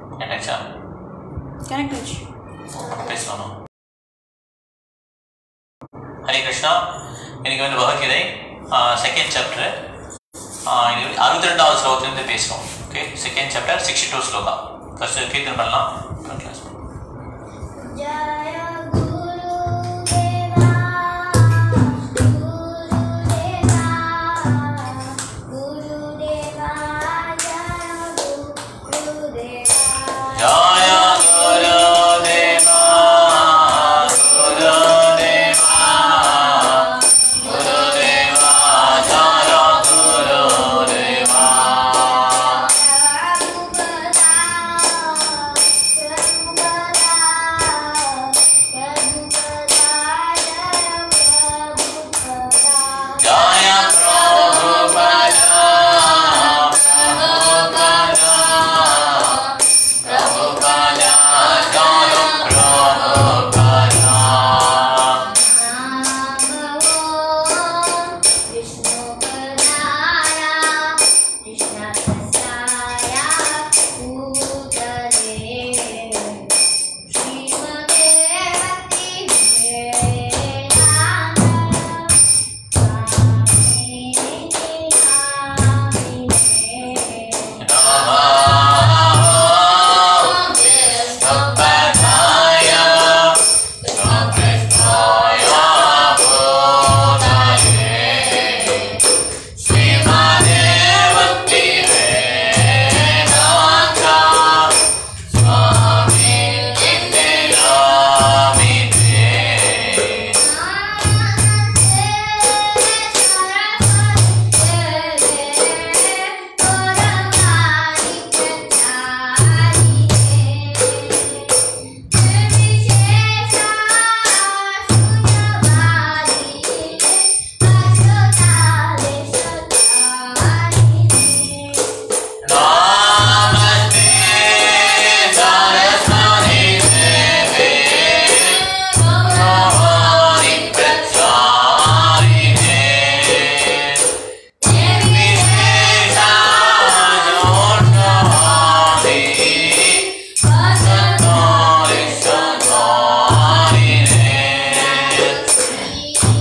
என்னச்சா connect ஆச்சு பேசலாமா ஹரே கிருஷ்ணா இன்னைக்கு வந்து பகவத்கீதை செகண்ட் சாப்டர் அறுபத்தி ரெண்டாவது ஸ்லோகத்துலேருந்து பேசுகிறோம் okay second chapter sixty two shloka first kirtan பண்ணலாம் கிளாஸ் जय गुरुदेवा गुरुदेवा गुरुदेवा जय गुरुदेवा जय गुरुदेवा गुरुदेवा गुरुदेवा जय गुरुदेवा जय प्रभुपदा प्रभुपदा प्रभुपदा जय Prabhupada Namaste Saraswati Devi Namaste Pracharine Nirvishesha Jodhavadi Satori Satorine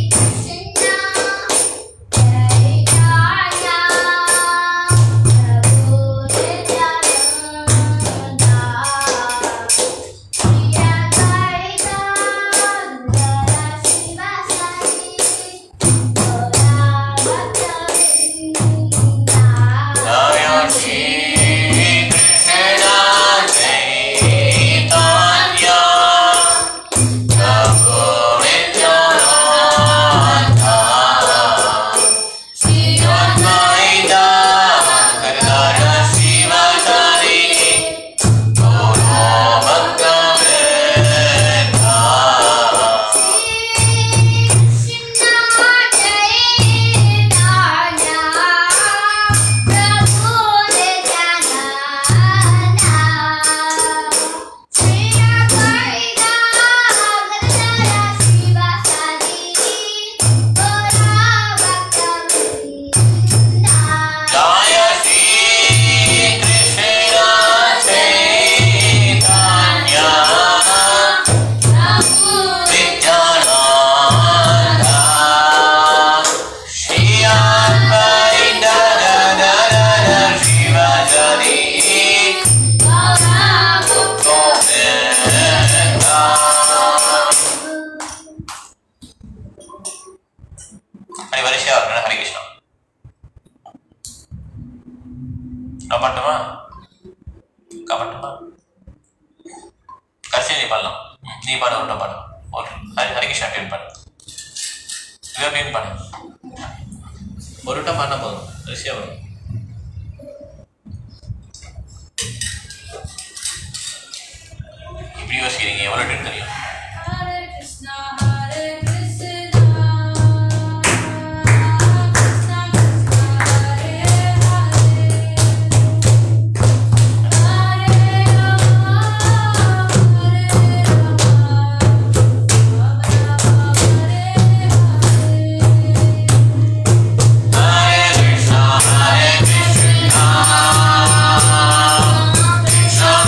Jaya Shri Krishna Chaitanya Prabhu Nityananda Shri Advaita Gadadhara Srivasari Guru Bhaktavedanta Jaya Shri Krishna Chaitanya Nityananda Shri Advaita Gadadhara Srivasari Hari வரிசையா இருக்கணும் ஹரி கிருஷ்ணா காப்பாட்டுமா காப்பாட்டுமா கடைசி நீ பாடலாம் ம், நீ பாடு ஒரு பாடு ஒரு ஹரி ஹரிகிருஷ்ணா டியூன் பாடு இவன் டியூன் பாடு ஒரு விட்டம் பாடினா போதும் ரிஷியா வரும் இப்படி யோசிக்கிறீங்க எவ்வளோ டியூன் தெரியும் Hare Krishna, Hare Krishna, Krishna Krishna, Hare Hare, Hare Rama, Hare Rama, Rama Rama, Hare Hare. Hare Krishna Hare Krishna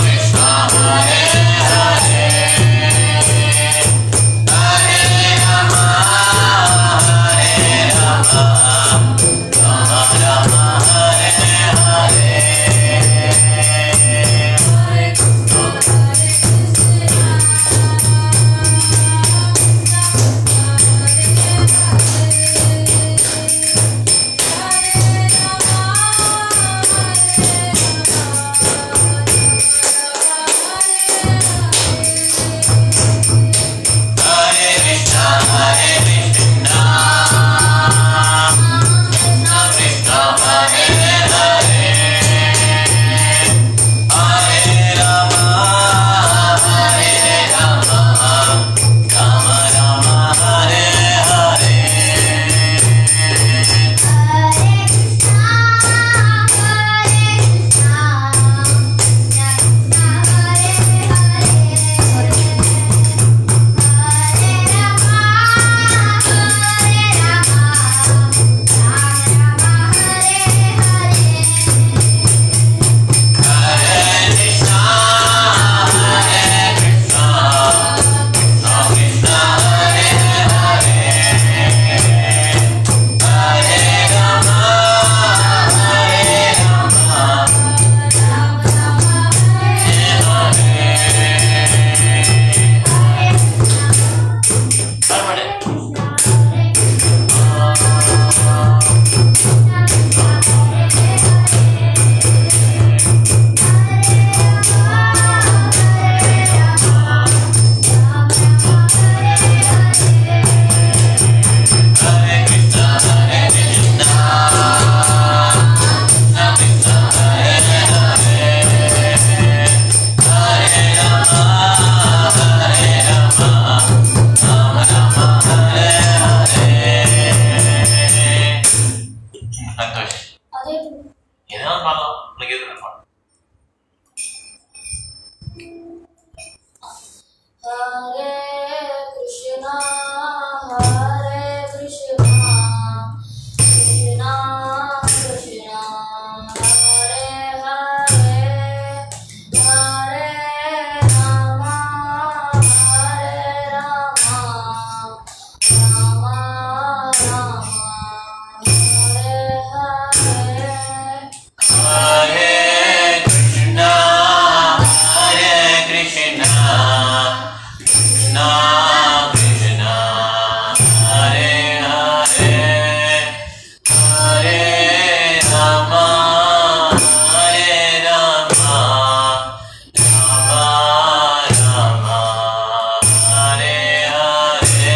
Krishna, Hare Krishna, Krishna Krishna, Hare Hare, Hare Rama, Hare Rama, Rama Rama, Hare Hare. Hare Krishna, Hare Krishna, Krishna Krishna, Hare Hare, Hare Rama, Hare Rama, Rama Rama, Hare Hare.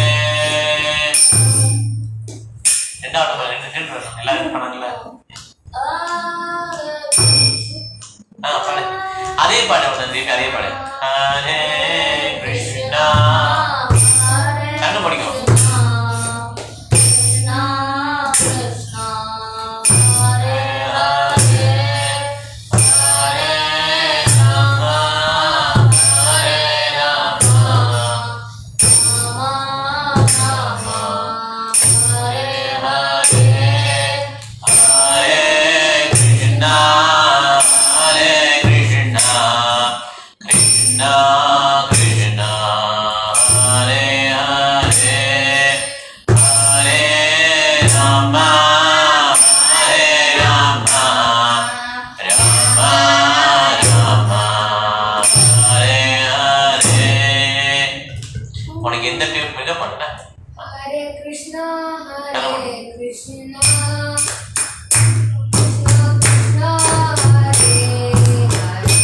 ரெண்டாவது பாரு, ரெண்டு சேர்ந்து வரணும். எல்லாரும் பண்ணாங்கல்ல ஆ, பாடு. அதே பாடு ஒன்று திருப்பி அதே பாடு ஹரே கிருஷ்ணா கண்ணு முடிக்கும் ஹரே ராமா ஹரே ராமா ஹரே கிருஷ்ணா ஹரே கிருஷ்ணா கிருஷ்ணா கிருஷ்ணா ஹரே ஹரே ஹரே ராமா ஹரே ராமா ராமா ராமா ஹரே ஹரே உனக்கு எந்த டைம் இதை பண்ண Hare Krishna, Hello. Hare Krishna, Krishna Krishna, Hare Hare,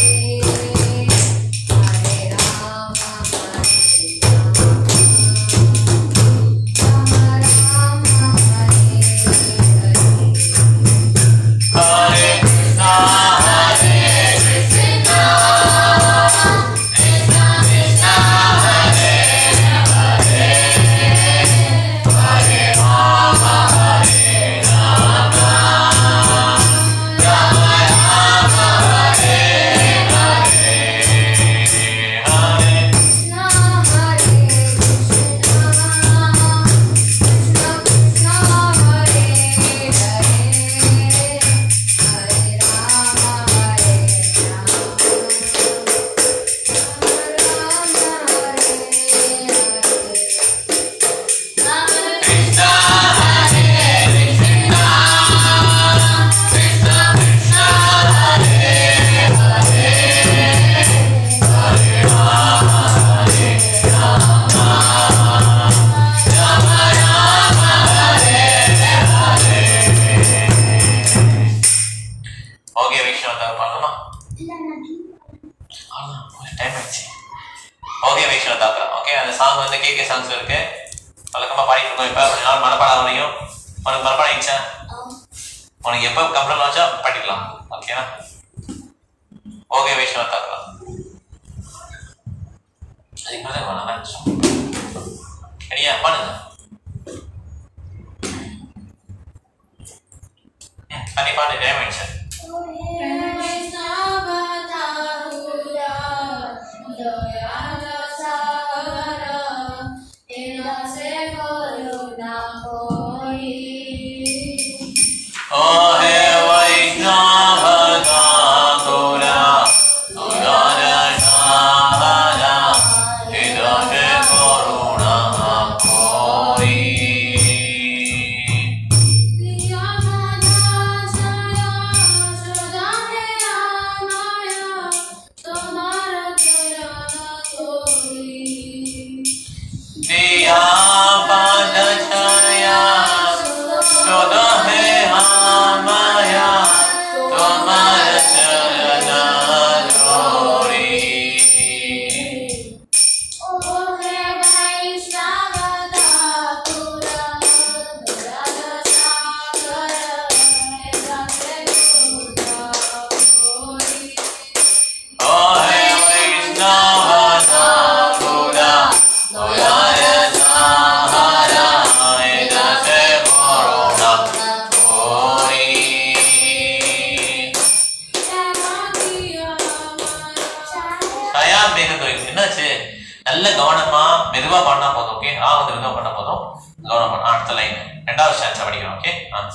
Hare Rama, Hare Rama, Rama Rama, Hare Hare. Hare Krishna, Hare Krishna, Krishna Krishna, Hare Hare, Hare Rama, Hare Rama, Rama Rama, Hare Hare, Hare Krishna, Hare Krishna, Krishna Krishna, Hare Hare, Hare Rama, Hare Rama, Krishna, Hare Krishna, Krishna Krishna, Hare Hare, Hare Rama, Hare Rama, Rama Rama, Hare Hare. Okay விஷ்ணுவதா பண்ணலாமா அவ்வளோதான் time ஆயிடுச்சு okay விஷ்ணுவதா okay அந்த song வந்து கேகே songs இருக்கு வழக்கமாக பாடிட்டு இருக்கோம் இப்போ கொஞ்ச நாள் மனப்பாடம் வரையும் உனக்கு மனப்பாடம் ஆயிடுச்சா உனக்கு எப்போ கம்ஃபர்டபுள் ஆச்சா பாடிக்கலாம் ஓகேனா ஓகே விஷ்ணுவதா அதுக்கு மேலே நல்லா இருந்துச்சு சரியா பாடுங்க ம், பண்ணி பாடு டைம் ஆயிடுச்சு Krishna Bhatauda, Doyala Sahara, Tera se koruna koi. ओ हे वैष्णव गोरा गोरा हृदय करुणा कोई दिया पद छाया सुध है माया तुम्हार चरण जोड़ी ओ हे वैष्णव गोरा गोरा सहारा हृदय करुणा कोई தயா மேகத்தோய் என்னாச்சு நல்ல கவனமா மெதுவா பண்ணா போதும் ஓகே ரா வந்து மெதுவா பண்ணா போதும் கவனம் பண்ண அடுத்த லைன் ரெண்டாவது ஸ்டான்ஸ் படிக்கிறோம் ஓகே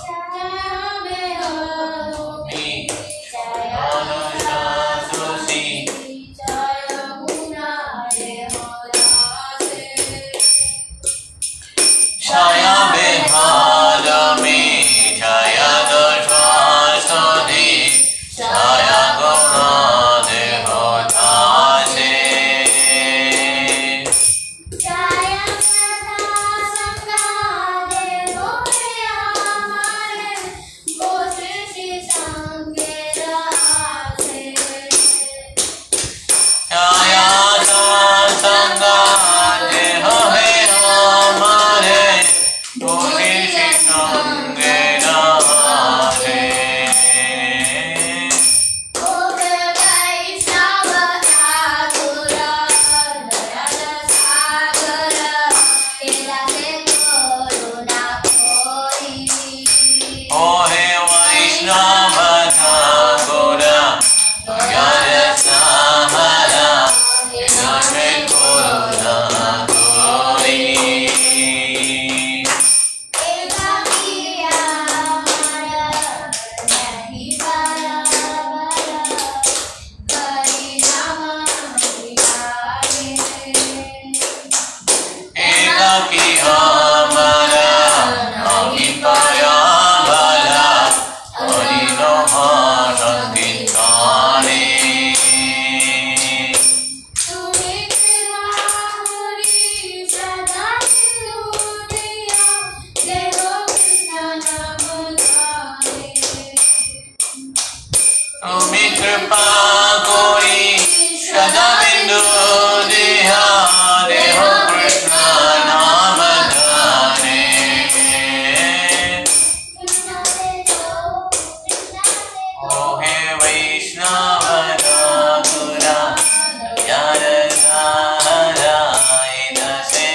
छाया बेहाल में छाया दशास्तुति छाया गुणाद होतासे छाया संगा देह है हमारे पूरी संगे नारे ओहे वैष्णव ठाकुरा ज्ञान सहारा नमे करुणा कोरी एकाकी हमारा अभिपाया भला हरिनो संगीताने तुम्हें कृपा कोई सदा बिंदु देहा देहो कृष्ण नाम जाने ओहे वैष्णव ठाकुरा ज्ञान सहारा से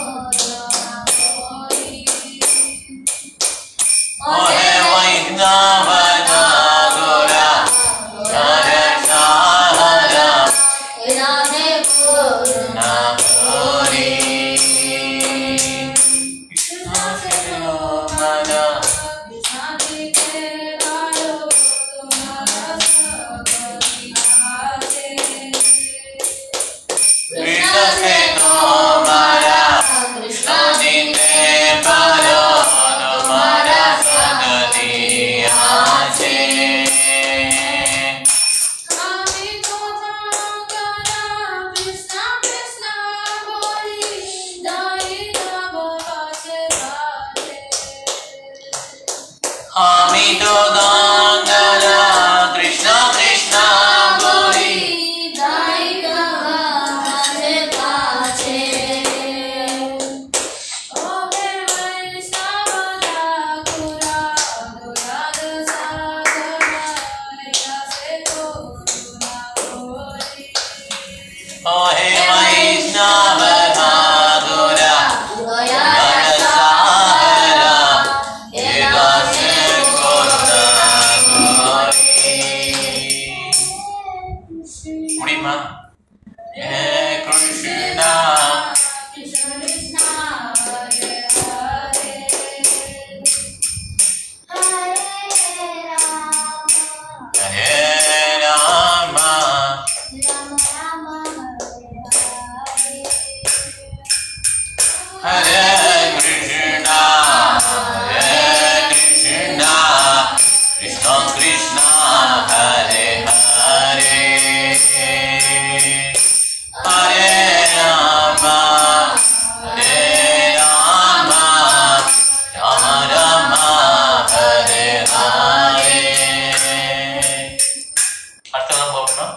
ओहे वैष्णव ठाकुरा ज्ञान सहारा नाम होरी कृष्ण शिरो मना कृष्ण से तो मारा कृष्ण जीते पारो हमारा सदती आछे আমি তো গঙ্গা কৃষ্ণ কৃষ্ণ বলি ओहे वैष्णव ठाकुरा ज्ञान सहारा दासे करुणा कोरी முடியுமா ஹே கிருஷ்ணா ஹே ராமா ஹரே கிருஷ்ணா ஹரே கிருஷ்ணா கிருஷ்ண கிருஷ்ணா ஹரே ஹரே ஹரே ராமா ஹரே ராமா ராம ராமா ஹரே ஹரே அடுத்ததான் போகணும்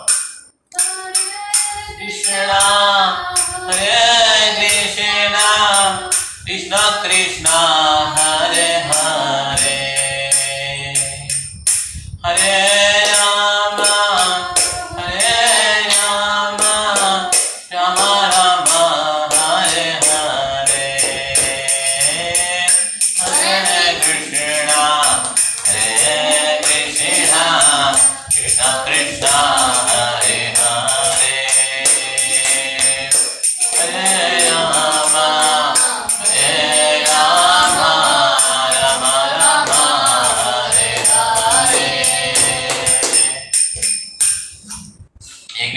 கிருஷ்ணா ஹரே கிருஷ்ணா கிருஷ்ண கிருஷ்ணா ஹரே ஹரே ஹரே ராம ஹரே ராம ராம ராம ஹரே ஹரே ஹரே கிருஷ்ணா ஹரே கிருஷ்ணா கிருஷ்ண கிருஷ்ணா ஹரே ஹரே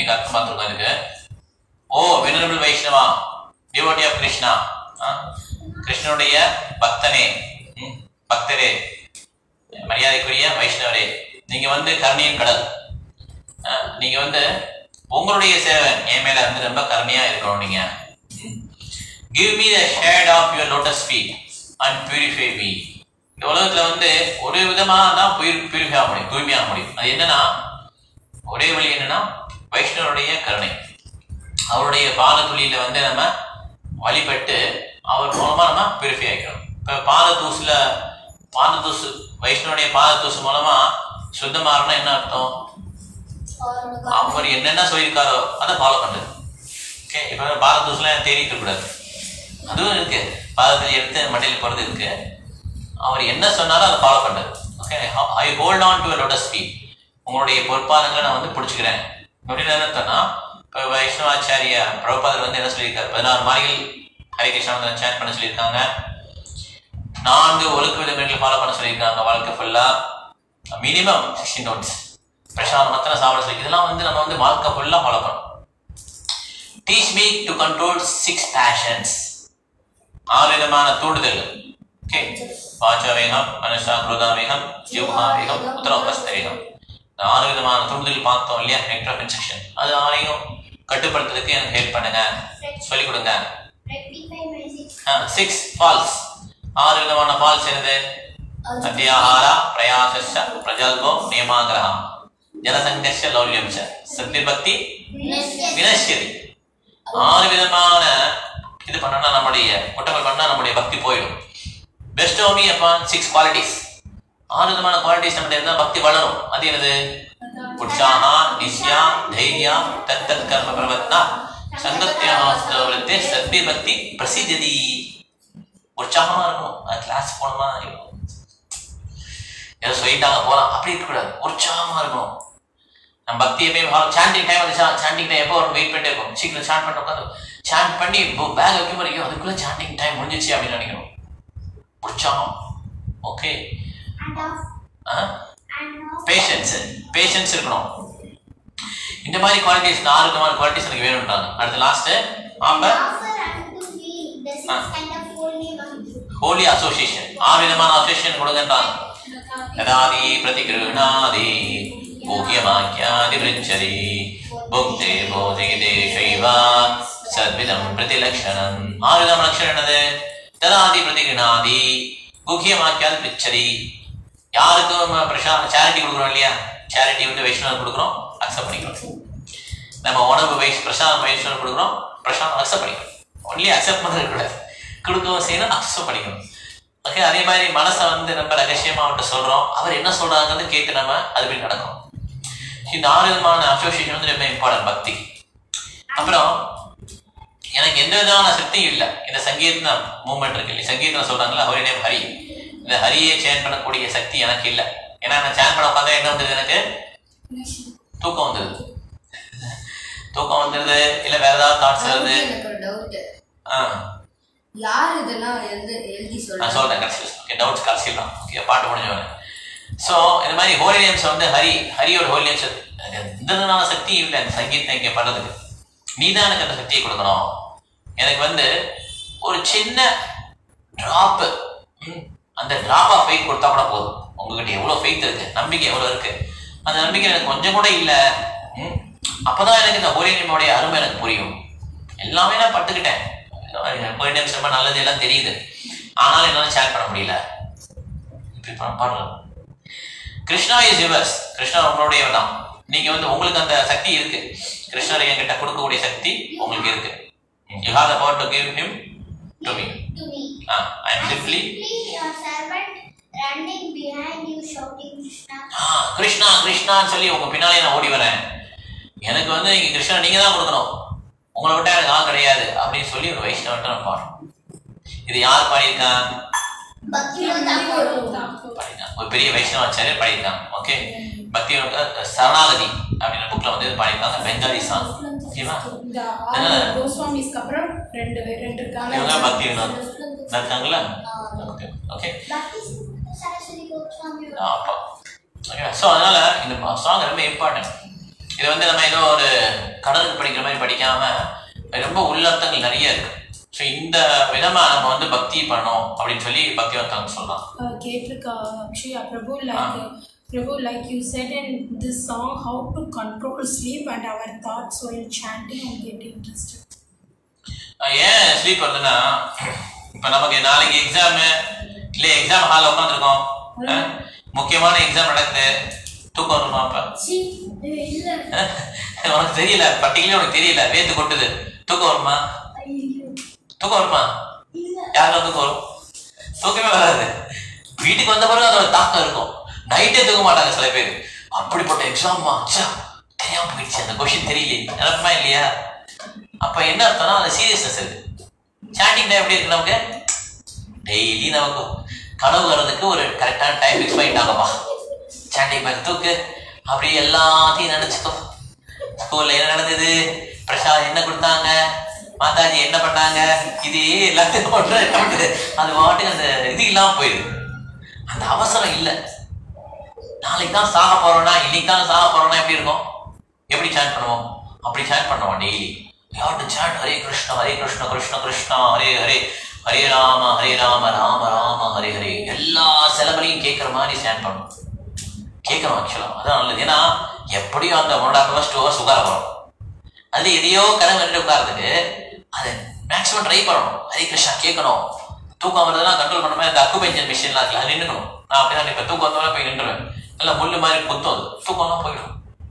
இன்னைக்கு அர்த்தம் பார்த்துருக்கோம் இதுக்கு oh venerable Vaishnava devotee of Krishna ah? கிருஷ்ணனுடைய பக்தனே ம், பக்தரே மரியாதைக்குரிய வைஷ்ணவரே நீங்க வந்து கருணையின் கடல் ஆ, நீங்க வந்து உங்களுடைய சேவன் என் மேல வந்து ரொம்ப கருணையா இருக்கணும் நீங்க give me the shade of your lotus feet and purify me இந்த உலகத்துல வந்து ஒரு விதமா தான் பியூரிஃபை ஆக முடியும் தூய்மையாக முடியும் அது என்னன்னா ஒரே வழி என்னன்னா வைஷ்ணவருடைய கருணை அவருடைய பாத துளியில வந்து நம்ம வழிபட்டு அவர் மூலமா நம்ம பியூரிஃபை ஆகிக்கிறோம் இப்போ பாத தூசுல பாத தூசு வைஷ்ணவருடைய பாத தூசு மூலமா சுத்தமாகணும்னா என்ன அர்த்தம் அவர் என்னென்ன சொல்லியிருக்காரோ அதை ஃபாலோ பண்றது ஓகே இப்போ பாத தூசுலாம் தேடிட்டு இருக்கக்கூடாது அதுவும் இருக்கு பாதத்தில் எடுத்து மண்டையில் போறது இருக்கு அவர் என்ன சொன்னாலும் அதை ஃபாலோ பண்றது okay I hold on to lotus feet உங்களுடைய பொற்பாதங்களை நான் வந்து பிடிச்சிக்கிறேன் அப்படின்னு என்ன அர்த்தம்னா இப்போ வைஷ்ணவாச்சாரிய பிரபுபாதர் வந்து என்ன சொல்லியிருக்காரு பதினாறு மாலைகள் ஹரே கிருஷ்ணா சேன் பண்ண சொல்லியிருக்காங்க நான்கு ஒழுக்க விதிமுறைகளை ஃபாலோ பண்ண சொல்லியிருக்காங்க வாழ்க்கை ஃபுல்லாக மினிமம் சிக்ஸ்டீன் நோட்ஸ் பிரசாதம் மத்தனை சாப்பிட சொல்லி இதெல்லாம் வந்து நம்ம வந்து வாழ்க்கை ஃபுல்லாக ஃபாலோ பண்ணணும் teach me to control six passions ஆறு விதமான தூண்டுதல்கள் ஓகே வாச்சா வேகம் மனசா குருதா வேகம் ஜீவகா வேகம் உத்தரவஸ்த வேகம் இந்த ஆறு விதமான தூண்டுதல் பார்த்தோம் இல்லையா நெக்ட் ஆஃப் இன்செக்ஷன் அது ஆறையும் கட்டுப்படுத்துறதுக்கு எனக்கு ஹெல்ப் பண்ணுங்க சொல்லிக் கொடுங்க Rectify my six. Six faults ஆறு விதமான ஃபால்ஸ் என்னது அத்தியாಹಾರ ಪ್ರಯಾಸಸ್ಯ ಪ್ರಜಲ್ಭೋ ನಿಯಮಾಗ್ರಹ ಜನಸಂಘರ್ಷ ಲೌಲ್ಯಂ ಚ சத்தியபக்தி வினஷ்யதி ஆறு விதமான இது பண்ணா நம்முடைய குற்றங்கள் பண்ணா நம்முடைய பக்தி போயிடும் bestow me upon six qualities ஆறு விதமான குவாலிட்டிஸ் நம்மகிட்ட இருந்தா பக்தி வளரும் அது என்னது உற்சாக நிஷ்யா தைரியா தத் தத் கர்ம பிரவத்னா சங்கத்தியாஸ்தவரத்தே சத்ய பக்தி பிரசித்தி உற்சாகமா இருக்கணும் அது கிளாஸ் போனோமா இருக்கும் ஏதோ சொல்லிட்டாங்க போலாம் அப்படி இருக்கக்கூடாது உற்சாகமா இருக்கணும் நம்ம பக்தி எப்பயும் சாண்டிங் டைம் வந்து சாண்டிங் டைம் எப்போ வரும் வெயிட் பண்ணிட்டே இருக்கும் சீக்கிரம் சாண்ட் பண்ண உட்காந்து சாண்ட் பண்ணி பேக் வைக்கும் போது ஐயோ அதுக்குள்ள சாண்டிங் டைம் முடிஞ்சிச்சு அப்படின்னு நினைக்கணும் உற்சாகம் okay And of and of patience patience இருக்கணும் இந்த மாதிரி குவாலிட்டிஸ் நாலு விதமான குவாலிட்டிஸ் எனக்கு வேணும்ன்றாங்க அடுத்து last offer offer unto me the six Ah. kind of holy Mahadev. Holy association ஆறு விதமான அசோசியேஷன் கொடுங்கன்றாங்க ததாதி பிரதிகிருணாதி பூக்கியமாக்கியாதி விருச்சதி புக்தே போதிகிதே சைவா சத்விதம் பிரதிலக்ஷணம் ஆறு விதம் லட்சணம் என்னது ததாதி பிரதிகிருணாதி குக்கியமாக்கியாதி பிரிச்சதி யாருக்கும் நம்ம பிரசா சேரிட்டி கொடுக்குறோம் இல்லையா சேரிட்டி வந்து வைஷ்ணவன் கொடுக்குறோம் அக்செப்ட் பண்ணிக்கிறோம் நம்ம உணவு வைஸ் பிரசாதம் வைஷ்ணவன் கொடுக்குறோம் பிரசாதம் அக்செப்ட் பண்ணிக்கிறோம் ஒன்லி அக்செப்ட் பண்ணுறது கூடாது கொடுக்கவும் செய்யணும் அக்செப்ட் பண்ணிக்கணும் ஓகே அதே மாதிரி மனசை வந்து நம்ம ரகசியமா அவர்கிட்ட சொல்றோம் அவர் என்ன சொல்றாங்கன்னு கேட்டு நம்ம அதுபடி நடக்கும் இந்த ஆறு விதமான அசோசியேஷன் வந்து ரொம்ப இம்பார்ட்டன்ட் பக்தி அப்புறம் எனக்கு எந்த விதமான சக்தியும் இல்லை இந்த சங்கீதன மூமெண்ட் இருக்கு இல்லையா சங்கீதம் சொல்றாங்களா ஹரி நேம் ஹரி இந்த ஹரியை சேன் பண்ணக்கூடிய சக்தி எனக்கு இல்லை ஏன்னா நான் சேன் பண்ண உட்காந்தா என்ன வந்தது எனக்கு தூக்கம் வந்துடுது தூக்கம் வந்துடுது இல்லை வேற ஏதாவது தாட்ஸ் வருது எனக்கு ஒரு டவுட் ஆ யார் இதெல்லாம் எழுதி எழுதி நான் சொல்றாங்க சொல்றேன் கடைசியில் ஓகே டவுட்ஸ் கடைசியில் தான் ஓகே பாட்டு முடிஞ்சவன ஸோ இந்த மாதிரி ஹோலி நேம்ஸ் வந்து ஹரி ஹரியோட ஹோலி நேம்ஸ் எந்த விதமான சக்தியும் இல்லை அந்த சங்கீதத்தை இங்கே பண்ணுறதுக்கு நீ தான் எனக்கு அந்த சக்தியை கொடுக்கணும் எனக்கு வந்து ஒரு சின்ன ட்ராப்பு அந்த ட்ராப் ஆஃப் ஃபெய்த் கொடுத்தா கூட போதும் உங்ககிட்ட எவ்வளோ ஃபெய்த் இருக்கு நம்பிக்கை எவ்வளோ இருக்கு அந்த நம்பிக்கை எனக்கு கொஞ்சம் கூட இல்லை ம், அப்பதான் எனக்கு இந்த ஹோலி நேமோடைய அருமை எனக்கு புரியும் எல்லாமே நான் பட்டுக்கிட்டேன் ஹோலி நேம்ஸ் ரொம்ப நல்லது எல்லாம் தெரியுது ஆனாலும் என்னால ஷேர் பண்ண முடியல இப்படி பா- பாடுறேன் கிருஷ்ணா இஸ் யுவர்ஸ் கிருஷ்ணா உங்களுடையவர் தான் நீங்க வந்து உங்களுக்கு அந்த சக்தி இருக்கு கிருஷ்ணர் என்கிட்ட கொடுக்கக்கூடிய சக்தி உங்களுக்கு இருக்கு you have the power to give him to me To me. I am simply Simply your servant running behind you shouting Krishna. Krishna கிருஷ்ணான்னு சொல்லி உங்க பின்னாலே நான் ஓடி வரேன் எனக்கு வந்து நீங்க கிருஷ்ணா நீங்க தான் கொடுக்கணும் உங்களை விட்டா எனக்கு ஆள் கிடையாது அப்படின்னு சொல்லி ஒரு வைஷ்ணவன்ட்ட நான் பாடுறோம் இது யார் பாடியிருக்கான் Bhaktivinoda Thakur. பாடியிருக்காங்க ஒரு பெரிய வைஷ்ணவாச்சாரியர் பாடியிருக்காங்க ஓகே பக்தி சரணாகதி அப்படின்ற புக்ல வந்து இது பாடியிருக்காங்க பெங்காலி சாங் ஓகேவா இந்த ஆறு கோஸ்வாமிஸ்க்கு அப்புறம் ரெண்டு பேர் ரெண்டு இவங்க இருக்காங்க பக்தி வினோத் இருக்காங்களா okay okay Bhakti Saraswati Goswami. அப்பா ஓகே ஸோ அதனால இந்த சாங் ரொம்ப இம்பார்ட்டன்ட் இது வந்து நம்ம ஏதோ ஒரு கடலுக்கு படிக்கிற மாதிரி படிக்காம ரொம்ப உள்ளர்த்தங்கள் நிறைய இருக்கு ஸோ இந்த விதமா நம்ம வந்து பக்தி பண்ணோம் அப்படின்னு சொல்லி பக்திவந்தவங்க சொல்லலாம் Uh, கேட்டிருக்கா Akshaya Prabhu like Prabhu like you said in this song how to control sleep and our thoughts while chanting and get interested ah ஏன் ஸ்லீப் வருதுன்னா இப்போ நமக்கு நாளைக்கு எக்ஸாமு இல்லை எக்ஸாம் ஹாலில் உட்காந்துருக்கோம் முக்கியமான எக்ஸாம் நடக்குது தூக்கம் வருமா அப்போ சி இல்ல உனக்கு தெரியல பர்டிகுலர் உனக்கு தெரியல வேத்து கொட்டுது தூக்கம் வருமா ஐயோ தூக்கம் வருமா இல்ல யாருக்கு தூக்கம் வரும் தூக்கமே வராது வீட்டுக்கு வந்த பிறகு அதோட தாக்கம் இருக்கும் நைட்டே தூங்க மாட்டாங்க சில பேர் அப்படிப்பட்ட எக்ஸாம் அச்சா தெரியாம போயிடுச்சு அந்த கொஷின் தெரியல நினைப்பா இல்லையா அப்ப என்ன அர்த்தம்னா அந்த சீரியஸ்னஸ் இருக்கு சாட்டிங் டைம் எப்படி இருக்கு நமக்கு டெய்லி நமக்கு கனவு வர்றதுக்கு ஒரு கரெக்டான டைம் ஃபிக்ஸ் பண்ணிட்டாங்கப்பா சாண்டிங் பேக் தூக்கு அப்படியே எல்லாத்தையும் நினைச்சுக்கோ ஸ்கூல்ல என்ன நடந்தது பிரசாத் என்ன கொடுத்தாங்க மாதாஜி என்ன பண்ணாங்க இது எல்லாத்தையும் ஒன்று நடக்குது அது பாட்டுக்கு அந்த இது இல்லாம போயிடுது அந்த அவசரம் இல்லை நாளைக்கு தான் சாக போறோம்னா இன்னைக்கு தான் சாக போறோம்னா எப்படி இருக்கும் எப்படி சாண்ட் பண்ணுவோம் அப்படி சாண்ட் பண்ணுவோம் டெய்லி யார்ட்டு சாண்ட் ஹரே கிருஷ்ண ஹரே கிருஷ்ண கிருஷ்ண கிருஷ்ணா ஹரே ஹரே ஹரே ராம ஹரே ராம ராம ராம ஹரே ஹரே எல்லா செலவுலையும் கேட்குற மாதிரி சாண்ட் பண்ணணும் கேட்கணும் ஆக்சுவலாக அதான் நல்லது ஏன்னா எப்படியும் அந்த one half hours two hours உட்கார போகிறோம் அது எதையோ கனவு கண்டு உட்கார்றதுக்கு அதை மேக்ஸிமம் ட்ரை பண்ணணும் ஹரே கிருஷ்ணா கேட்கணும் தூக்கம் வருதுன்னா கண்ட்ரோல் பண்ண மாதிரி அந்த அக்குபெஞ்சர் மிஷின்லாம் இருக்குல்ல அது நின்றுக்கணும் நான் அப்படிதான் இப்போ தூக்கம் வந்தோட போய் நின்றுவேன் நல்லா முள்ளு மாதிரி குத்தும் அது தூக்கம்லாம் போயிடும்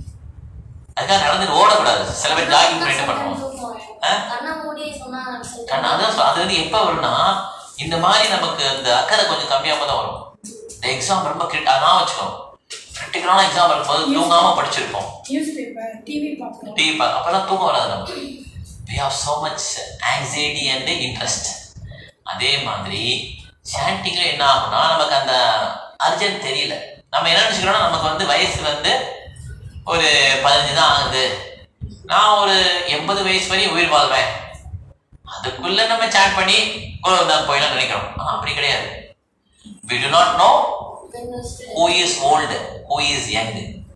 அதுக்காக நடந்துட்டு ஓடக்கூடாது சில பேர் ஜாகிங் பண்ணிட்டு பண்ணுவோம் ஆ? கண்ணை மூடி சொன்னா சரி. கண்ணா அதான் சொ- அது வந்து எப்போ வரும்னா இந்த மாதிரி நமக்கு அந்த அக்கறை கொஞ்சம் கம்மியாக தான் வரும் இந்த எக்ஸாம் ரொம்ப கிரிட் அதான் வச்சுக்கணும் கிரிட்டிக்கலான எக்ஸாம் இருக்கும்போது தூங்காம படிச்சிருப்போம் நியூஸ் பேப்பர் டிவி பார்க்கணும் டிவி பார்க்க அப்பெல்லாம் தூக்கம் வராது நமக்கு we have so much anxiety and interest அதே மாதிரி சாண்டிங்ல என்ன ஆகும்னா நமக்கு அந்த அர்ஜென்ட் தெரியல நம்ம என்ன நினைச்சுக்கிறோம்னா நமக்கு வந்து வயசு வந்து ஒரு பதினஞ்சு தான் ஆகுது நான் ஒரு எண்பது வயசு வரையும் உயிர் வாழ்வேன் அதுக்குள்ள நம்ம சாட் பண்ணி தான் போயிடலாம் நினைக்கிறோம் ஆனா அப்படி கிடையாது we do not know who is old who is young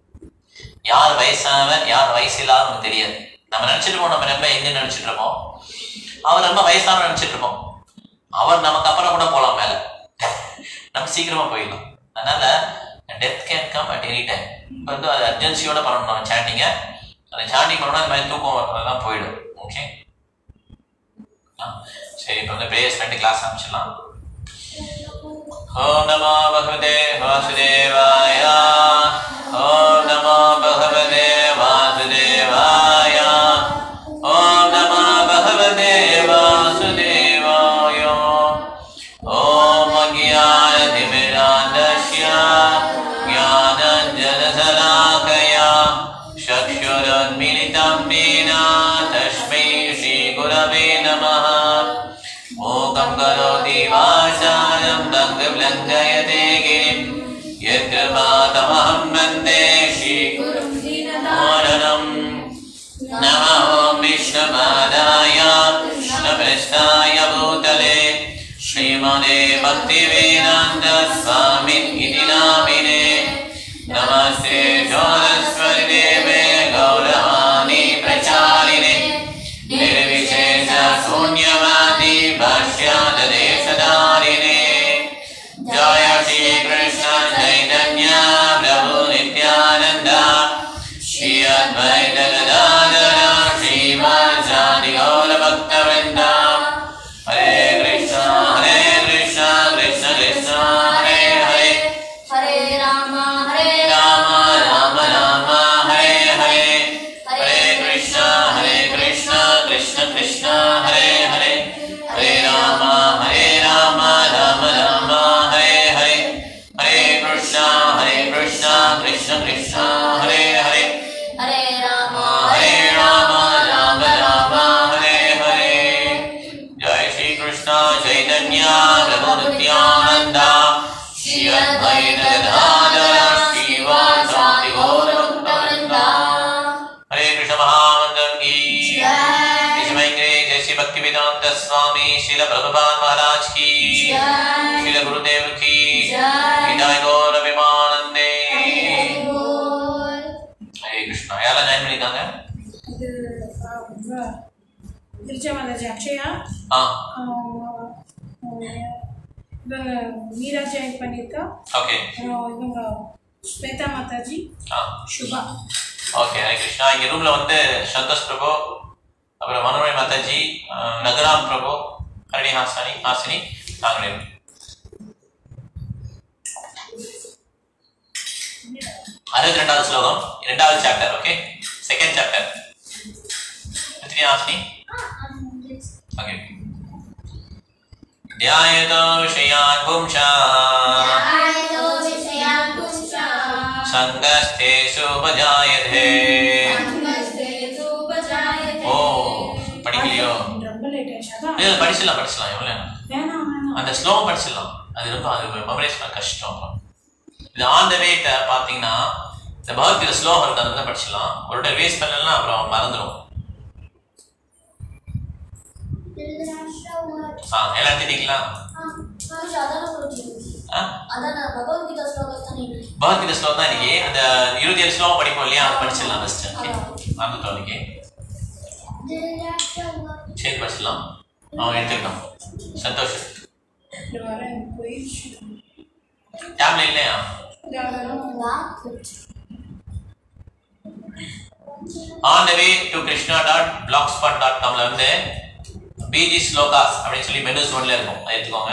யார் வயசானவன் யார் வயசு இல்லாத நமக்கு தெரியாது நம்ம நினைச்சிட்டு இருப்போம் நம்ம ரொம்ப எங்க நினைச்சிட்டு இருப்போம் அவர் ரொம்ப வயசானவன் நினைச்சிட்டு இருப்போம் அவர் நமக்கு அப்புறம் கூட போலாம் மேல நம்ம சீக்கிரமா போயிடலாம் அதனால death can come at any time இப்போ வந்து அது அர்ஜென்சியோட பண்ணணும் நம்ம சாண்டிங்க அந்த சாண்டிங் பண்ணோம்னா இந்த மாதிரி தூக்கம் வரலாம் போயிடும் ஓகே சரி இப்போ வந்து ப்ரேயர்ஸ் பண்ணிட்டு கிளாஸ் ஆரம்பிச்சிடலாம் ॐ नमो भगवते वासुदेवाय ॐ नमो भगवते वासुदेवाय ॐ नमो भगवते वासुदेवाय ॐ ज्ञानतिमिरान्धस्य ज्ञानञ्जनशलाकया चक्षुरुन्मिलितं येन तस्मै श्रीगुरवे नमः मूकं करोति वाचालं दङ्गलङ्घयते गिरिं यद्कृपातमहं वन्दे श्रीगुरुम् नमः ॐ विष्णुपादाय कृष्णपृष्ठाय भूतले श्रीमदे भक्तिवेदान्तस्वामिन् इति नामिने नमस्ते ज्योतिस्वरिदेवे गौरवाणी प्रचारिणे निर्विशेष शून्यवादी भाष्यादेशधारिणे जय श्री कृष्ण चैतन्य प्रभु नित्यानन्द श्री अद्वैत गदाधर श्रीवासादि गौरभक्तवृन्द हरे कृष्ण हरे कृष्ण कृष्ण कृष्ण हरे हरे हरे राम हरे राम राम राम हरे हरे हरे कृष्ण हरे कृष्ण कृष्ण कृष्ण हरे हरे हरे राम हरे राम राम राम हरे हरे हरे कृष्ण हरे कृष्ण कृष्ण कृष्ण हरे हरे हरे राम हरे राम राम राम हरे हरे जय श्री कृष्ण चैतन्य प्रभु नित्यानंद श्री अद्वैत गदाधर श्रीवासादि गौरभक्तवृन्द हरे कृष्ण महामंत्र की इसमें जय श्री भक्ति वेदांत स्वामी श्रील प्रभुपाद महाराज की श्रील गुरुदेव की विदाय गौर विमानंदे हरे कृष्णा யாரெல்லாம் ஜாயின் பண்ணிருக்காங்க இது திருச்சமாதாஜி அக்ஷயா ஆ ஆஹ், இவங்க மீரா ஜாயின் பண்ணியிருக்கா ஓகே அப்புறம் இவங்க ஸ்வேதா மாதாஜி ஆ சுபா ஓகே ஹரே கிருஷ்ணா இங்க ரூம்ல வந்து சந்தோஷ் பிரபு அப்புறம் மனோரமை மாதாஜி அஹ், நகராம் பிரபு ஹரணி ஹாசானி ஹாசினி நாங்களே அறுபத்தி ரெண்டாவது ஸ்லோகம் இரண்டாவது சாப்டர் ஓகே செகண்ட் சாப்டர் எத்தனை ஹாசினி ஓகே ध्यायतो विषयान् पुंसाम् आयतो विषयान् पुंसाम् सङ्गस्तेषु उपजायते ஓ படிக்கலையோ ரொம்ப லேட் ஆயிடுச்சு அதான் இல்ல, படிச்சிடலாம் படிச்சிடலாம் எவ்வளோ வேணாம் வேணாம் அந்த ஸ்லோகம் படிச்சிடலாம் அது ரொம்ப அது மெமரைஸ் பண்ண கஷ்டம் அப்புறம் இது ஆன் த வேட்ட பார்த்தீங்கன்னா இந்த பகவத்கீதை ஸ்லோகம் இருக்கு அதை தான் படிச்சிடலாம் ஒரு டைம் வேஸ்ட் பண்ணலாம் அப்புறம் மறந்துடும் ஆ எல்லாம் எடுத்துட்டீங்களா ஆ ಭಗವದ್ಗೀತಾ ಶ್ಲೋಕಸ್ತಾನೆ பகவத்கீதை ஸ்லோகம் தான் இன்னைக்கு அந்த இருபத்தி ஏழு ஸ்லோகம் படிப்போம் இல்லையா அதை படிச்சிடலாம் ஃபஸ்ட் ஓகே மறந்துட்டோம் இன்னைக்கு சரி படிச்சிடலாம் அவன் எடுத்துக்கிட்டோம் சந்தோஷம் இது வர போயிடுச்சு டேப்ல இல்லையா on the way to Krishna dot blogspot dot காம்ல வந்து பிஜி ஸ்லோகாஸ் அப்படின்னு சொல்லி மெனு ஒன்ல இருக்கும் அதை எடுத்துக்கோங்க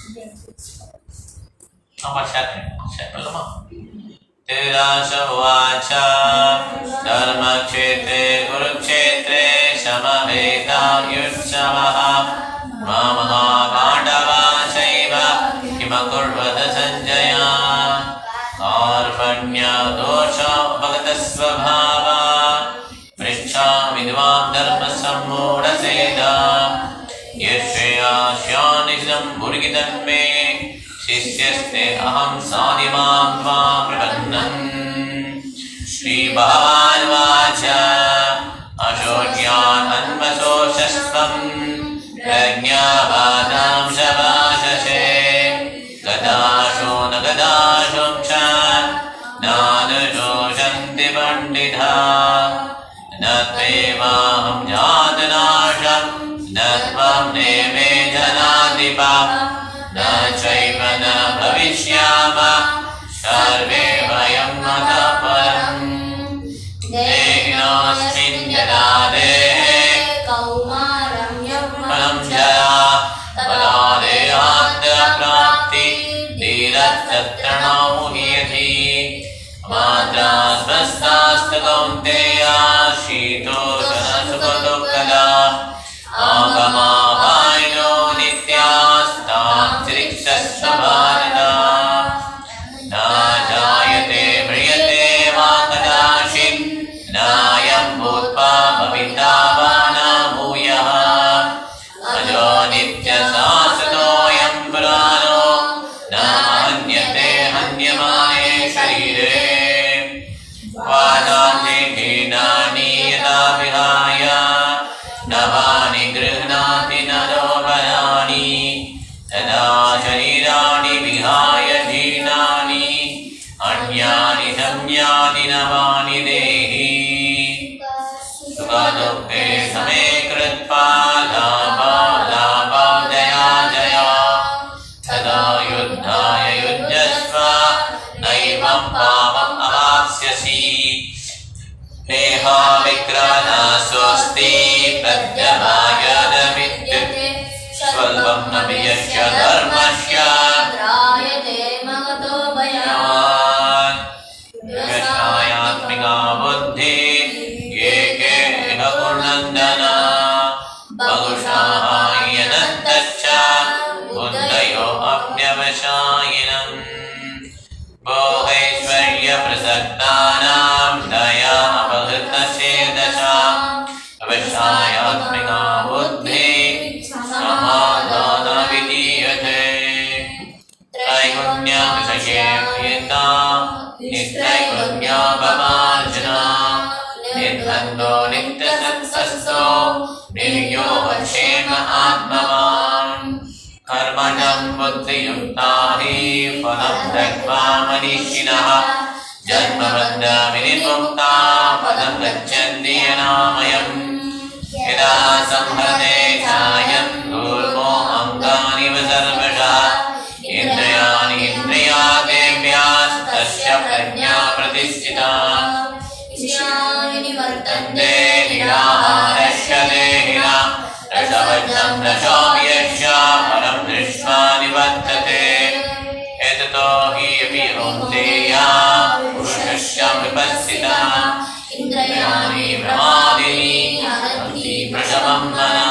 ஆமா ஷேர் பண்ணி ஷேர் பண்ணலாமா तेराश उवाच धर्मक्षेत्रे कुरुक्षेत्रे समवेदायुत्सवः महापाण्डवा चैव किमकुर्वत सञ्जय कार्पण्यदोषोपगतस्वभावा पृच्छामि द्वां धर्मसम्मूढसेदा यश्रेयास्यानिशं मुर्गितन्मे शिष्यस्ते अहं साधिमां त्वां प्रपन्नम् श्रीभगवानुवाच अशोच्यान् अन्वशोषस्त्वं प्रज्ञावादां शभाषसे गदाशो न गदाशुं च नानुशोषन्ति पण्डिता न त्वेवाहं जातनाशं न त्वं नेमे जनाधिपा न चैव न भविष्याम सर्वे वयं मतः परम् देहिनोऽस्मिन् यदा देहे फलं जरा फलादेहान्तप्राप्ति धीरस्तत्र नामुह्यति मात्रा स्वस्थास्तु कौन्तेया शीतोषणसुखदुःखदा आगमापायिनो नित्यास्तान्त्रिक्षस्य भारता न जायते म्रियते वा कदाचित् नायं भूत्वा भविता वा न भूयः अजो नित्यशाश्वतोऽयं पुराणो न हन्यते हन्यमाने शरीरे वादान्तेनानि यदा विहाय नवानि गृह्णाति नरोपराणि तदा शरीराणि विहाय जीर्णानि अन्यानि सम्यानि नवानि देहि सुखदुःखे समे कृत्वा लाभा लाभा जया जया तदा युद्धाय युध्यस्व नैवं पापम् अवाप्स्यसि देहाविक्राना स्वस्ति प्रत्यवायदविद्यते स्वल्पं न वियस्य धर्मस्य यान् व्यवसायात्मिका बुद्धि ये के इह कुर्नन्दन बहुशाः यनन्तश्च बुद्धयो अप्यवशायिनम् भोगैश्वर्यप्रसक्तानां दया अपहृतचेदशा अवशायात्मिका बुद्धि समाधानविधीयते त्रैगुण्यविषये प्रियता नित्रैगुण्यापमार्जना निर्बन्धो नित्यसत्सस्तो निर्योगक्षेम आत्मवान् कर्मणं बुद्धियुक्ता हि फलं त्यक्त्वा मनीषिणः जन्मबन्धविनिर्मुक्ता पदं गच्छन्ति अनामयम् यदा संहते ध्यायन् कूर्मो अङ्गानि व सर्वशः इन्द्रियाणि इन्द्रियादेव्यास्तस्य प्रज्ञा प्रतिष्ठिता वर्तन्ते निराहारस्य देहिना रसवज्रं रसोऽपि यस्य परं दृष्ट्वा निवर्तते एततो हि अपि कौन्तेया पुरुषस्य विपस्थिता इन्द्रियाणि प्रमादिनी हरन्ति प्रशमं मना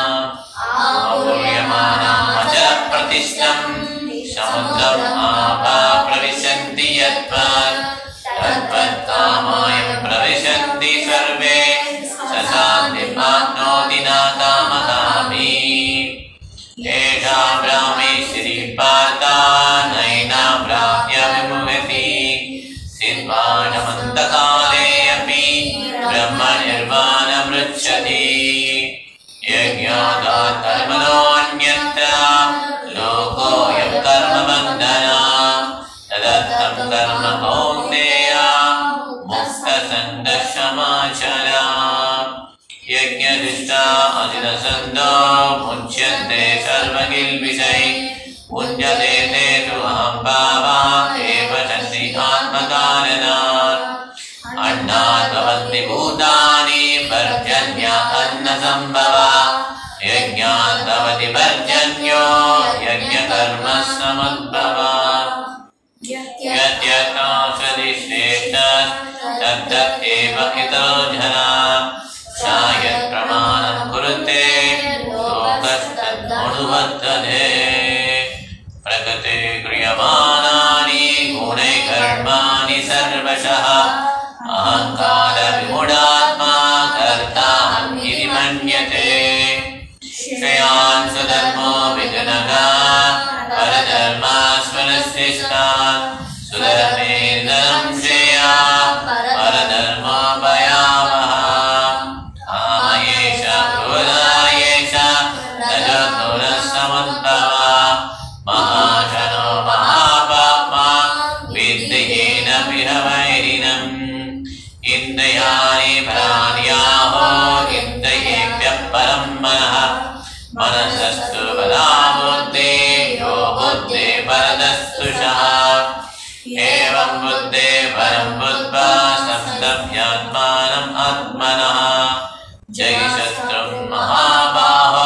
आपूर्यमानामचलप्रतिष्ठम् समुद्रम् आपा प्रविशन्ति यत्त्वत् तद्वत्कामायं प्रविशन्ति सर्वे स शान्तिमाप्नोति न कामकामी एषा ब्राह्मी श्रीपाता नैना प्राप्य विमुहति सिद्धानमन्तकाले अपि ब्रह्मनिर्वाणमृच्छति यज्ञादात् कर्मणोऽन्यत्र लोकोऽयं कर्मबन्धना तदर्थं कर्म कौन्तेय मुक्तसङ्गशमाचरा यज्ञदृष्टा अजिनसन्दो मुच्यन्ते सर्वकिल्बिषै पुण्यते ते तु अहं भावा एव चन्ति आत्मकारणात् अन्नात् भवन्ति भूतानि पर्जन्य अन्नसम्भवा यज्ञात् भवति पर्जन्यो यज्ञकर्म समुद्भवा यद्यथासदि श्रेष्ठस्तद्दत् एव इतो जना शायत् प्रमाणं कुरुते लोकस्तदनुवर्तते प्रकृते क्रियमाणानि गुणै कर्माणि सर्वशः अहङ्कारविमूढात्मा कर्ताहम् इति मन्यते श्रेयान् सुधर्मो विघ्नगा परधर्मास्मरस्तिष्ठान् सुधर्मे धनं श्रेया परधर्मो भयावः कामयेष क्रोधायेष रजोगुणः समुद्भवा महाशनो महापाप्मा विद्येन विहवैरिणम् इन्द्रियाणि प्राण्याहो इन्द्रियेभ्यः परं मनः मनसस्तु परा बुद्धे यो बुद्धे परदस्तुषः एवं बुद्धे परं बुद्ध्वा संस्तभ्यात्मानम् आत्मनः जय शत्रुं महाबाहो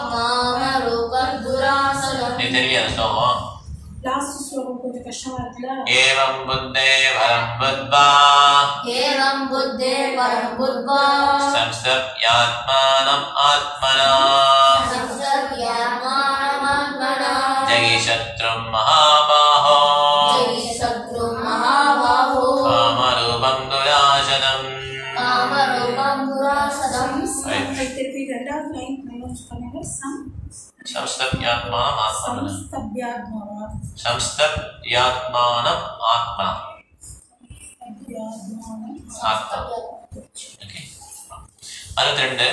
நீ தெரியாது ஸ்லோகம் லாஸ்ட் ஸ்லோகம் கொஞ்சம் கஷ்டமா இருக்குல்ல एवं बुद्धे परं बुद्ध्वा एवं बुद्धे परं बुद्ध्वा संस्तभ्यात्मानम् आत्मना संसर्यात्मानमात्मना जयि शत्रुं महाबाहो जयि शत्रुं महाबाहो कामरूपं दुराशनम् कामरूपं दुरासदं திருப்பி ரெண்டாவது லைன் ப்ரொனவுன்ஸ் பண்ணுங்க சம் संस्तभ्यात्मानम् आत्मना சம்ஸ்தப்யாத்மவா संस्तभ्यात्मानम् आत्मना சப்யாத்மானம் ஆத்மா ஓகே அறுபத்தி ரெண்டு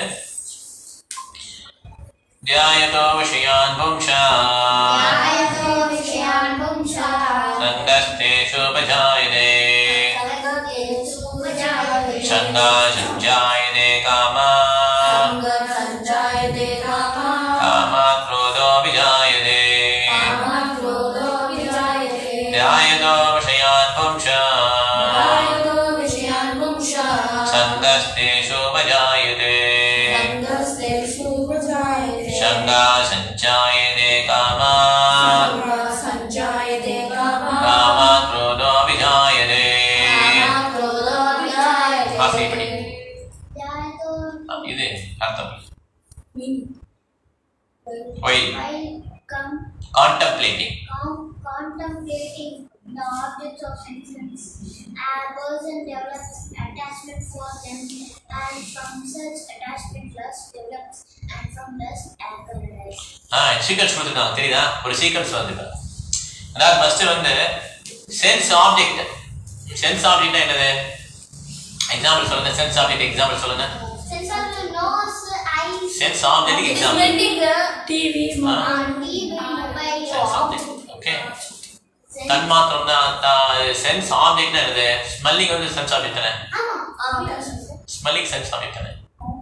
ध्यायतो विषयान् पुंसा आयतो विषयान् पुंसा सङ्गस्तेषुपजायते सर्गकेषुपजायते सङ्गा सञ्जायते कामा सञ्जायते कामः कामात् क्रोधोऽभिजायते कामात् क्रोधो विजायते ध्यायतो विषयान् पुंसा कायतो विषयान् पुंसः सङ्गस्तेषुपजायते सङ्गस्तेषु उपजायते सङ्गा सञ्जायते कामा सञ्जायते कामः कामात् क्रोधोऽभिजायते कामात् क्रोधो विजायते ஆசைப்படி ध्यायतो இது அர்த்தம் meaning why while com- contemplating com- contemplating the objects of sense, a person develops attachment for them, and from such attachment lust develops, and from lust anger arises. ஆ சீக்வன்ஸ் கொடுத்துருக்காங்க தெரியுதா ஒரு சீக்வன்ஸ் வந்து அதாவது ஃபர்ஸ்ட் வந்து sense object sense ஆப்ஜெக்ட்னா என்னது example சொல்லுங்க sense object example சொல்லுங்க Sense of the nose, eyes, சென்ஸ் ஆப்ஜெக்ட் எக்ஸாம்பிள் Meaning, TV ah and TV, mobile, sense object okay தன்மாத்திரம் தான் சென்ஸ் ஆப்ஜெக்ட் என்னது ஸ்மெல்லிங் வந்து சென்ஸ் ஆப்ஜெக்ட் தானே ஸ்மெல்லிங் சென்ஸ் ஆப்ஜெக்ட் தானே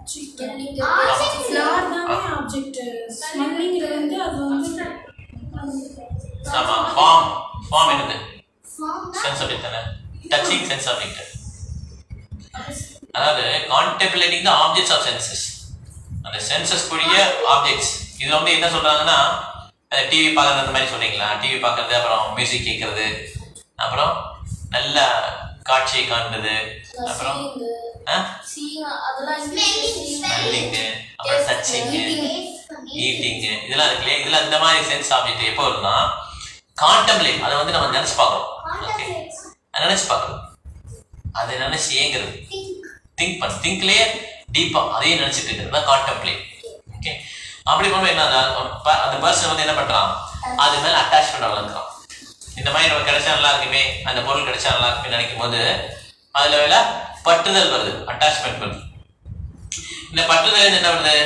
ஃப்ளார் தானே ஆப்ஜெக்ட் ஸ்மெல்லிங் வந்து அது வந்து ஆமா ஃபார்ம் ஃபார்ம் என்னது சென்ஸ் ஆப்ஜெக்ட் தானே டச்சிங் சென்ஸ் ஆப்ஜெக்ட் அதாவது contemplating the objects of senses அந்த சென்சஸ் கூடிய ஆப்ஜெக்ட்ஸ் இதுல வந்து என்ன சொல்றாங்கன்னா டிவி பார்க்கறது அந்த மாதிரி சொல்றீங்களா டிவி பார்க்கறது அப்புறம் மியூசிக் கேட்கறது அப்புறம் நல்ல காட்சியை காண்பது அப்புறம் ஸ்மெல்லிங்கு அப்புறம் டச்சிங்கு ஈட்டிங்கு இதெல்லாம் இருக்கு இல்லையா இதெல்லாம் இந்த மாதிரி சென்ஸ் ஆப்ஜெக்ட் எப்போ வரும்னா கான்டெம்ப்ளேட் அதை வந்து நம்ம நினைச்சு பார்க்கறோம் ஓகே நினைச்சு பார்க்கறோம் அதை நினைச்சு ஏங்குறது திங்க் பண்ண திங்க்லயே டீப்பா அதையே நினைச்சிட்டு இருக்கிறது தான் கான்டெம்ப்ளேட் ஓகே அப்படி பண்ணும்போது என்ன ஆகுது? ப- அந்த பர்சன் வந்து என்ன பண்றான் அது மேல அட்டாச்மெண்ட் வளர்க்குறான் இந்த மாதிரி நம்ம கிடைச்சா நல்லா இருக்குமே அந்த பொருள் கிடைச்சா நல்லா இருக்குமே நினைக்கும் போது அதுல வேலை பட்டுதல் வருது அட்டாச்மெண்ட் வருது இந்த பட்டுதல் என்ன வருது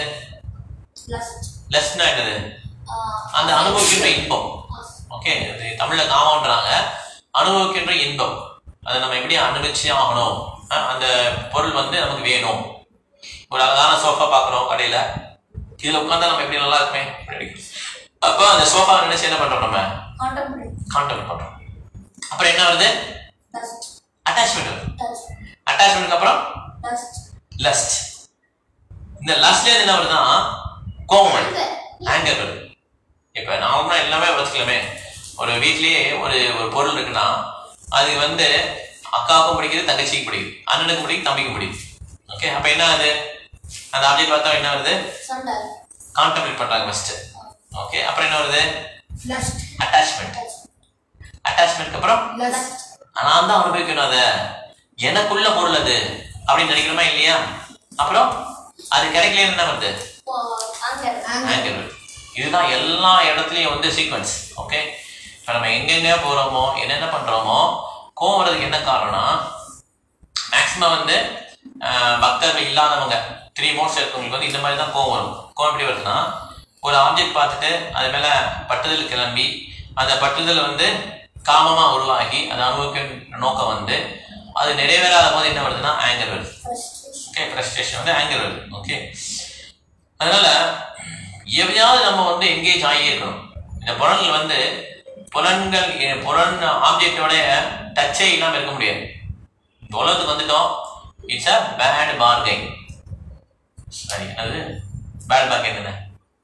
லெஸ்னா என்னது அந்த அனுபவிக்கின்ற இன்பம் ஓகே இது தமிழ்ல காமன்றாங்க அனுபவிக்கின்ற இன்பம் அதை நம்ம எப்படி அனுபவிச்சு ஆகணும் அஹ் அந்த பொருள் வந்து நமக்கு வேணும் ஒரு அழகான சோஃபா பார்க்குறோம் கடையில இதுல உட்காந்தா நம்ம எப்படி நல்லா இருக்குமே அப்படி இருக்கு. அப்போ அந்த சோஃபா நினைச்சு என்ன பண்றோம் நம்ம கான்டெக்ட் பண்றோம் அப்புறம் என்ன வருது அட்டாச்மெண்ட் வருது அட்டாச்மெண்ட்க்கு அப்புறம் லஸ்ட் இந்த லஸ்ட்ல என்ன வருதுன்னா கோபம் வருது ஆங்கர் வருது இப்ப நார்மலா எல்லாமே வச்சுக்கலாமே ஒரு வீட்லயே ஒரு ஒரு பொருள் இருக்குன்னா அது வந்து அக்காவுக்கும் பிடிக்குது தங்கச்சிக்கும் பிடிக்குது அண்ணனுக்கும் பிடிக்குது தம்பிக்கும் பிடிக்குது ஓகே அப்ப என்ன ஆகுது அந்த ஆப்ஜெக்ட் பார்த்தா என்ன வருது கான்டெம்ப்ளேட் பண்றாங்க ஃபர்ஸ்ட் ஓகே அப்புறம் என்ன வருது அட்டாச்மெண்ட் அட்டாச்மெண்ட்க்கு அப்புறம் நான் தான் அனுபவிக்கணும் அதை எனக்குள்ள பொருள் அது அப்படின்னு நினைக்கிறோமா இல்லையா அப்புறம் அது கிடைக்கல என்ன வருது ஆங்கர் வருது இதுதான் எல்லா இடத்துலயும் வந்து சீக்வன்ஸ் ஓகே இப்போ நம்ம எங்கெங்க போறோமோ என்னென்ன பண்றோமோ கோவம் வர்றதுக்கு என்ன காரணம்னா மேக்ஸிமம் வந்து ஆஹ், பக்தர்கள் இல்லாதவங்க த்ரீ மோட்ஸ் இருக்கவங்களுக்கு வந்து இந்த மாதிரி தான் கோவம் வரும் கோவம் எப்படி வருதுன்னா ஒரு ஆப்ஜெக்ட் பார்த்துட்டு அது மேல பட்டுதல் கிளம்பி அந்த பட்டுதல் வந்து காமமா உருவாகி அதை அனுபவிக்க நோக்கம் வந்து அது நிறைவேறாத போது என்ன வருதுன்னா ஆங்கர் வருது ஓகே ஃப்ரஸ்ட்ரேஷன் வந்து ஆங்கர் வருது ஓகே அதனால எவையாவது நம்ம வந்து எங்கேஜ் ஆகி இருக்கணும் இந்த புலன்கள் வந்து புலன்கள் எ- புலன் ஆப்ஜெக்டோடைய டச்சே இல்லாம இருக்க முடியாது இந்த உலகத்துக்கு வந்துட்டோம் இட்ஸ் அ பேட் பார்கெயின் சரி அது பேட் பார்கெயின் என்ன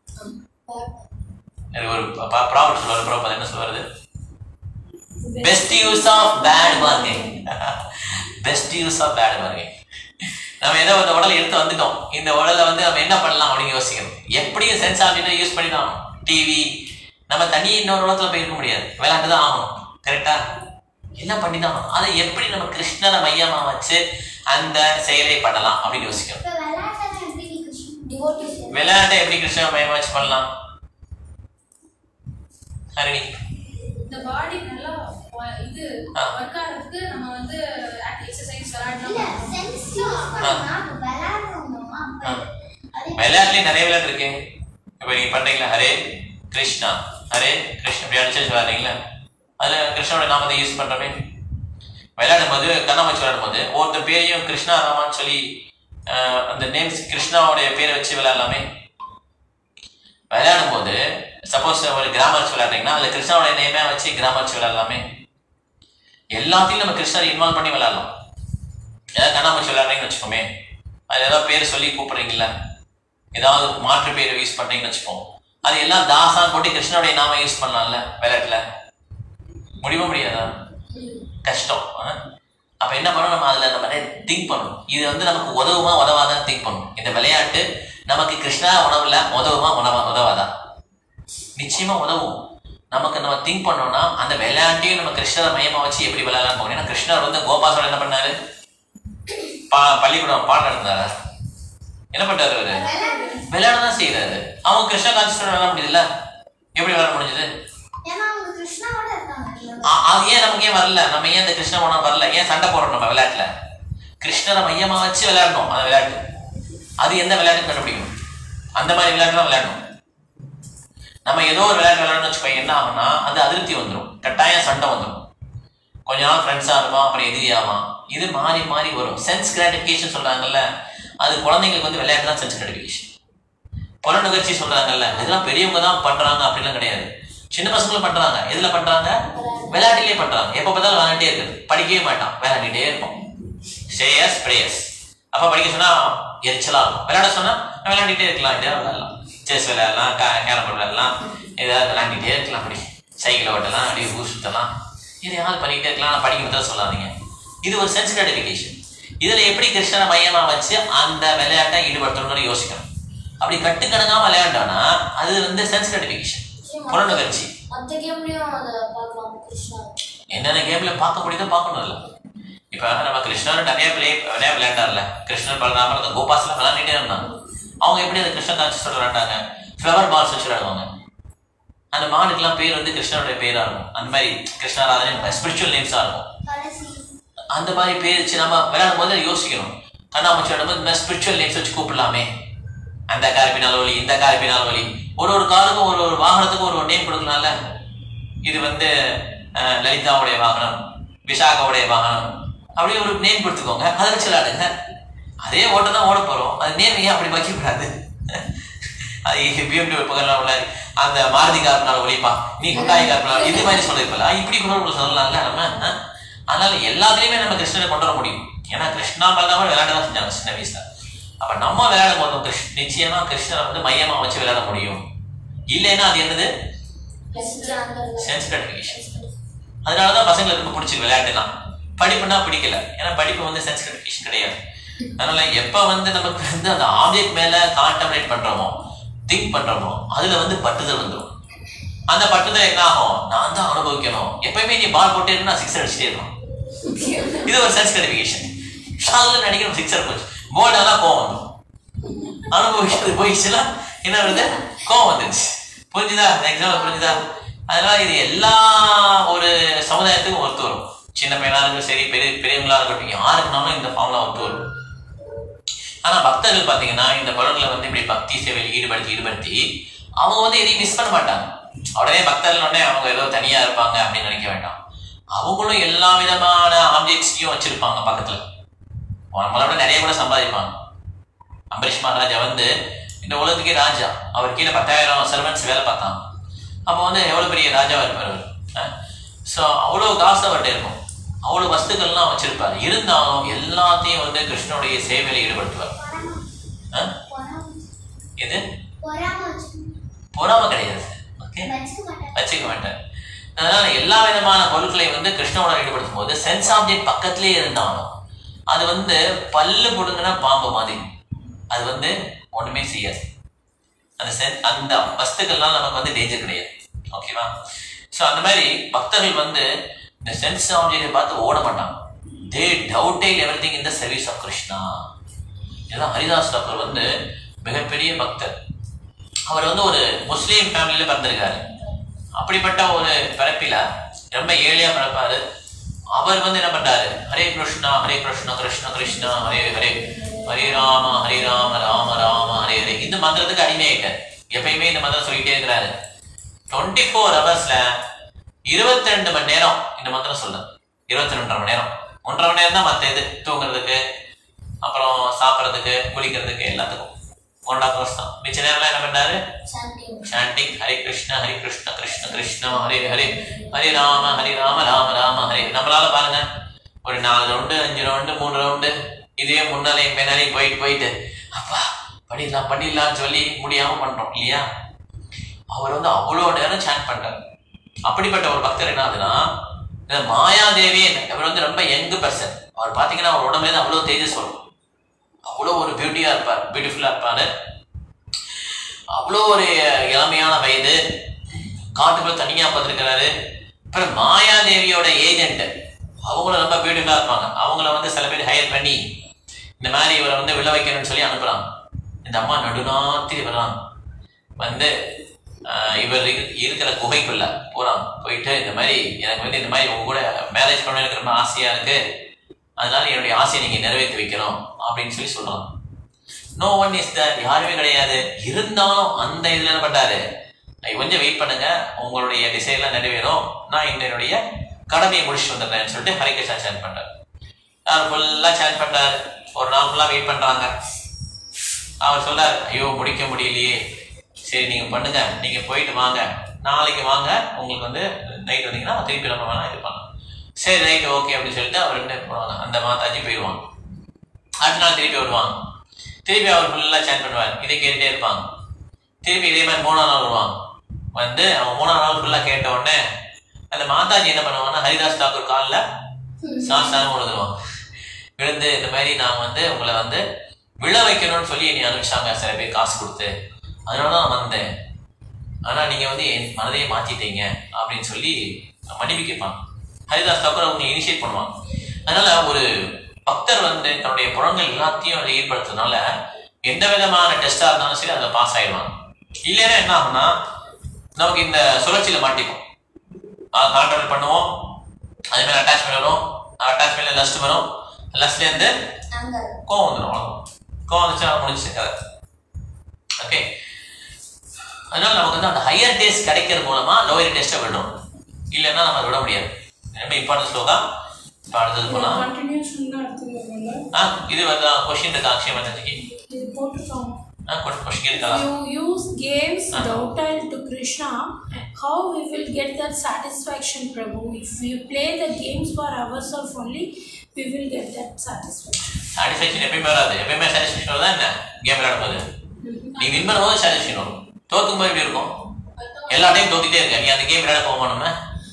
அது ஒரு ப்ராப்ளம் சொல்லுவாரு ப்ராப்ளம் என்ன சொல்லுவாரு best use of bad bargain best use of bad bargain நம்ம ஏதோ இந்த உடலை எடுத்து வந்துட்டோம் இந்த உடலை வந்து நம்ம என்ன பண்ணலாம் அப்படின்னு யோசிக்கணும் எப்படியும் சென்ஸ் ஆப்ஜெக்ட் யூஸ் பண்ணி தான் டிவி நம்ம தனி இன்னொரு உலகத்துல போய் இருக்க முடியாது விளையாட்டு தான் ஆகணும் கரெக்டா எல்லாம் பண்ணி தான் ஆகணும் அதை எப்படி நம்ம கிருஷ்ணரை மையமா வச்சு அந்த செயலை பண்ணலாம் அப்படின்னு யோசிக்கணும் விளையாட்டை எப்படி கிருஷ்ணரை மையமா வச்சு பண்ணலாம் ஹரிணி இந்த பாடி நல்லா வ- இது ஆ. ஒர்க் ஆகிறதுக்கு நம்ம வந்து எக்ஸசைஸ் இல்ல விளையாடலாம் சென்ஸ் யூஸ் பண்ணா விளையாடுறோமா ஆ. விளையாட்டுலயும் நிறைய விளையாட்டு இருக்கு இப்ப நீங்க பண்றீங்களா ஹரே கிருஷ்ணா ஹரே கிருஷ்ணா இப்படி அடிச்சு வச்சு விளையாடுறீங்களா அதுல கிருஷ்ணனோட நாமத்தை யூஸ் பண்றமே விளையாடும் போது கண்ணாமூச்சி விளையாடும் போது ஒருத்தர் பேரையும் கிருஷ்ணா ராமான்னு சொல்லி ஆஹ், அந்த நேம்ஸ் கிருஷ்ணாவுடைய பேரை வச்சு விளையாடலாமே விளையாடும் போது சப்போஸ் ஒரு கிராமர்ஸ் விளையாடுறீங்கன்னா அதுல கிருஷ்ணாவுடைய நேமே வச்சு கிராமர்ஸ் விளையாடலாமே எல்லாத்தையும் நம்ம கிருஷ்ணரை இன்வால்வ் பண்ணி விளையாடலாம் ஏதாவது கண்ணாமூச்சி விளையாடுறீங்கன்னு வச்சுக்கோமே அது ஏதாவது பேர் சொல்லி கூப்பிடுறீங்களா ஏதாவது மாற்று பேர் யூஸ் பண்றீங்கன்னு வச்சுப்போம் அது எல்லாம் தாசான் போட்டு கிருஷ்ணனுடைய நாம யூஸ் பண்ணலாம்ல விளையாட்டுல முடியுமா முடியாதா கஷ்டம் ஆ? அப்ப என்ன பண்ணணும் நம்ம அதுல நம்ம திங்க் பண்ணணும் இது வந்து நமக்கு உதவுமா உதவாதான் திங்க் பண்ணணும் இந்த விளையாட்டு நமக்கு கிருஷ்ணா உணவுல உதவுமா உணவா உதவாதா நிச்சயமா உதவும் நமக்கு நம்ம திங்க் பண்ணோம்னா அந்த விளையாட்டையும் நம்ம கிருஷ்ணரை மையமா வச்சு எப்படி விளையாடலாம் போகணும் ஏன்னா கிருஷ்ணர் வந்து கோபாசோட என்ன பண்ணாரு பா பள்ளிக்கூடம் பாடம் நடந்தாரா என்ன பண்றாரு அவரு விளையாட தான் செய்யறாரு அவங்க கிருஷ்ணா கான்செப்ட் விளையாட முடியுதுல்ல எப்படி விளையாட முடிஞ்சது ஏன்னா அவங்க கிருஷ்ணாவோட இருக்காங்க ஆ- அது ஏன் நமக்கு ஏன் வரல நம்ம ஏன் இந்த கிருஷ்ண உணவு வரல ஏன் சண்டை போடுறோம் நம்ம விளையாட்டுல கிருஷ்ணரை மையமா வச்சு விளையாடணும் அந்த விளையாட்டு அது எந்த விளையாட்டு கண்டுபிடிக்கணும் அந்த மாதிரி விளையாட்டு தான் விளையாடணும் நம்ம ஏதோ ஒரு விளையாட்டு விளையாடணும்னு வச்சுக்கோங்க என்ன ஆகும்னா அந்த அதிருப்தி வந்துடும் கட்டாயம் சண்டை வந்துடும் கொஞ்ச நாள் ஃப்ரெண்ட்ஸாக இருப்பான் அப்புறம் எதிரியாவான் இது மாறி மாறி வரும் சென்ஸ் கிராட்டிஃபிகேஷன் சொல்றாங்கல்ல அது குழந்தைங்களுக்கு வந்து விளையாட்டு தான் சென்ஸ் கிராட்டிஃபிகேஷன் புல நிகழ்ச்சி சொல்றாங்கல்ல இதெல்லாம் பெரியவங்க தான் பண்றாங்க அப்படிலாம் கிடையாது சின்ன பசங்களும் பண்றாங்க எதுல பண்றாங்க விளையாட்டிலே பண்றாங்க எப்ப பார்த்தாலும் விளையாண்டே இருக்குது படிக்கவே மாட்டான் விளையாடிட்டே இருப்போம் ஸ்ரேயஸ் பிரேயஸ் அப்ப படிக்க சொன்னா எரிச்சலா இருக்கும் விளையாட சொன்னா விளையாடிட்டே இருக்கலாம் இதே விளையாடலாம் செஸ் விளையாடலாம் கேரம் போர்டு விளையாடலாம் ஏதாவது விளையாடிட்டே இருக்கலாம் அப்படி சைக்கிள் ஓட்டலாம் அப்படியே ஊர் சுத்தலாம் இதையாவது பண்ணிக்கிட்டே இருக்கலாம் நான் படிக்க மட்டும் சொல்லாதீங்க இது ஒரு சென்ஸ் கிராட்டிஃபிகேஷன் இதுல எப்படி கிருஷ்ணனை மையமா வச்சு அந்த விளையாட்டை ஈடுபடுத்தணும்னு யோசிக்கணும் அப்படி கட்டுக்கணக்காம விளையாண்டோம்னா அது வந்து சென்ஸ் கிராட்டிஃபிகேஷன் புலனுணர்ச்சி மற்ற கேம்லயும் அதை பார்க்கலாம் கிருஷ்ணா என்னென்ன கேம்ல பார்க்க முடியுதோ பார்க்கணும் இல்லை இப்போ நம்ம கிருஷ்ணர் நிறைய பிளே நிறைய விளையாண்டார்ல கிருஷ்ணர் பலராமர் அந்த கோபாஸ்லாம் விளையாண்டுட்டே இருந்தாங்க அவங்க எப்படி அந்த கிருஷ்ண காட்சி விளையாண்டாங்க ஃப்ளவர் பால்ஸ் வச்சு விளையாடுவாங்க அந்த மாடுக்கெல்லாம் பேர் வந்து கிருஷ்ணருடைய பேரா இருக்கும் அந்த மாதிரி கிருஷ்ணராதனை ஸ்பிரிச்சுவல் நேம்ஸா இருக்கும் கடைசி அந்த மாதிரி பேர் வச்சு நம்ம விளையாடும் போது யோசிக்கணும் கண்ணாமூச்சி விளையாடும் இந்த மாதிரி ஸ்பிரிச்சுவல் நேம்ஸ் வச்சு கூப்பிடலாமே அந்த கார்பினால் ஒலி இந்த கார்பினால் ஒலி ஒரு ஒரு காருக்கும் ஒரு ஒரு வாகனத்துக்கும் ஒரு ஒரு நேம் கொடுக்கலாம்ல இது வந்து அஹ், லலிதாவுடைய வாகனம் விஷாகாவுடைய வாகனம் அப்படியே ஒரு நேம் கொடுத்துக்கோங்க அதை வச்சு விளையாடுங்க அதே ஓட்டம் தான் ஓட போறோம் அது நேம் ஏன் அப்படி வைக்க கூடாது அது பிஎம்டி பக்கம் உள்ள அந்த மாருதி கார்பனால் ஒழிப்பா நீ குண்டாய் கார்பனால் இது மாதிரி சொல்லிருப்பல இப்படி கூட சொல்லலாம்ல நம்ம அஹ்? அதனால எல்லாத்துலயுமே நம்ம கிருஷ்ணனை கொண்டு வர முடியும் ஏன்னா கிருஷ்ணா பலராமர் விளையாட தான் செஞ்சாங்க சின்ன வயசுல அப்ப நம்ம விளையாடும் போதும் கிருஷ்ண நிச்சயமா கிருஷ்ணனை வந்து மையமா வச்சு விளையாட முடியும் இல்லைன்னா அது என்னது சென்ஸ் கிராட்டிஃபிகேஷன் அதனாலதான் பசங்களுக்கு ரொம்ப பிடிச்சி விளையாட்டுலாம் படிப்புனா பிடிக்கல ஏன்னா படிப்பு வந்து சென்ஸ் கிராட்டிஃபிகேஷன் கிடையாது அதனால எப்ப வந்து நமக்கு வந்து அந்த ஆப்ஜெக்ட் மேல கான்டம்ரேட் பண்றோமோ திங்க் பண்றோமோ அதுல வந்து பட்டுதல் வந்துடும் அந்த பட்டுதல் என்ன ஆகும் நான் தான் அனுபவிக்கணும் எப்பயுமே நீ பால் போட்டே இருந்தா சிக்ஸர் அடிச்சுட்டே இருக்கணும் இது ஒரு சென்ஸ் கிராட்டிஃபிகேஷன் ஷாலில் நடிக்கிற சிக்ஸர் போச்சு போல்டெல்லாம் கோவம் வந்துடும் அனுபவிக்கிறது போயிடுச்சுன்னா என்ன வருது கோவம் வந்துடுச்சு புரிஞ்சுதா இந்த எக்ஸாம்பிள் புரிஞ்சுதா அதனால இது எல்லா ஒரு சமுதாயத்துக்கும் ஒத்து வரும் சின்ன பையனா இருக்கட்டும் சரி பெரிய பெரியவங்களா இருக்கட்டும் யாருக்குனாலும் இந்த ஃபார்ம்லாம் ஒத்து வரும் ஆனா பக்தர்கள் பாத்தீங்கன்னா இந்த பலன்களை வந்து இப்படி பக்தி சேவையில் ஈடுபடுத்தி ஈடுபடுத்தி அவங்க வந்து எதையும் மிஸ் பண்ண மாட்டாங்க உடனே பக்தர்கள் உடனே அவங்க ஏதோ தனியா இருப்பாங்க அப்படின்னு நினைக்க வேண்டாம் அவங்களும் எல்லா விதமான ஆப்ஜெக்ட்ஸையும் வச்சிருப்பாங்க பக்கத்துல நம்மளை விட நிறைய கூட சம்பாதிப்பாங்க அம்பரீஷ் மகாராஜா வந்து இந்த உலகத்துக்கே ராஜா அவர் கீழே பத்தாயிரம் சர்வன்ஸ் வேலை பார்த்தாங்க அப்போ வந்து எவ்வளோ பெரிய ராஜாவா இருப்பார் அவர் ஸோ அவ்வளோ காசு அவர்கிட்ட இருக்கும் அவ்வளோ வஸ்துக்கள்லாம் வச்சிருப்பார் இருந்தாலும் எல்லாத்தையும் வந்து கிருஷ்ணனுடைய சேவையில ஈடுபடுத்துவார் ஆ? பொறாம எது பொறாம வச்சு பொறாம கிடையாது ஓகே வச்சுக்க மாட்டேன் வச்சுக்க மாட்டார் அதனால எல்லா விதமான பொருட்களையும் வந்து கிருஷ்ணனோட ஈடுபடுத்தும் போது சென்ஸ் ஆப்ஜெக்ட் பக்கத்திலே இருந்தாலும் அது வந்து பல்லு புடுங்கினா பாம்பு மாதிரி அது வந்து ஒண்ணுமே செய்யாது அந்த சென் அந்த வஸ்துக்கள்லாம் நமக்கு வந்து டேஞ்சர் கிடையாது ஓகேவா ஸோ அந்த மாதிரி பக்தர்கள் வந்து இந்த சென்ஸ் ஆப்ஜெக்டை பார்த்து ஓட மாட்டாங்க தே டவுட்டே everything in the service of Krishna இதெல்லாம் ஹரிதாஸ் டாக்டர் வந்து மிகப்பெரிய பக்தர் அவர் வந்து ஒரு முஸ்லீம் ஃபேமிலியில பிறந்திருக்காரு அப்படிப்பட்ட ஒரு பிறப்பில ரொம்ப ஏழையா பிறப்பாரு அவர் வந்து என்ன பண்றாரு ஹரே கிருஷ்ணா ஹரே கிருஷ்ணா கிருஷ்ண கிருஷ்ணா ஹரே ஹரே ஹரே ராம ஹரே ராம ராம ராம ஹரே ஹரே இந்த மந்திரத்துக்கு அடிமையாயிட்டார் எப்பயுமே இந்த மந்திரம் சொல்லிட்டே இருக்கிறாரு டுவெண்ட்டி ஃபோர் ஹவர்ஸ்ல இருபத்தி ரெண்டு மணி நேரம் இந்த மந்திரம் சொல்ல இருபத்தி ரெண்டரை மணி நேரம் ஒன்றரை மணி நேரம் தான் மற்ற இது தூங்குறதுக்கு அப்புறம் சாப்பிட்றதுக்கு குளிக்கிறதுக்கு எல்லாத்துக்கும் ஒன் அண்ட் ஹவர்ஸ் தான் மிச்ச நேரம்லாம் என்ன பண்ணாரு sanding chanting Hare Krishna, Hare Krishna, Krishna Krishna, Hare Hare, Hare Rama, Hare Rama, Rama Rama, Hare நம்மளால பாருங்க ஒரு நாலு ரவுண்டு அஞ்சு ரவுண்டு மூணு ரவுண்டு இதே முன்னாலேயும் பின்னாலேயும் போயிட்டு போயிட்டு அப்பா பண்ணிடலாம் பண்ணிடலாம்னு சொல்லி முடியாம பண்றோம் இல்லையா அவர் வந்து அவ்வளோ நேரம் சாண்ட் பண்றாரு அப்படிப்பட்ட ஒரு பக்தர் என்ன ஆகுதுன்னா இந்த மாயாதேவி அவர் வந்து ரொம்ப யங் பர்சன் அவர் பார்த்தீங்கன்னா அவர் உடம்புல அவ்வளோ தேஜஸ் வரும் அவ்வளோ ஒரு பியூட்டியா இருப்பார் பியூட்டிஃபுல்லா இருப்பாரு அவ்வளோ ஒரு இளமையான வயது காட்டுக்குள்ள தனியா பார்த்துருக்கிறாரு அப்புறம் மாயாதேவியோட ஏஜென்ட் அவங்களும் ரொம்ப பியூட்டிஃபுல்லா இருப்பாங்க அவங்கள வந்து சில பேர் ஹையர் பண்ணி இந்த மாதிரி இவரை வந்து விழ வைக்கணும்னு சொல்லி அனுப்புறாங்க இந்த அம்மா நடுநாத்திரி வர்றாங்க வந்து ஆஹ், இவர் இரு- இருக்கிற குகைக்குள்ள போறாங்க போயிட்டு இந்த மாதிரி எனக்கு வந்து இந்த மாதிரி உங்க கூட மேரேஜ் பண்ண எனக்கு ரொம்ப ஆசையா இருக்கு அதனால என்னுடைய ஆசையை நீங்க நிறைவேற்றி வைக்கணும் அப்படின்னு சொல்லி சொல்றாங்க நோ ஒன் இஸ் தட் யாருமே கிடையாது இருந்தாலும் அந்த இதுல என்ன பண்றாரு கொஞ்சம் வெயிட் பண்ணுங்க உங்களுடைய டிசைன்லாம் நிறைவேறும் நான் இந்த என்னுடைய கடமையை முடிச்சுட்டு வந்துடுறேன்னு சொல்லிட்டு ஹரிகிருஷ்ணா சேன் பண்றாரு அவர் ஃபுல்லா சேன் பண்றாரு ஒரு நாள் ஃபுல்லா வெயிட் பண்றாங்க அவர் சொல்றாரு ஐயோ முடிக்க முடியலையே சரி நீங்க பண்ணுங்க நீங்க போயிட்டு வாங்க நாளைக்கு வாங்க உங்களுக்கு வந்து நைட் வந்தீங்கன்னா திருப்பி நம்ம வேணா இது பண்ணலாம் சரி ரைட் ஓகே அப்படின்னு சொல்லிட்டு அவர் என்ன பண்ணுவாங்க அந்த மாதாஜி போயிடுவாங்க அடுத்த நாள் திருப்பி வருவாங்க திருப்பி அவர் ஃபுல்லாக சேட் பண்ணுவார் இதை கேட்டுட்டே இருப்பாங்க திருப்பி இதே மாதிரி மூணாம் நாள் வருவாங்க வந்து அவன் மூணாம் நாள் ஃபுல்லாக கேட்ட உடனே அந்த மாதாஜி என்ன பண்ணுவாங்கன்னா ஹரிதாஸ் தாக்கூர் காலில் சாஸ்தானம் விழுந்துருவாங்க விழுந்து இந்த மாதிரி நான் வந்து உங்களை வந்து விழ வைக்கணும்னு சொல்லி என்னை அனுப்பிச்சாங்க சில பேர் காசு கொடுத்து அதனால தான் நான் வந்தேன் ஆனால் நீங்கள் வந்து என் மனதையே மாற்றிட்டீங்க அப்படின்னு சொல்லி மன்னிப்பு கேட்பாங்க ஹரிதாஸ் தாக்கூர் அவங்க இனிஷியேட் பண்ணுவாங்க அதனால ஒரு பக்தர் வந்து தன்னுடைய புறங்கள் எல்லாத்தையும் அதில் ஈடுபடுத்துறதுனால எந்த விதமான டெஸ்டாக இருந்தாலும் சரி அதில் பாஸ் ஆயிடுவாங்க இல்லைன்னா என்ன ஆகும்னா நமக்கு இந்த சுழற்சியில் மாட்டிக்கும் கான்ட்ரோல் பண்ணுவோம் அதே மாதிரி அட்டாச்மெண்ட் வரும் அட்டாச்மெண்ட்ல லஸ்ட் வரும் லஸ்ட்லேருந்து அங்கே கோவம் வந்துடும் அவ்வளோதான் கோவம் வந்துச்சுன்னா முடிச்சு கதை ஓகே அதனால நமக்கு வந்து அந்த ஹையர் டேஸ்ட் கிடைக்கிறது மூலமா லோயர் டேஸ்ட்டை விடணும் இல்லைன்னா நம்ம அதை விட முடியாது ரொம்ப இம்பார்ட்டன்ட் ஸ்லோகா இப்போ அடுத்தது போகலாம் கண்டினியூஷன் தான் எடுத்துக்கோங்க ஆ இது வந்து கொஷின் இருக்கா அக்ஷயம் வந்ததுக்கு இது போட்டிருக்காங்க ஆ கொஷின் இருக்கலாம் you use games Uh-huh. docile to Krishna, how we will get that satisfaction, Prabhu? If we play the games for ourselves only, we will get that satisfaction. Satisfaction எப்பயுமே வராது எப்பயுமே சாட்டிஸ்ஃபேக்ஷன் வருதா என்ன கேம் விளையாடும்போது நீ win பண்ணும்போது satisfaction வரும் தோக்கும் போது எப்படி இருக்கும் எல்லா டைம் தோத்துட்டே இருக்க நீ அந்த கேம் விளையாட போவோமா நம்ம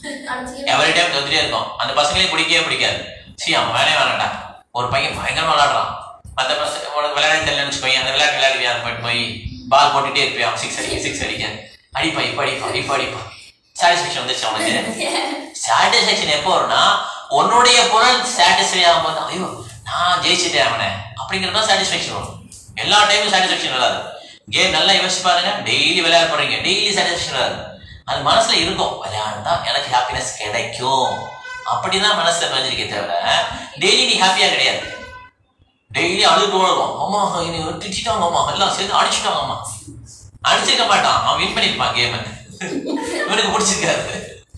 எவரி டைம் தோத்துட்டே இருக்கோம் அந்த பசங்களையும் பிடிக்கவே பிடிக்காது சீ அவன் வேலையே வேணாண்டா ஒரு பையன் பயங்கரமா விளையாடுறான் மற்ற பசங்க உனக்கு விளையாட தெரியலன்னு வச்சுக்கோங்க அந்த விளையாட்டு விளையாடுவியா போயிட்டு போய் பால் போட்டுட்டே இருப்பியா சிக்ஸ் அடிக்க சிக்ஸ் அடிக்க அடிப்பா இப்ப அடிப்பா இப்ப அடிப்பா சாட்டிஸ்ஃபேக்ஷன் வந்துச்சு அவனுக்கு சாட்டிஸ்ஃபேக்ஷன் எப்போ வரும்னா உன்னுடைய பொருள் சாட்டிஸ்ஃபை ஆகும்போது ஐயோ நான் ஜெயிச்சிட்டேன் அவனை அப்படிங்கிறது தான் சாட்டிஸ்ஃபேக்ஷன் வரும் எல்லா டைமும் சாட்டிஸ்ஃபேக்ஷன் வராது கேம் நல்லா யோசிச்சு பாருங்க டெய்லி விளையாட போறீங்க டெய்லி சாட்டிஸ்ஃபேக்ஷன் வராது அது மனசுல இருக்கும் விளையாடுனா எனக்கு ஹாப்பினஸ் கிடைக்கும் அப்படிதான் மனசுல பதிஞ்சிருக்கே தவிர டெய்லி நீ ஹாப்பியா கிடையாது டெய்லி அழுது உழவும் அம்மா என்னை திட்டாங்க அம்மா எல்லாம் சேர்ந்து அடிச்சுட்டாங்க அம்மா அடிச்சிருக்க மாட்டான் அவன் வின் பண்ணிருப்பான் கேம் இவனுக்கு பிடிச்சிருக்காரு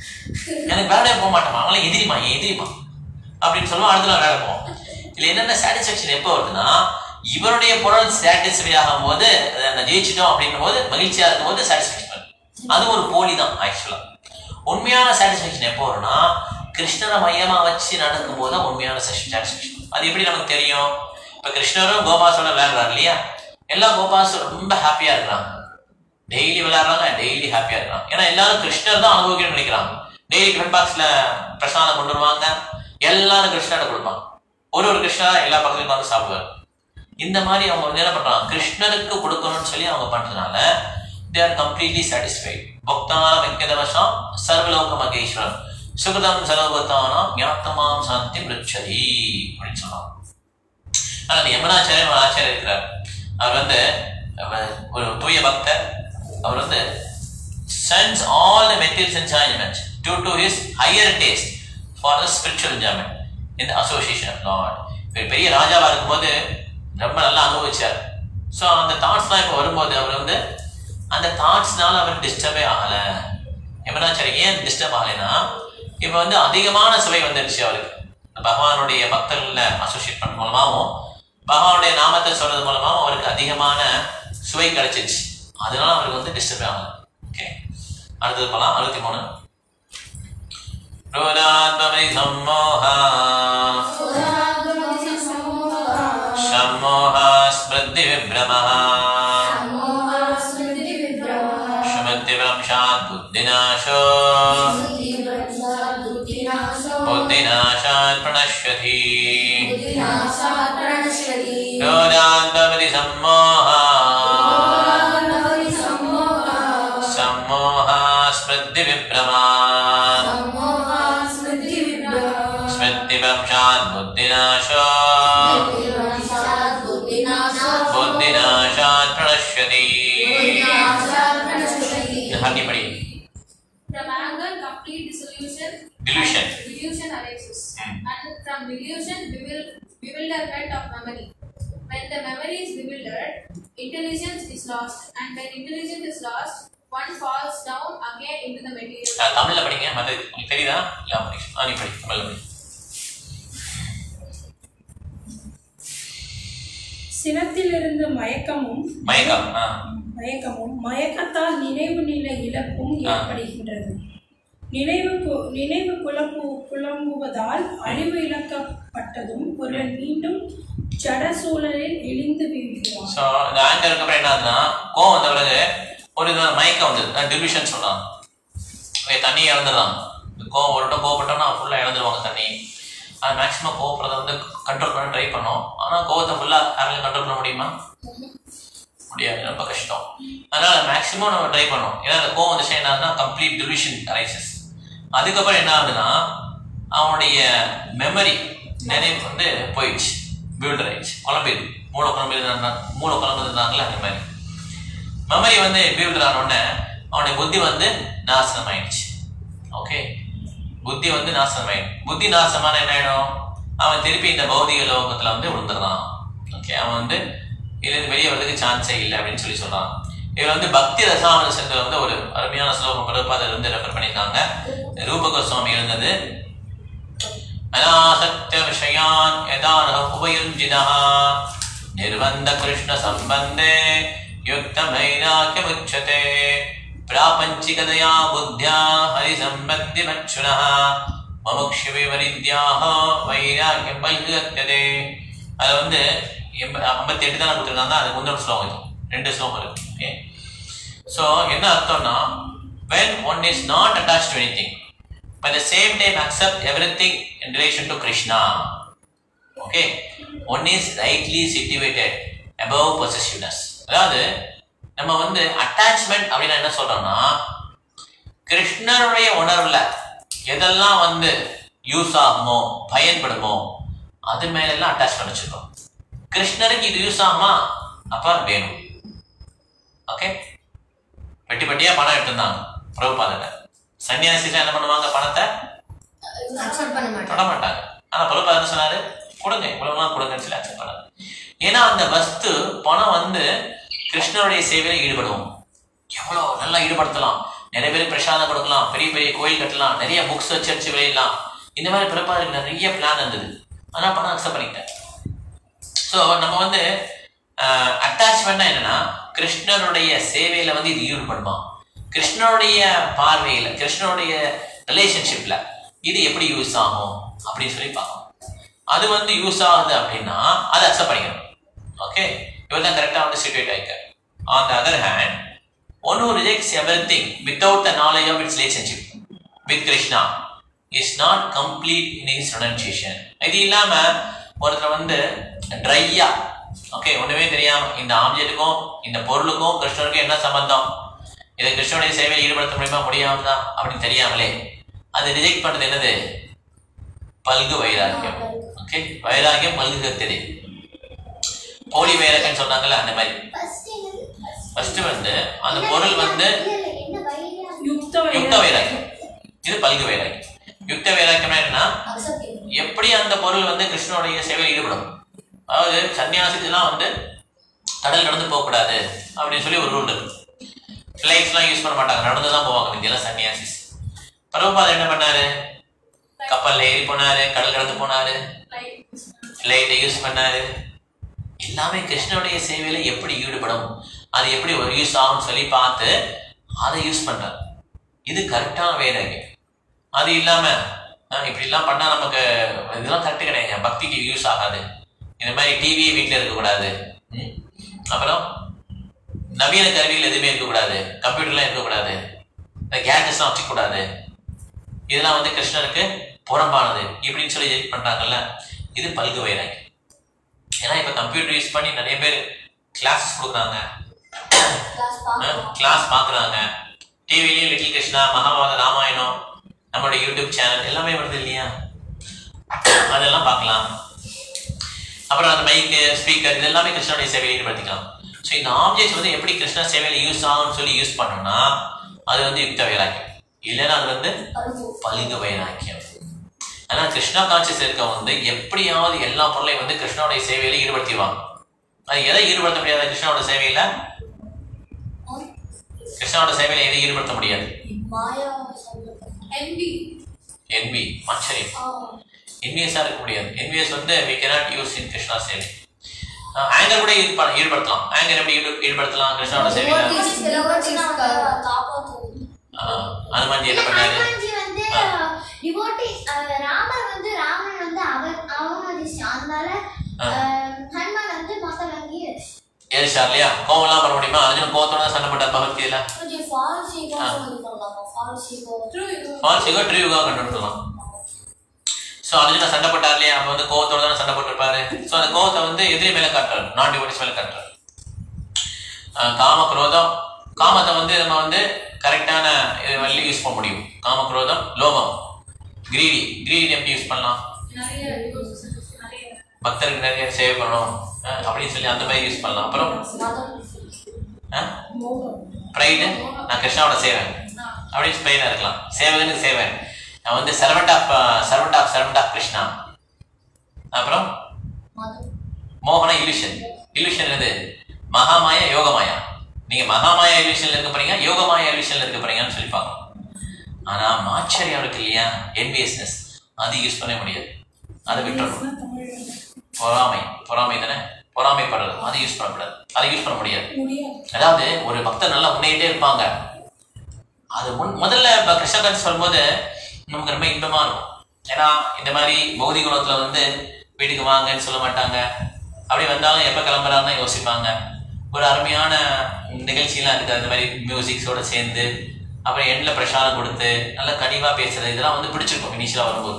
எனக்கு வேலையே போக மாட்டான் அவங்கள எதிரிமா என் எதிரிமா அப்படின்னு சொல்லுவான் அடுத்த நாள் வேலை போவோம் இதுல என்னென்ன சாட்டிஸ்ஃபேக்ஷன் எப்போ வருதுன்னா இவருடைய பொருள் சாட்டிஸ்ஃபை ஆகும் போது அதை நான் ஜெயிச்சிட்டோம் அப்படின்னும் போது மகிழ்ச்சியா இருக்கும் போது சாட்டிஸ்ஃபேக்ஷன் வருது அது ஒரு போலி தான் ஆக்சுவலா உண்மையான சாட்டிஸ்ஃபேக்ஷன் எப்போ வரும்னா கிருஷ்ணரை மையமா வச்சு நடக்கும் போது தான் உண்மையான சாட்டிஸ்ஃபேக்ஷன் அது எப்படி நமக்கு தெரியும் இப்ப கிருஷ்ணரும் கோபாசோட விளையாடுறாரு இல்லையா எல்லா கோபாசும் ரொம்ப ஹாப்பியா இருக்கிறாங்க டெய்லி விளையாடுறாங்க டெய்லி ஹாப்பியா இருக்காங்க ஏன்னா எல்லாரும் கிருஷ்ணர் தான் அனுபவிக்கணும்னு நினைக்கிறாங்க டெய்லி டிஃபன் பாக்ஸ்ல பிரசாதம் கொண்டு வருவாங்க எல்லாரும் கிருஷ்ணர்ட்ட கொடுப்பாங்க ஒரு ஒரு கிருஷ்ணா எல்லா பக்கத்துலையும் வந்து சாப்பிடுவார் இந்த மாதிரி அவங்க வந்து என்ன பண்றாங்க கிருஷ்ணருக்கு கொடுக்கணும்னு சொல்லி அவங்க பண்றதுனால தே ஆர் கம்ப்ளீட்லி சாட்டிஸ்ஃபைட் பக்தான வெங்கடவசம் சர்வலோக மகேஸ்வரன் சுகதம் சர்வபத்தானாம் ஞாத்தமாம் சாந்தி மிருச்சதி அப்படின்னு சொன்னாங்க ஆனா அந்த யமனாச்சாரியர் ஒரு ஆச்சாரியர் இருக்கிறார் அவர் வந்து அவர் ஒரு தூய பக்தர் அவர் வந்து sends all the material enjoyment due to his higher taste for the spiritual enjoyment in the association of Lord. இவர் பெரிய ராஜாவா இருக்கும்போது ரொம்ப நல்லா அனுபவிச்சார் ஸோ அந்த தாட்ஸ்லாம் இப்போ வரும்போது அவர் வந்து அந்த தாட்ஸ்னால அவர் டிஸ்டர்பே ஆகலை யமனாச்சாரி ஏன் டிஸ்டர்ப் ஆகலைன்னா இப்போ வந்து அதிகமான சுவை வந்துடுச்சு அவருக்கு பகவானுடைய பக்தர்களை அசோசியேட் பண்ண மூலமாகவும் பகவானுடைய நாமத்தை சொல்றது மூலமாகவும் அவருக்கு அதிகமான சுவை கிடைச்சிருச்சு அதனால அவருக்கு வந்து டிஸ்டர்ப் ஆகல ஓகே அடுத்தது போலாம் அறுபத்தி மூணு ரோதாத்மமணி சம்மோகா சம்மோகா ஸ்மிருதி விப்ரமः சுமத்தி வம்சாத் புத்திநாசோ புத்திநாசாத் பிரணஷ்யதி ரோதாத்மமணி சம்மோகா सम्मोहा स्मृतिविभ्रमा स्मृतिवंशात् बुद्धिनाशो बुद्धिनाशात् प्रणश्यति हल्दी पड़ी From anger, complete dissolution. Delusion. Delusion arises. Hmm. And from delusion, bewil- bewilderment of memory. When the memory is bewildered, intelligence is lost. And when intelligence is lost, one falls down again into the material. அஹ் தமிழ்ல படிங்க மற்ற உங்களுக்கு தெரியுதா இல்ல படி ஆ, நீ படி தமிழ்ல படி சினத்திலிருந்து மயக்கமும் மயக்கம் ஆ மயக்கமும் மயக்கத்தால் நினைவு நிலை இழப்பும் ஆ. ஏற்படுகின்றது நினைவு கு- நினைவு குழம்பு குழம்புவதால் அறிவு இழக்கப்பட்டதும் ஒருவன் மீண்டும் ஜட சூழலில் இழிந்து வீழ்கிறான் ஸோ இந்த ஆங்கருக்கு அப்புறம் என்ன ஆகுதுன்னா கோவம் வந்த பிறகு ஒரு விதமான மயக்கம் வந்தது டிவிஷன் சொல்றாங்க ஓகே தண்ணி இழந்துடுறான் கோவம் வரட்டும் கோவப்பட்டோம்னா ஃபுல்லாக இழந்துருவாங்க தண்ணி அது மேக்ஸிமம் கோவப்படுறத வந்து கண்ட்ரோல் பண்ண ட்ரை பண்ணோம் ஆனால் கோவத்தை ஃபுல்லாக யாராலையும் கண்ட்ரோல் பண்ண முடியுமா முடியாது ரொம்ப கஷ்டம் அதனால மேக்ஸிமம் நம்ம ட்ரை பண்ணோம் ஏன்னா அந்த கோவம் வந்துச்சு என்ன ஆகுதுன்னா கம்ப்ளீட் டிவிஷன் அரைசஸ் அதுக்கப்புறம் என்ன ஆகுதுன்னா அவனுடைய மெமரி நினைவு வந்து போயிடுச்சு பில்டர் ஆயிடுச்சு குழம்பிது மூளை குழம்பு மூளை குழம்பு இருந்தாங்களே அந்த மாதிரி மெமரி வந்து பில்டர் ஆனோடனே அவனுடைய புத்தி வந்து நாசனம் ஆயிடுச்சு ஓகே புத்தி வந்து நாசனம் ஆயிடும் புத்தி நாசமான என்ன ஆயிடும் அவன் திருப்பி இந்த பௌதிக லோகத்துல வந்து விழுந்துடுறான் ஓகே அவன் வந்து இதுலேருந்து வெளியே வரதுக்கு சான்ஸே இல்லை அப்படின்னு சொல்லி சொல்றான் இவர் வந்து பக்தி ரசாவன சென்றது வந்து ஒரு அருமையான ஸ்லோகம் பிரபாதர் வந்து ரெஃபர் பண்ணியிருக்காங்க ரூப கோஸ்வாமி எழுந்தது அனாசக்த விஷயான் யதான உபயுஞ்சிதः நிர்பந்த கிருஷ்ண சம்பந்தே யுக்தமைராக்கியமுச்சதே प्रापञ्चिकतया बुद्ध्या हरिसम्बन्धिमच्छुनः மமுக்ஷுவிவரித்யாக வைராக்கியம் பல்கத்ததே அது வந்து எண்ப ஐம்பத்தி எட்டு தானே கொடுத்துருக்காங்க அது முந்தின ஸ்லோகம் இது ரெண்டு ஸ்லோகம் இருக்கு ஓகே ஸோ என்ன அர்த்தம்னா when one is not attached to anything by the same time accept everything in relation to Krishna okay one is rightly situated above possessiveness அதாவது நம்ம வந்து அட்டாச்மெண்ட் அப்படின்னா என்ன சொல்றோம்னா கிருஷ்ணருடைய உணர்வுல எதெல்லாம் வந்து யூஸ் ஆகுமோ பயன்படுமோ அது மேல எல்லாம் அட்டாச்மெண்ட் வச்சிருக்கோம் கிருஷ்ணருக்கு இது யூஸ் ஆகுமா அப்ப வேணும் ஓகே பெட்டி பெட்டியா பணம் எடுத்திருந்தாங்க பிரபுபாதத்தை சன்னியாசிகள் என்ன பண்ணுவாங்க பணத்தை அக்செப்ட் பண்ண மாட்டேன் தொட மாட்டாங்க ஆனா பிரபுபாதர் என்ன சொன்னாரு கொடுங்க இவ்வளவுலாம் கொடுங்கன்னு சொல்லி அக்செப்ட் பண்ணாரு ஏன்னா அந்த வஸ்து பணம் வந்து கிருஷ்ணருடைய சேவையில ஈடுபடுவோம் எவ்வளவு நல்லா ஈடுபடுத்தலாம் நிறைய பேருக்கு பிரசாதம் கொடுக்கலாம் பெரிய பெரிய கோயில் கட்டலாம் நிறைய புக்ஸ் வச்சு வச்சு விளையலாம் இந்த மாதிரி பிரபாதருக்கு நிறைய பிளான் இருந்தது ஆனா பணம் அக்செப்ட் பண்ணிக்கிட்டேன் ஸோ நம்ம வந்து அட்டாச்மெண்ட்னா என்னன்னா கிருஷ்ணருடைய சேவையில வந்து இது ஈடுபடுமா கிருஷ்ணருடைய பார்வையில கிருஷ்ணருடைய ரிலேஷன்ஷிப்ல இது எப்படி யூஸ் ஆகும் அப்படின்னு சொல்லி பார்க்கணும் அது வந்து யூஸ் ஆகுது அப்படின்னா அதை அக்செப்ட் பண்ணிக்கணும் ஓகே இவர் தான் கரெக்டாக வந்து சிட்டுவேட் ஆயிட்டார் on the other hand one who rejects everything without the knowledge of its relationship with Krishna is not complete in his renunciation. இது இல்லாம ஒருத்தர் வந்து ட்ரையா ஓகே ஒண்ணுமே தெரியாம இந்த ஆப்ஜெக்ட்டுக்கும் இந்த பொருளுக்கும் கிருஷ்ணருக்கும் என்ன சம்பந்தம் இதை கிருஷ்ணனுடைய சேவையில் ஈடுபடுத்த முடியுமா முடியாமதா அப்படின்னு தெரியாமலே அது ரிஜெக்ட் பண்றது என்னது பல்கு வைராக்கியம் ஓகே வைராக்கியம் பல்கு கத்திரி போலி வைராக்கியம் சொன்னாங்கல்ல அந்த மாதிரி ஃபர்ஸ்ட் என்னது ஃபர்ஸ்ட் வந்து அந்த பொருள் வந்து இல்ல இல்ல என்ன வைராக்கியம் யுக்த யுக்த வைராக்கியம் இது பல்கு வைராக்கியம் யுக்த வைராக்கியம்னா என்னன்னா அக்செப்ட் எப்படி அந்த பொருள் வந்து கிருஷ்ணனுடைய சேவையில் ஈடுபடும் அதாவது சன்னியாசிக்கெல்லாம் வந்து கடல் கடந்து போகக்கூடாது அப்படின்னு சொல்லி ஒரு ரூல் இருக்கு ஃப்ளைட்ஸ்லாம் யூஸ் பண்ண மாட்டாங்க நடந்து தான் போவாங்க இதெல்லாம் சன்னியாசிஸ் பிரபுபாதர் என்ன பண்ணாரு கப்பல்ல ஏறி போனாரு கடல் கடந்து போனாரு Like, ஃப்ளைட்டை யூஸ் பண்ணாரு எல்லாமே கிருஷ்ணனுடைய சேவையில எப்படி ஈடுபடும் அது எப்படி ஒரு யூஸ் ஆகும்னு சொல்லி பார்த்து அதை யூஸ் பண்றாரு இது கரெக்டான வைராகியம் அது இல்லாம அஹ், இப்படிலாம் பண்ணா நமக்கு இதெல்லாம் கரெக்ட் கிடையாது பக்திக்கு யூஸ் ஆகாது இந்த மாதிரி டிவி வீட்டில் இருக்கக்கூடாது ம். அப்புறம் நவீன கருவிகள் எதுவுமே இருக்கக்கூடாது கம்ப்யூட்டர்லாம் இருக்கக்கூடாது இந்த கேட்ஜெட்ஸ்லாம் வச்சுக்கூடாது இதெல்லாம் வந்து கிருஷ்ணருக்கு புறம்பானது இப்படின்னு சொல்லி ஜெயிட் பண்றாங்கல்ல இது பல்கு வைராகியம் ஏன்னா இப்ப கம்ப்யூட்டர் யூஸ் பண்ணி நிறைய பேர் கிளாஸஸ் கொடுக்குறாங்க கிளாஸ் பார்க்கலாம் கிளாஸ் பார்க்குறாங்க டிவிலையும் லிட்டில் கிருஷ்ணா மகாபாரத ராமாயணம் நம்மளுடைய யூடியூப் சேனல் எல்லாமே வருது இல்லையா அதெல்லாம் பார்க்கலாம் அப்புறம் அந்த மைக்கு ஸ்பீக்கர் இது எல்லாமே கிருஷ்ணனுடைய சேவையில் ஈடுபடுத்திக்கலாம் ஸோ இந்த ஆப்ஜெக்ட்ஸ் வந்து எப்படி கிருஷ்ணா சேவையில் யூஸ் ஆகும்னு சொல்லி யூஸ் பண்ணோம்னா அது வந்து யுக்த வைராக்கியம் இல்லைன்னா அது வந்து பருப்பு பலிங்க வைராக்கியம் ஆனா கிருஷ்ணா கான்சியஸ் இருக்கவங்க வந்து எப்படியாவது எல்லா பொருளையும் வந்து கிருஷ்ணனுடைய சேவையில ஈடுபடுத்திடுவாங்க அது எதை ஈடுபடுத்த முடியாத கிருஷ்ணனோட சேவையில கிருஷ்ணாவோட சேவையில எதை ஈடுபடுத்த முடியாது மாயா envy. என்பி ஆச்சரியம் ஆ என்விஎஸ்ஸாக இருக்க முடியாது என்விஎஸ் வந்து we cannot use in Krishna சேவை ஆங்கர் கூட ஈடுபட ஈடுபடுத்தலாம் ஆங்கர் எப்படி ஈடு ஈடுபடுத்தலாம் கிருஷ்ணாவோட சேவையில Devotees, devotees க்கு காப்பாற்றுவது ஆஹ், அனுமந்தி என்ன பண்ணாரு ஹனுமான்ஜி வந்து டிவோட்டி ராமர் வந்து ராமன் வந்து அவர் அவமதிச்சான் அதனால அஹ், ஹனுமான் வந்து மக்கள் ஏறிச்சார் இல்லையா கோவம்லாம் பண்ண முடியுமா அர்ஜுன் கோவத்தோட சண்டை போட்டார் பகவத்கீதையில கொஞ்சம் ஃபால்ஸ் ஈகோ இது பண்ணலாமா false ego True, you know. False ego true ego கண்டுபிடிக்கலாம் ஸோ அர்ஜுன சண்டை போட்டார் இல்லையா அப்போ வந்து கோவத்தோட தானே சண்டை போட்டிருப்பாரு ஸோ அந்த கோவத்தை வந்து எதிரி மேலே காட்டுறாரு நான் டிவோட்டிஸ் மேலே காட்டுறாரு ஆஹ் காம குரோதம் காமத்தை வந்து நம்ம வந்து கரெக்டான இது வழி யூஸ் பண்ண முடியும் காம குரோதம் லோபம் கிரீடி கிரீடி எப்படி யூஸ் பண்ணலாம் நிறைய resources இருக்கு, நிறைய. பக்தருக்கு நிறைய சேவை பண்ணணும் ஆஹ் அப்படின்னு சொல்லி அந்த மாதிரி யூஸ் பண்ணலாம் அப்புறம் மதம் மோகம் ப்ரைடு நான் கிருஷ்ணாவோட சேவன் அப்படின்னு ஸ்பெயினாக இருக்கலாம் சேவகனுக்கு சேவன் நான் வந்து servant of servant of servant of Krishna அப்புறம் மதம் மோகன இலுஷன் இலுஷன் எது மகாமாயா யோகமாயா நீங்க மகாமாயா இலுஷன்ல இருக்க போறீங்க யோகமாயா இலுஷன்ல இருக்க போறீங்கன்னு சொல்லி பார்க்கணும் ஆனா மாச்சரியம் இருக்கு இல்லையா என்பிஎஸ்னஸ் அது யூஸ் பண்ண முடியாது அதை விட்டுறணும் பொறாமை பொறாமை தானே பொறாமைப்படுறது அதை யூஸ் பண்ணக்கூடாது அதை யூஸ் பண்ண முடியாது முடியாது அதாவது ஒரு பக்தர் நல்லா முன்னேறிட்டே இருப்பாங்க அது முன் முதல்ல இப்போ கிருஷ்ணகாந்தி சொல்லும்போது நமக்கு ரொம்ப இன்பமா இருக்கும் ஏன்னா இந்த மாதிரி பௌதிக குலத்துல வந்து வீட்டுக்கு வாங்கன்னு சொல்ல மாட்டாங்க அப்படி வந்தாலும் எப்போ கிளம்புறாருன்னு யோசிப்பாங்க ஒரு அருமையான நிகழ்ச்சியெல்லாம் இருக்குது அந்த மாதிரி மியூசிக்ஸோட சேர்ந்து அப்புறம் எண்ணில் பிரசாதம் கொடுத்து நல்லா கனிவா பேசுறது இதெல்லாம் வந்து பிடிச்சிருக்கும் இனிஷியலாக வரும்போது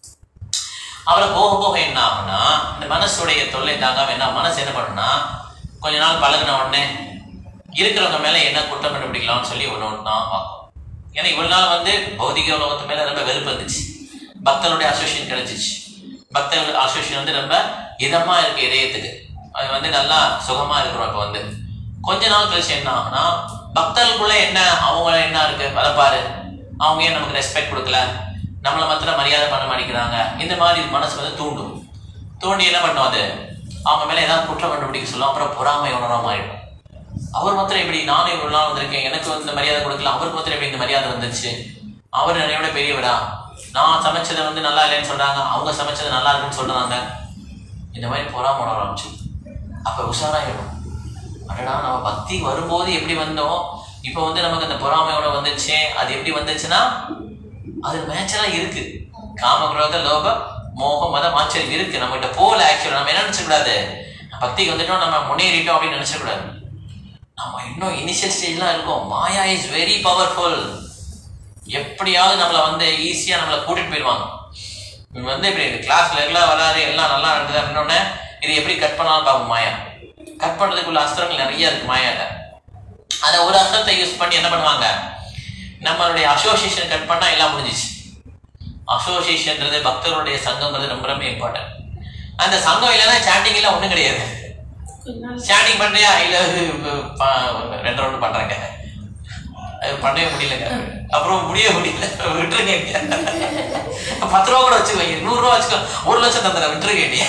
அவரை போக போக என்ன ஆகும்னா இந்த மனசுடைய தொல்லை தாங்காம என்ன மனசு என்ன பண்ணுன்னா கொஞ்ச நாள் பழகுன உடனே இருக்கிறவங்க மேல என்ன குற்றம் கண்டுபிடிக்கலாம்னு சொல்லி ஒன்று ஒன்று தான் பார்க்கும் ஏன்னா இவ்வளவு நாள் வந்து பௌதிக உலகத்து மேல ரொம்ப வெறுப்பு இருந்துச்சு பக்தனுடைய அசோசியேஷன் கிடைச்சிச்சு பக்தர்கள் அசோசியேஷன் வந்து ரொம்ப இதமா இருக்கு இதயத்துக்கு அது வந்து நல்லா சுகமா இருக்கிறோம் இப்போ வந்து கொஞ்ச நாள் கழிச்சு என்ன ஆகும்னா பக்தர்களுக்குள்ள என்ன அவங்க என்ன இருக்கு அதை பாரு அவங்க ஏன் நமக்கு ரெஸ்பெக்ட் கொடுக்கல நம்மளை மாத்திரம் மரியாதை பண்ண மாட்டேங்கிறாங்க இந்த மாதிரி மனசு வந்து தூண்டும் தூண்டி என்ன பண்ணும் அது அவங்க மேல ஏதாவது குற்றம் கண்டுபிடிக்க சொல்லும் அப்புறம் பொறாமை உணராம ஆயிடும் அவர் மாத்திரம் இப்படி நானும் இவ்வளவு நாள் வந்திருக்கேன் எனக்கு வந்து இந்த மரியாதை கொடுக்கல அவருக்கு மாத்திரம் எப்படி இந்த மரியாதை வந்துச்சு அவர் என்னை விட பெரியவரா நான் சமைச்சதை வந்து நல்லா இல்லைன்னு சொல்றாங்க அவங்க சமைச்சது நல்லா இருக்குன்னு சொல்றாங்க இந்த மாதிரி பொறாம உணர ஆரம்பிச்சு அப்ப உஷாராயிடும் அடடா நம்ம பக்தி வரும்போது எப்படி வந்தோம் இப்போ வந்து நமக்கு அந்த பொறாமையோட வந்துச்சு அது எப்படி வந்துச்சுன்னா அது நேச்சுரலா இருக்கு காம குரோத லோப மோகம் மதம் ஆச்சரியம் இருக்கு நம்ம கிட்ட போல ஆக்சுவலா நம்ம என்ன நினைச்சக்கூடாது பக்திக்கு வந்துட்டோம் நம்ம முன்னேறிட்டோம் அப்படின்னு நினைச்சக்கூடாது நம்ம இன்னும் இனிஷியல் ஸ்டேஜ்லாம் இருக்கோம் மாயா இஸ் வெரி பவர்ஃபுல் எப்படியாவது நம்மளை வந்து ஈஸியாக நம்மளை கூட்டிட்டு போயிடுவாங்க இவன் வந்து இப்படி கிளாஸ்ல எல்லாம் வராரு எல்லாம் நல்லா நடக்குது அப்படின்னோடனே இது எப்படி கட் பண்ணாலும் பார்ப்போம் மாயா கட் பண்ணுறதுக்குள்ள அஸ்திரங்கள் நிறைய இருக்கு மாயால அதை ஒரு அஸ்திரத்தை யூஸ் பண்ணி என்ன பண்ணுவாங்க நம்மளுடைய அசோசியேஷன் கட் பண்ணா எல்லாம் முடிஞ்சிச்சு அசோசியேஷன்ன்றது பக்தர்களுடைய சங்கம்ன்றது ரொம்ப ரொம்ப இம்பார்ட்டன்ட் அந்த சங்கம் இல்லைன்னா சாண்டிங் எல்லாம் ஒன்றும் கிடையாது கொஞ்ச நாள் ஸ்டாண்டிங் பண்றியா இல்ல இது ப- ரெண்டு ரவுண்டு பண்றாங்க அது பண்ணவே முடியலங்க அப்புறம் முடிய முடியல விட்டுருங்க பத்து ரூபா கூட வச்சுக்கோங்க நூறு ரூபா வச்சுக்கோ ஒரு லட்சம் தந்துடுறேன் விட்டுருங்க நீ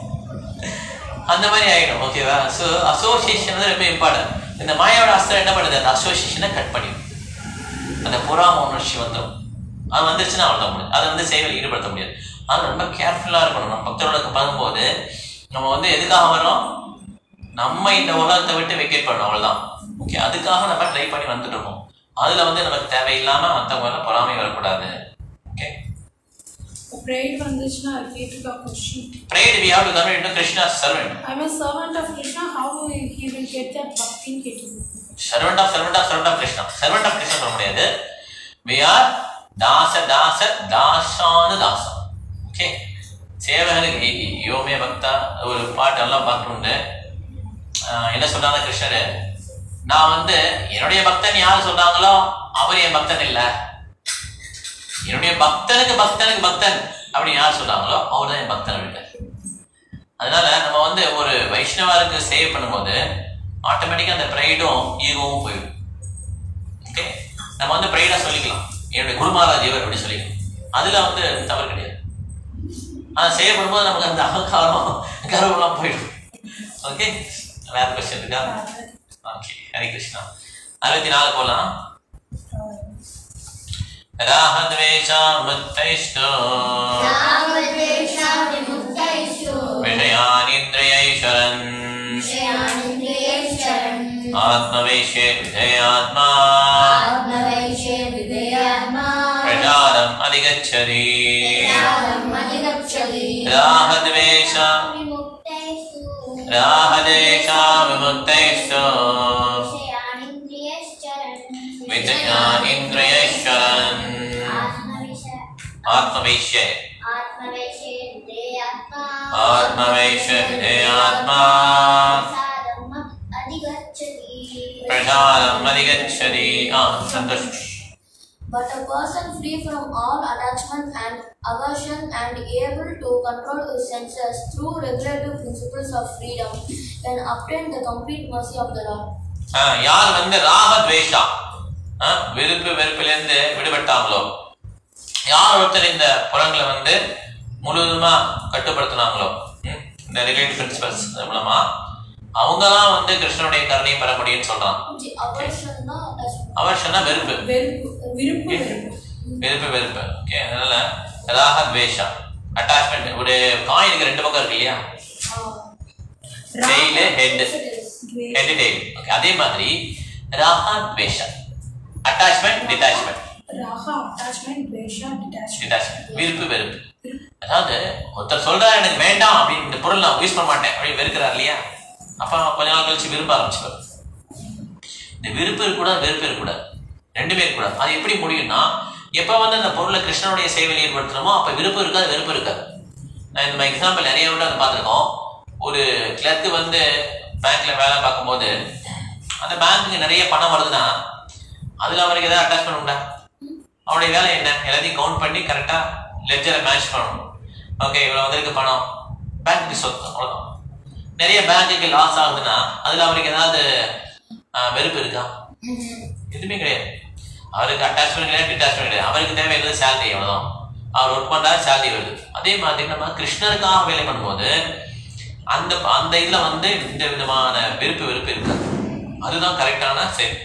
அந்த மாதிரி ஆயிடும் ஓகேவா ஸோ அசோசியேஷன் வந்து ரொம்ப இம்பார்ட்டன்ட் இந்த மாயாவோட அஸ்திரம் என்ன பண்ணுது அந்த அசோசியேஷனை கட் பண்ணிடும் அந்த புறாம உணர்ச்சி வந்துடும் அது வந்துருச்சுன்னா அவ்வளோ முடியும் அதை வந்து சேவையில் ஈடுபடுத்த முடியாது ஆனால் ரொம்ப கேர்ஃபுல்லாக இருக்கணும் நம்ம பக்தரோட பழகும்போது நம்ம வந்து எதுக்காக வரோம் நம்ம இந்த உலகத்தை விட்டு வெக்கேட் பண்ணணும் அவ்வளவுதான் ஓகே அதுக்காக நம்ம ட்ரை பண்ணி வந்துட்டு இருக்கோம் அதுல வந்து நமக்கு தேவையில்லாம மற்றவங்க மேல பொறாமை வரக்கூடாது ஓகே ப்ரேயர் வந்துச்சுன்னா அது கேட்டிருக்கா question prayed we have to convert into Krishna's servant. I'm a servant of Krishna, how he will get that bhakti கேட்டிருக்கோம் Servant of servant of servant of Krishna. Servant of Krishna சொல்ல முடியாது. We are தாச தாச தாசானு தாசம் okay சேவகனுக்கு யோமே பக்தா ஒரு பாட்டெல்லாம் பார்க்கணுண்டு என்ன சொல்றாங்க கிருஷ்ணர் நான் வந்து என்னுடைய பக்தன் யார் சொல்றாங்களோ அவர் என் பக்தன் இல்லை என்னுடைய பக்தனுக்கு பக்தனுக்கு பக்தன் அப்படின்னு யார் சொல்றாங்களோ அவர் தான் என் பக்தன் அப்படின்ட்டார் அதனால நம்ம வந்து ஒரு வைஷ்ணவருக்கு சேவை பண்ணும்போது ஆட்டோமேட்டிக்கா அந்த ப்ரைடும் ஈகோவும் போயிடும் ஓகே நம்ம வந்து ப்ரைடா சொல்லிக்கலாம் என்னுடைய குருமாராஜ் இவர் அப்படி சொல்லிக்கலாம் அதுல வந்து தவறு கிடையாது ஆனா சேவை பண்ணும்போது நமக்கு அந்த அகங்காரம் கர்வம்லாம் போயிடும் ஓகே வேற கொஸ்டின் இருக்கா ஓகே ஹரி கிருஷ்ணா அறுபத்தி நாலு போலாம் ராகத்வேஷாமுத்தைஷ்டோ रागद्वेषा विमुक्तैषु விஷயானிந்திரியைஸ்வரன் विषयानिन्द्रियैश्चरन् ஆத்மவைஷ்யே விஜயாத்மா आत्मवैशे विधेयात्मा பிரஜாரம் அதிகச்சதி रागम् अधिगच्छति ராகத்வேஷ विमुक्तैषु ராகதேஷா விமுக்தைஷ்டோ विषयानिन्द्रियैश्चरन् விஜயானிந்திரியைஸ்வரன் आत्मविष ஆத்மவைஷ்யே आत्मवैशे विधेयात्मा ஆத்மவைஷ்ய விஜயாத்மா साधम् अधिगच्छति பிரஜாரம் அதிகச்சதி ஆ சந்தோஷம் But a person free from all attachment and aversion and able to control his senses through regulative principles of freedom can obtain the complete mercy of the Lord. ஆ, யார் வந்து ராகத்வேஷா ஆ, விருப்பு வெறுப்பிலிருந்து விடுபட்டாங்களோ யார் ஒருத்தர் இந்த புறங்களை வந்து முழுவதுமா கட்டுப்படுத்தினாங்களோ ம், இந்த ரிலேட்டிவ் பிரின்சிபல்ஸ் மூலமா அவங்கலாம் வந்து கிருஷ்ணனுடைய கருணையை பெற முடியும்னு சொல்றான் The aversion na attachment. அவர்ஷனா வெறுப்பு வெறுப்பு விருப்பு வெறுப்பு வெறுப்பு வெறுப்பு ஓகே அதனால ராகத்வேஷா அட்டாச்மெண்ட் ஒரு காயினுக்கு ரெண்டு பக்கம் இருக்கு இல்லையா tail head head tail okay அதே மாதிரி ராகத்வேஷா அட்டாச்மெண்ட் டிட்டாச்மெண்ட் ராகா அட்டாச்மெண்ட் துவேஷா டிட்டாச்மெண்ட் டிட்டாச்மெண்ட் விருப்பு வெறுப்பு அதாவது ஒருத்தர் சொல்றாரு எனக்கு வேண்டாம் அப்படின்னு இந்த பொருள் நான் யூஸ் பண்ண மாட்டேன் அப்படின்னு வெறுக்கிறார் இல்லையா அப்ப கொஞ்ச நாள் கழிச்சு விரும்ப ஆரம்பிச்சுப்பாரு இந்த விருப்பு இருக்கக்கூடாது வெறுப்பு இருக்கக்கூடாது ரெண்டுமே இருக்கக்கூடாது அது எப்படி முடியும்னா எப்ப வந்து அந்த பொருளை கிருஷ்ணனுடைய சேவையில் ஈடுபடுத்துறோமோ அப்ப விருப்பம் இருக்காது வெறுப்பு இருக்காது நான் இந்த எக்ஸாம்பிள் நிறைய விட அதை பார்த்துருக்கோம் ஒரு கிளர்க்கு வந்து பேங்க்ல வேலை பார்க்கும்போது அந்த பேங்க்குக்கு நிறைய பணம் வருதுன்னா அதுல அவருக்கு ஏதாவது அட்டாச்மெண்ட் உண்டா அவனுடைய வேலை என்ன எல்லாத்தையும் கவுண்ட் பண்ணி கரெக்டா லெட்ஜரை மேட்ச் பண்ணணும் ஓகே இவ்வளவு வந்திருக்கு பணம் பேங்க்குக்கு சொத்து அவ்வளவுதான் நிறைய பேங்க்குக்கு லாஸ் ஆகுதுன்னா அதுல அவருக்கு ஏதாவது ஆஹ், வெறுப்பு இருக்கா எதுவுமே கிடையாது அவருக்கு அட்டாச்மெண்ட் கிடையாது டிட்டாச்மெண்ட் கிடையாது அவருக்கு தேவையானது சேலரி எவ்வளவுதான் அவர் ஒர்க் பண்றாரு சேலரி வருது அதே மாதிரி நம்ம கிருஷ்ணருக்காக வேலை பண்ணும்போது அந்த அந்த இதுல வந்து இந்த விதமான விருப்பு வெறுப்பு இருக்காது அதுதான் கரெக்டான செயல்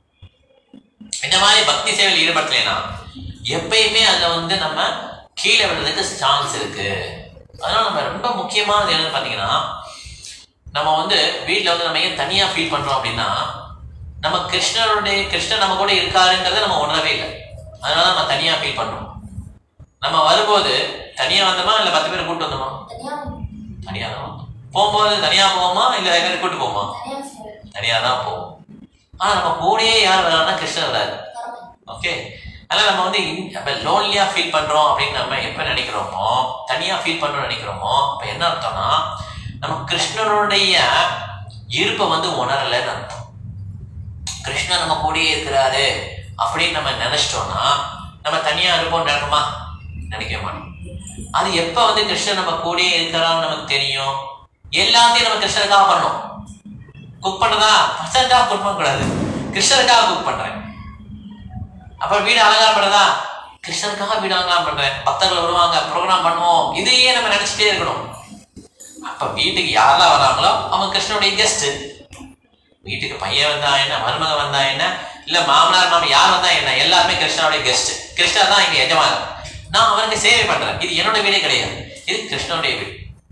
இந்த மாதிரி பக்தி சேவையில் ஈடுபடலைன்னா எப்பயுமே அதுல வந்து நம்ம கீழே விடுறதுக்கு சான்ஸ் இருக்கு அதனால நம்ம ரொம்ப முக்கியமானது என்னன்னு பாத்தீங்கன்னா நம்ம வந்து வீட்ல வந்து நம்ம ஏன் தனியா ஃபீல் பண்றோம் அப்படின்னா நம்ம கிருஷ்ணருடைய கிருஷ்ணர் நம்ம கூட இருக்காருங்கிறத நம்ம உணரவே இல்லை அதனால நம்ம தனியா ஃபீல் பண்றோம் நம்ம வரும்போது தனியா வந்தோமா இல்ல பத்து பேர் கூட்டு வந்தோமா தனியா தனியா தான் வந்தோம் போகும்போது தனியா போவோமா இல்ல எல்லாரும் கூட்டு போவோமா தனியா சொல்றேன். தனியா தான் போவோம் ஆனா நம்ம கூடயே யார் வரான்னா கிருஷ்ணர் வராது ஓகே அதனால நம்ம வந்து இப்போ லோன்லியா ஃபீல் பண்றோம் அப்படின்னு நம்ம எப்ப நினைக்கிறோமோ தனியா ஃபீல் பண்றோம் நினைக்கிறோமோ அப்ப என்ன அர்த்தம்னா நம்ம கிருஷ்ணனுடைய இருப்பை வந்து உணரலைன்னு அர்த்தம் கிருஷ்ணர் நம்ம கூடயே இருக்கிறாரு அப்படின்னு நம்ம நினைச்சிட்டோம்னா நம்ம தனியா இருப்போம் நினைப்போமா நினைக்க மாட்டோம் அது எப்ப வந்து கிருஷ்ணர் நம்ம கூடயே இருக்கிறான்னு நமக்கு தெரியும் எல்லாத்தையும் நம்ம கிருஷ்ணருக்காக பண்ணணும் குக் பண்றதா பசங்களுக்காக குக் பண்ணக்கூடாது கிருஷ்ணருக்காக குக் பண்றேன் அப்ப வீடு அலங்காரம் பண்றதா கிருஷ்ணருக்காக வீடு அலங்காரம் பண்றேன் பக்தர்கள் வருவாங்க ப்ரோக்ராம் பண்ணுவோம் இதையே நம்ம நினைச்சிட்டே இருக்கணும் அப்ப வீட்டுக்கு யாரெல்லாம் வராங்களோ அவங்க கிருஷ்ணனுடைய கெஸ்ட் வீட்டுக்கு பையன் வந்தா என்ன மருமக வந்தா என்ன இல்ல மாமனார் மாமி யார் வந்தா என்ன எல்லாருமே கிருஷ்ணனுடைய கெஸ்ட் கிருஷ்ணர் தான் இங்க எஜமானர் நான் அவருக்கு சேவை பண்றேன் இது என்னோட வீடே கிடையாது இது கிருஷ்ணனுடைய வீடு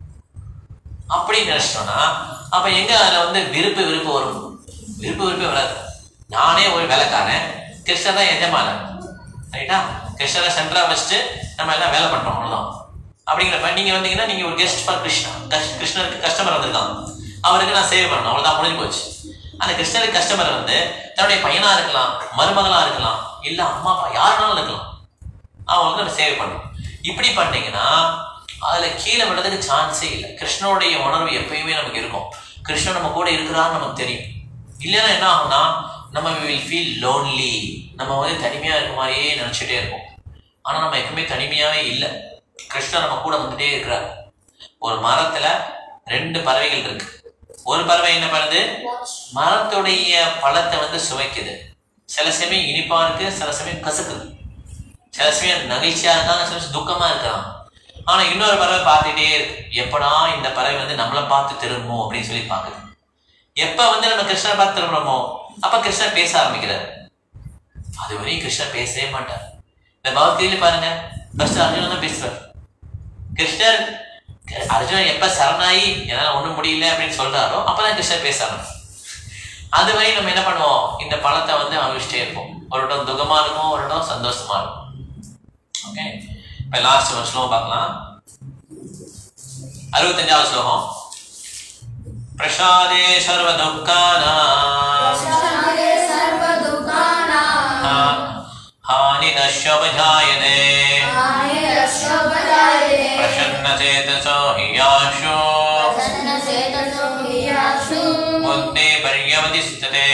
அப்படி நினைச்சிட்டோம்னா அப்ப எங்க அதுல வந்து விருப்பு விருப்பு வரும் விருப்பு விருப்பே வராது நானே ஒரு வேலைக்காரன் கிருஷ்ணர் தான் எஜமானன் ரைட்டா கிருஷ்ணரை சென்டரா வச்சுட்டு நம்ம எல்லாம் வேலை பண்றோம் அவ்வளவுதான் அப்படிங்கிறப்ப நீங்க வந்தீங்கன்னா நீங்க ஒரு கெஸ்ட் ஃபார் கிருஷ்ணா கஷ்- கிருஷ்ணருக்கு கஸ்டமர் வந்திருக்கான் அவருக்கு நான் சேவை பண்ணணும் அவ்வளவுதான் முடிஞ்சு போச்சு அந்த கிருஷ்ணருக்கு கஸ்டமர் வந்து தன்னுடைய பையனா இருக்கலாம் மருமகளா இருக்கலாம் இல்ல அம்மா அப்பா யாருனாலும் இருக்கலாம் அவங்களுக்கு நம்ம சேவை பண்ணணும் இப்படி பண்ணீங்கன்னா அதுல கீழே விடுறதுக்கு சான்ஸே இல்லை கிருஷ்ணனுடைய உணர்வு எப்பயுமே நமக்கு இருக்கும் கிருஷ்ணன் நம்ம கூட இருக்கிறான்னு நமக்கு தெரியும் இல்லைன்னா என்ன ஆகும்னா நம்ம வில் ஃபீல் லோன்லி நம்ம வந்து தனிமையா இருக்க மாதிரியே நினைச்சிட்டே இருப்போம் ஆனா நம்ம எப்பவுமே தனிமையாவே இல்லை கிருஷ்ணன் நம்ம கூட வந்துட்டே இருக்கிறார் ஒரு மரத்துல ரெண்டு பறவைகள் இருக்கு ஒரு பறவை என்ன பண்ணுது மரத்துடைய பழத்தை வந்து சுவைக்குது சில சமயம் இனிப்பா இருக்கு சில சமயம் கசக்குது சில சமயம் நகைச்சியா இருக்காங்க சில சமயம் துக்கமா இருக்கலாம் ஆனா இன்னொரு பறவை பார்த்துட்டே இருக்கு எப்படா இந்த பறவை வந்து நம்மளை பார்த்து திரும்பும் அப்படின்னு சொல்லி பார்க்குது எப்ப வந்து நம்ம கிருஷ்ணரை பார்த்து திரும்புறோமோ அப்ப கிருஷ்ணர் பேச ஆரம்பிக்கிறார் அது வரையும் கிருஷ்ணர் பேசவே மாட்டார் இந்த பகவத்கீதையில பாருங்க ஃபர்ஸ்ட் அர்ஜுனன் தான் பேசுறார் கிருஷ்ணர் அர்ஜுனன் எப்ப சரணாயி என்னால ஒண்ணும் முடியல அப்படின்னு சொல்றாரோ அப்பதான் கிருஷ்ணர் பேச ஆரம்பிப்பார். அது வரை நம்ம என்ன பண்ணுவோம் இந்த பழத்தை வந்து அனுபவிச்சுட்டே இருப்போம் ஒரு இடம் துக்கமா இருக்கும் ஒரு இடம் சந்தோஷமா இருக்கும் ஓகே இப்ப லாஸ்ட் ஒரு ஸ்லோகம் பார்க்கலாம் அறுபத்தஞ்சாவது ஸ்லோகம் பிரசாதே சர்வ प्रसादे सर्वदुःखानां हानि नश्यवजायते हानिरक्षोपजायते प्रसन्नचेतसो हि याशो प्रसन्नचेतसो हि बुद्धि पर्यवतिष्ठते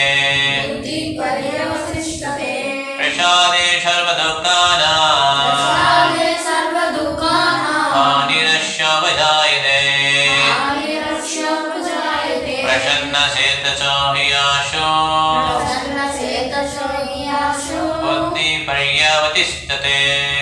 बुद्धिपर्यवतिष्ठते प्रसादे सर्वदुःखानां प्रसादे सर्वदुःखानां हानिरश्यवजायते हानिरक्षोपजायते प्रसन्नचेतसो हि याशो प्रसन्नचेतसो हि आशु बुद्धि पर्यवतिष्ठते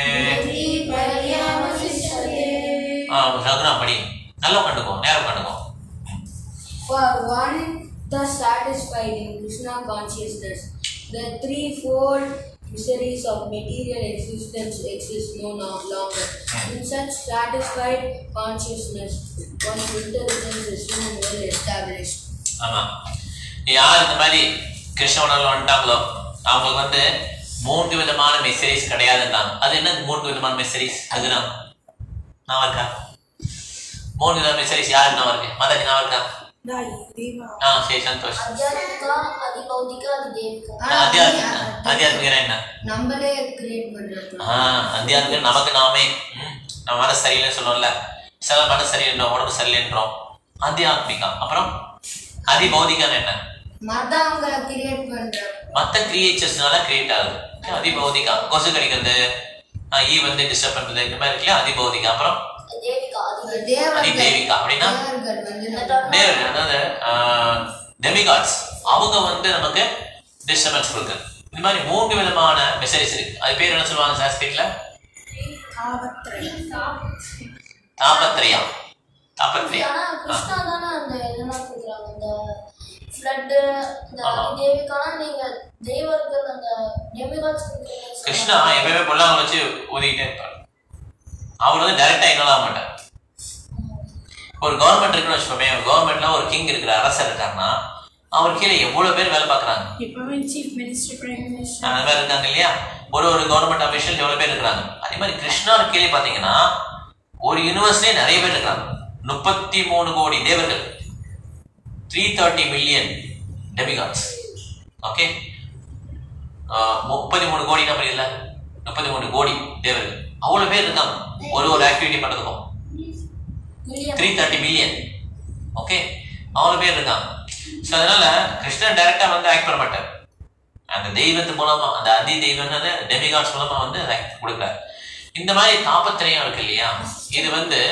बुद्धिपर्यवतिष्ठते ஆ சகுனா படி நல்லா உட்காந்துக்கோ நேரம் உட்காந்துக்கோ For one, the satisfied in Krishna consciousness, the threefold miseries of material existence exist no no longer. In such satisfied consciousness, one's intelligence is soon well established. ஆமா யார் இந்த மாதிரி கிருஷ்ண உணர்வுல வந்துட்டாங்களோ அவங்களுக்கு வந்து மூன்று விதமான மெசேஜ் கிடையாதுன்றாங்க அது என்ன மூன்று விதமான மெசேஜ் அதுதான் நான் இருக்கா மூணு விதமான மெசேஜ் யாருக்கு நான் இருக்கு மதக்கு நான் இருக்கா தாய் தேவா ஆ சரி சந்தோஷ் Adhyatmika, Adibhaudika, Adidevika. அத்தியாத்மிக அத்தியாத்மிகனா என்ன நம்மளே கிரியேட் பண்றது ஆ அத்தியாத்மிகம் நமக்கு நாமே ம், நம்ம மனசு சரியில்லைன்னு சொல்லுவோம்ல சில மனசு சரியில்லைன்றோம் உடம்பு சரியில்லைன்றோம் அத்தியாத்மிகா அப்புறம் அதிபௌதிகான்னு என்ன மத்தவங்களை கிரியேட் பண்ற மற்ற கிரியேச்சர்ஸ்னால கிரியேட் ஆகுது அதிபௌதிகா கொசு கடிக்கிறது ஆஹ் ஈ வந்து டிஸ்டர்ப் பண்றது இந்த மாதிரி இருக்குல்ல அதிபௌதிகா அப்புறம் தேவிகா அது அதிதேவிகா அப்படின்னா தேவர்கள் வந்து தேவர்கள் அதாவது டெமிகாட்ஸ் அவங்க வந்து நமக்கு டிஸ்டர்பன்ஸ் கொடுக்குது இந்த மாதிரி மூன்று விதமான மெசேஜ் இருக்கு அது பேர் என்ன சொல்லுவாங்க சான்ஸ்கிரிட்ல காவத்திரை தாபத்ரியா தாபத்ரியா ஆனா கிருஷ்ணா தானே அந்த இதெல்லாம் கொடுக்குறாங்க அந்த ஃப்ளட்டு இந்த ஆமா. தேவிக்கான நீங்க தேவர்கள் அந்த டெமிகாட்ஸ் கொடுக்குறீங்க கிருஷ்ணா எப்பயுமே பொல்லாங்க வச்சு ஊதிக்கிட்டே இருப்பார் அவர் வந்து டைரக்டா என்னால மாட்டார் ஒரு கவர்மெண்ட் இருக்குன்னு வச்சுக்கோமே கவர்மெண்ட்ல ஒரு கிங் இருக்கிற அரசர் இருக்காருன்னா அவர் கீழே எவ்வளவு பேர் வேலை பார்க்கறாங்க இப்பவே சீஃப் மினிஸ்டர் பிரைம் மினிஸ்டர் அந்த மாதிரி இருக்காங்க இல்லையா ஒரு ஒரு கவர்மெண்ட் அபிஷியல் எவ்வளவு பேர் இருக்கிறாங்க அதே மாதிரி கிருஷ்ணா கீழே பாத்தீங்கன்னா ஒரு யூனிவர்ஸ்லயே நிறைய பேர் இருக்காங்க முப்பத்தி மூணு கோடி தேவர்கள் three thirty million demigods okay முப்பத்தி மூணு கோடி நம்ம இல்ல முப்பத்தி மூணு கோடி தேவர்கள் அவ்வளவு பேர் இருக்காங்க ஒரு ஒரு ஆக்டிவிட்டி பண்றதுக்கும் த்ரீ தேர்ட்டி மில்லியன் ஓகே அவ்வளோ பேர் இருக்காங்க ஸோ அதனால கிருஷ்ணன் டைரக்டா வந்து ஆக்ட் பண்ண மாட்டார் அந்த தெய்வத்து மூலமா அந்த அதி தெய்வம்னு டெமிகாட்ஸ் மூலமா வந்து ஆக்ட் கொடுக்குறாரு இந்த மாதிரி தாபத்திரையும் இருக்கு இல்லையா இது வந்து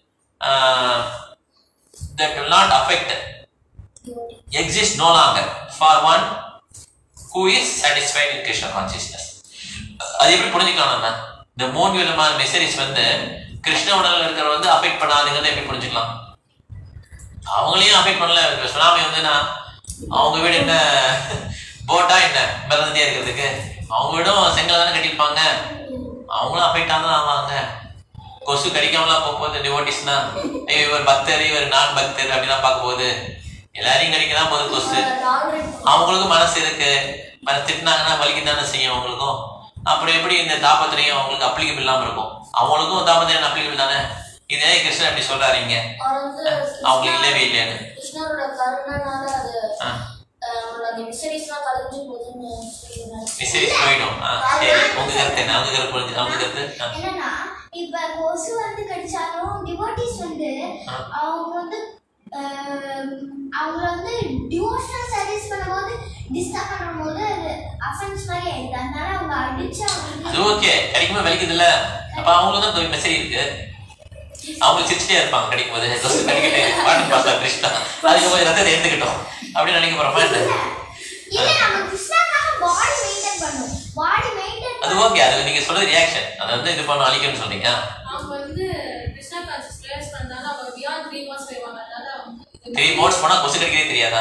that will not affect exist no longer for one who is satisfied in Krishna consciousness அது எப்படி புரிஞ்சுக்கலாம் நம்ம இந்த மூணு விதமான மெசேஜ் வந்து கிருஷ்ண உடல்ல இருக்கிற வந்து அஃபெக்ட் பண்ணாதுங்கிறத எப்படி புரிஞ்சுக்கலாம் அவங்களையும் அஃபெக்ட் பண்ணல இப்ப சுனாமி வந்துன்னா அவங்க வீடு என்ன போட்டா என்ன மிதந்துட்டே இருக்கிறதுக்கு அவங்க வீடும் செங்கல் தானே கட்டியிருப்பாங்க அவங்களும் அஃபெக்ட் ஆதான் ஆவாங்க கொசு கடிக்காமலாம் போக போகுது டிவோட்டிஸ்னா ஐயோ இவர் பக்தர் இவர் நான் பக்தர் அப்படிலாம் பார்க்க போகுது எல்லாரையும் கடிக்க தான் போகுது கொசு அவங்களுக்கும் மனசு இருக்கு மனசு திட்டினாங்கன்னா வலிக்க தானே செய்யும் அவங்களுக்கும் அப்புறம் எப்படி இந்த தாபத்திரையும் அவங்களுக்கு அப்ளிகபிள் இல்லாம இருக்கும் அவங்களுக்கும் தாபத்திரையும் அப்ளிகபிள் தானே இதே கிருஷ்ணன் அப்படி சொல்றாரு இங்க அவர் வந்து அவங்களுக்கு இல்லவே இல்லையான்னு கிருஷ்ணரோட கருணைனால அது ஆ. அஹ், அவரோட அந்த மிசரிஸ்லாம் கலைஞ்சு போகுதுன்னு சொல்லிடுறாங்க சரி போயிடும் ஆ, சரி உங்க கருத்து என்ன அவங்க கருத்து புரிஞ்சு அவங்க கருத்து ஆ. என்னன்னா இப்ப கொசு வந்து கடிச்சாலும் டிவோட்டிஸ் வந்து ஆ. அவங்க வந்து ஆஹ், அவங்கள வந்து டிவோஷனல் சர்வீஸ் பண்ணும்போது டிஸ்டர்ப் பண்ணும்போது அது அஃபென்ஸ் மாதிரி ஆயிடுது அதனால அவங்க அடிச்சு அவங்க அது ஓகே கிடைக்கும்போது வலிக்குது இல்ல அப்ப அவங்களுக்கு தான் மெசேஜ் இருக்கு அவங்க சிரிச்சுட்டே இருப்பாங்க கிடைக்கும் போது கொசு கடிக்கிட்டு பாட்டு பாட்டா கிருஷ்ணா அதுக்கு போய் ரத்தத்தை எடுத்துக்கிட்டோம் அப்படின்னு நினைக்க போறோமா என்ன? இல்ல நம்ம கிருஷ்ணாக்காக பாடி மெயின்டைன் பண்ணும் பாடி மெயின்டைன் அது ஓகே அது நீங்க சொல்றது ரியாக்ஷன் அதை வந்து இது பண்ண அழிக்கணும்னு சொன்னீங்க அவங்க வந்து கிருஷ்ணா கான்சியஸ் ப்ரேயர்ஸ் பண்ணதால அவங்க பியாண்ட் த்ரீ மந்த்ஸ் போயிடுவாங்க அதனால அவங்க த்ரீ மோட்ஸ் போனா கொசு கடிக்கவே தெரியாதா இங்க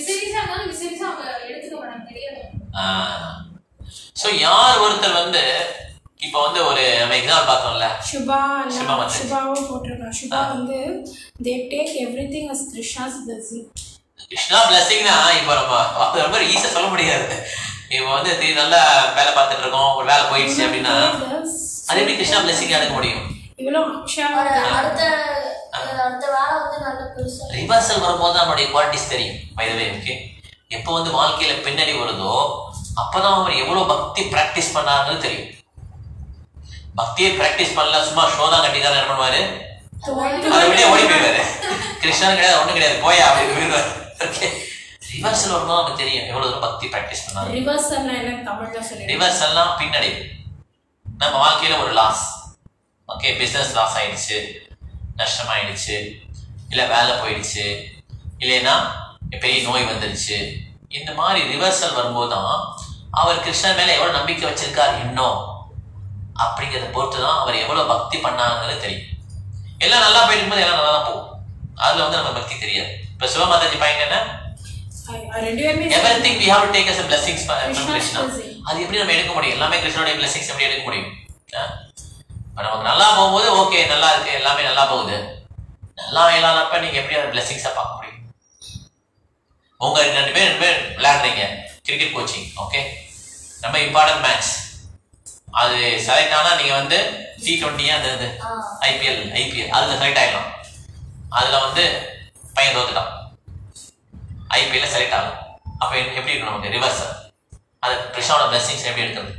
மிஸ்டேக்ஸா இருந்தாலும் மிஸ்டேக்ஸா அவங்க எடுத்துக்க மாட்டாங்க தெரியாது ஸோ யார் ஒருத்தர் வந்து இப்போ வந்து ஒரு நம்ம எக்ஸாம்பிள் பார்த்தோம்ல சுபா சுபா வந்து. சுபாவும் போட்டிருக்கா சுபா வந்து they take everything as Krishna's blessing Krishna பிளஸிங்னா இப்போ நம்ம அது ரொம்ப ஈஸியாக சொல்ல முடியாது இப்போ வந்து திடீர்னு நல்லா வேலை பார்த்துட்டு இருக்கோம் ஒரு வேலை போயிடுச்சு அப்படின்னா அது எப்படி கிருஷ்ணா பிளஸிங் எடுக்க முடியும் இவ்வளோ அக்ஷா ஒரு அடுத்த அடுத்த வேலை வந்து நல்ல பெருசா ரிவர்சல் வரும்போது தான் நம்மளுடைய குவாலிட்டிஸ் தெரியும் வயதவே ஓகே எப்போ வந்து வாழ்க்கையில பின்னணி வருதோ அப்பதான் அவர் எவ்வளவு பக்தி பிராக்டிஸ் பண்ணாருன்னு தெரியும் பக்தியை பிராக்டிஸ் பண்ணல சும்மா ஷோ தான் கட்டிக்காரன் என்ன பண்ணுவாரு அதை விட ஓடி போயிடுவாரு கிருஷ்ணன் கிடையாது ஒண்ணும் கிடையாது போயா அப்படின்னு போயிடுவாரு ஓகே ரிவர்சல் வரும்போது நமக்கு தெரியும் எவ்வளவு தூரம் பக்தி பிராக்டிஸ் பண்ணாரு ரிவர்சல்னா என்ன தமிழ்ல சொல்லி ரிவர்சல்லாம் பின்னடை நம்ம வாழ்க்கையில ஒரு லாஸ் ஓகே பிஸ்னஸ் லாஸ் ஆயிடுச்சு நஷ்டமாயிடுச்சு இல்லை வேலை போயிடுச்சு இல்லைன்னா பெரிய நோய் வந்துடுச்சு இந்த மாதிரி ரிவர்சல் வரும்போது தான் அவர் கிருஷ்ணன் மேல எவ்வளவு நம்பிக்கை வச்சிருக்கார் இன்னும் அப்படிங்கிறத பொறுத்து தான் அவர் எவ்வளவு பக்தி பண்ணாங்கிறது தெரியும் எல்லாம் நல்லா போயிட்டு இருக்கும்போது எல்லாம் நல்லா தான் போகும் அதுல வந்து நமக்கு பக்தி தெரியாது இப்ப சிவமாதாஜி பாயிண்ட் என்ன ரெண்டு பேருமே everything we have to take as blessings Krishna's Krishna blessing. அது எப்படி நம்ம எடுக்க முடியும் எல்லாமே கிருஷ்ணனுடைய பிளஸிங்ஸ் எப்படி எடுக்க முடியும் ஆ? இப்ப நமக்கு நல்லா போகும்போது ஓகே நல்லா இருக்கு எல்லாமே நல்லா போகுது நல்லா இல்லாதப்ப நீங்க எப்படி அந்த பிளஸிங்ஸை பார்க்க முடியும் உங்க ரெண்டு பேர் ரெண்டு பேர் விளையாடுறீங்க கிரிக்கெட் கோச்சிங் ஓகே ரொம்ப இம்பார்ட்டன்ட் மேட்ச் அது செலக்ட் ஆனா நீங்க வந்து டி டுவெண்ட்டியா அந்த இது ஆ. ஐபிஎல் ஐபிஎல் அதுல செலக்ட் ஆயிடலாம் அதுல வந்து பையன் தோத்துட்டான் ஐபிஎல்ல செலக்ட் ஆகும் அப்ப என்ன- எப்படி இருக்கும் நமக்கு ரிவர்சல் அது கிருஷ்ணாவோட பிளஸிங்ஸ் எப்படி எடுக்கிறது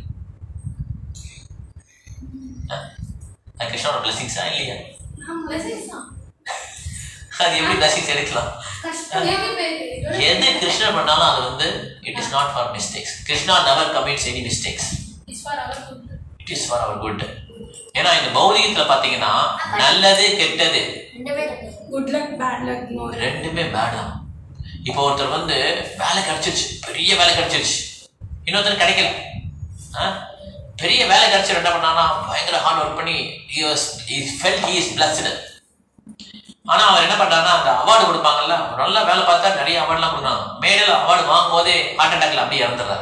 ஆ? அது கிருஷ்ணாவோட பிளஸிங்ஸா இல்லையா Blessings தான். அது எப்படி பிளஸிங்ஸ் எடுக்கலாம் ஏன் பேரு எது கிருஷ்ணன் பண்ணாலும் அது வந்து it is not for mistakes Krishna never commits any mistakes is for our good it is for our good ஏன்னா இந்த பௌதிகத்துல பாத்தீங்கன்னா நல்லது கெட்டது ரெண்டுமே ரெண்டு good luck bad luck no ரெண்டுமே பேடா இப்போ ஒருத்தர் வந்து வேலை கிடைச்சிருச்சு பெரிய வேலை கிடைச்சிருச்சு இன்னொருத்தர் கிடைக்கல ஆ? பெரிய வேலை கிடைச்சவர் என்ன பண்ணானா பயங்கர ஹார்ட் ஒர்க் பண்ணி he was he felt he is blessed ஆனா அவர் என்ன பண்றாருன்னா அந்த அவார்டு கொடுப்பாங்கல்ல அவர் நல்லா வேலை பார்த்தா நிறைய அவார்ட்லாம் கொடுக்குறாங்க மேடையில் அவார்டு வாங்கும் போதே ஹார்ட் அட்டாக்ல அப்படியே இறந்துடுறாரு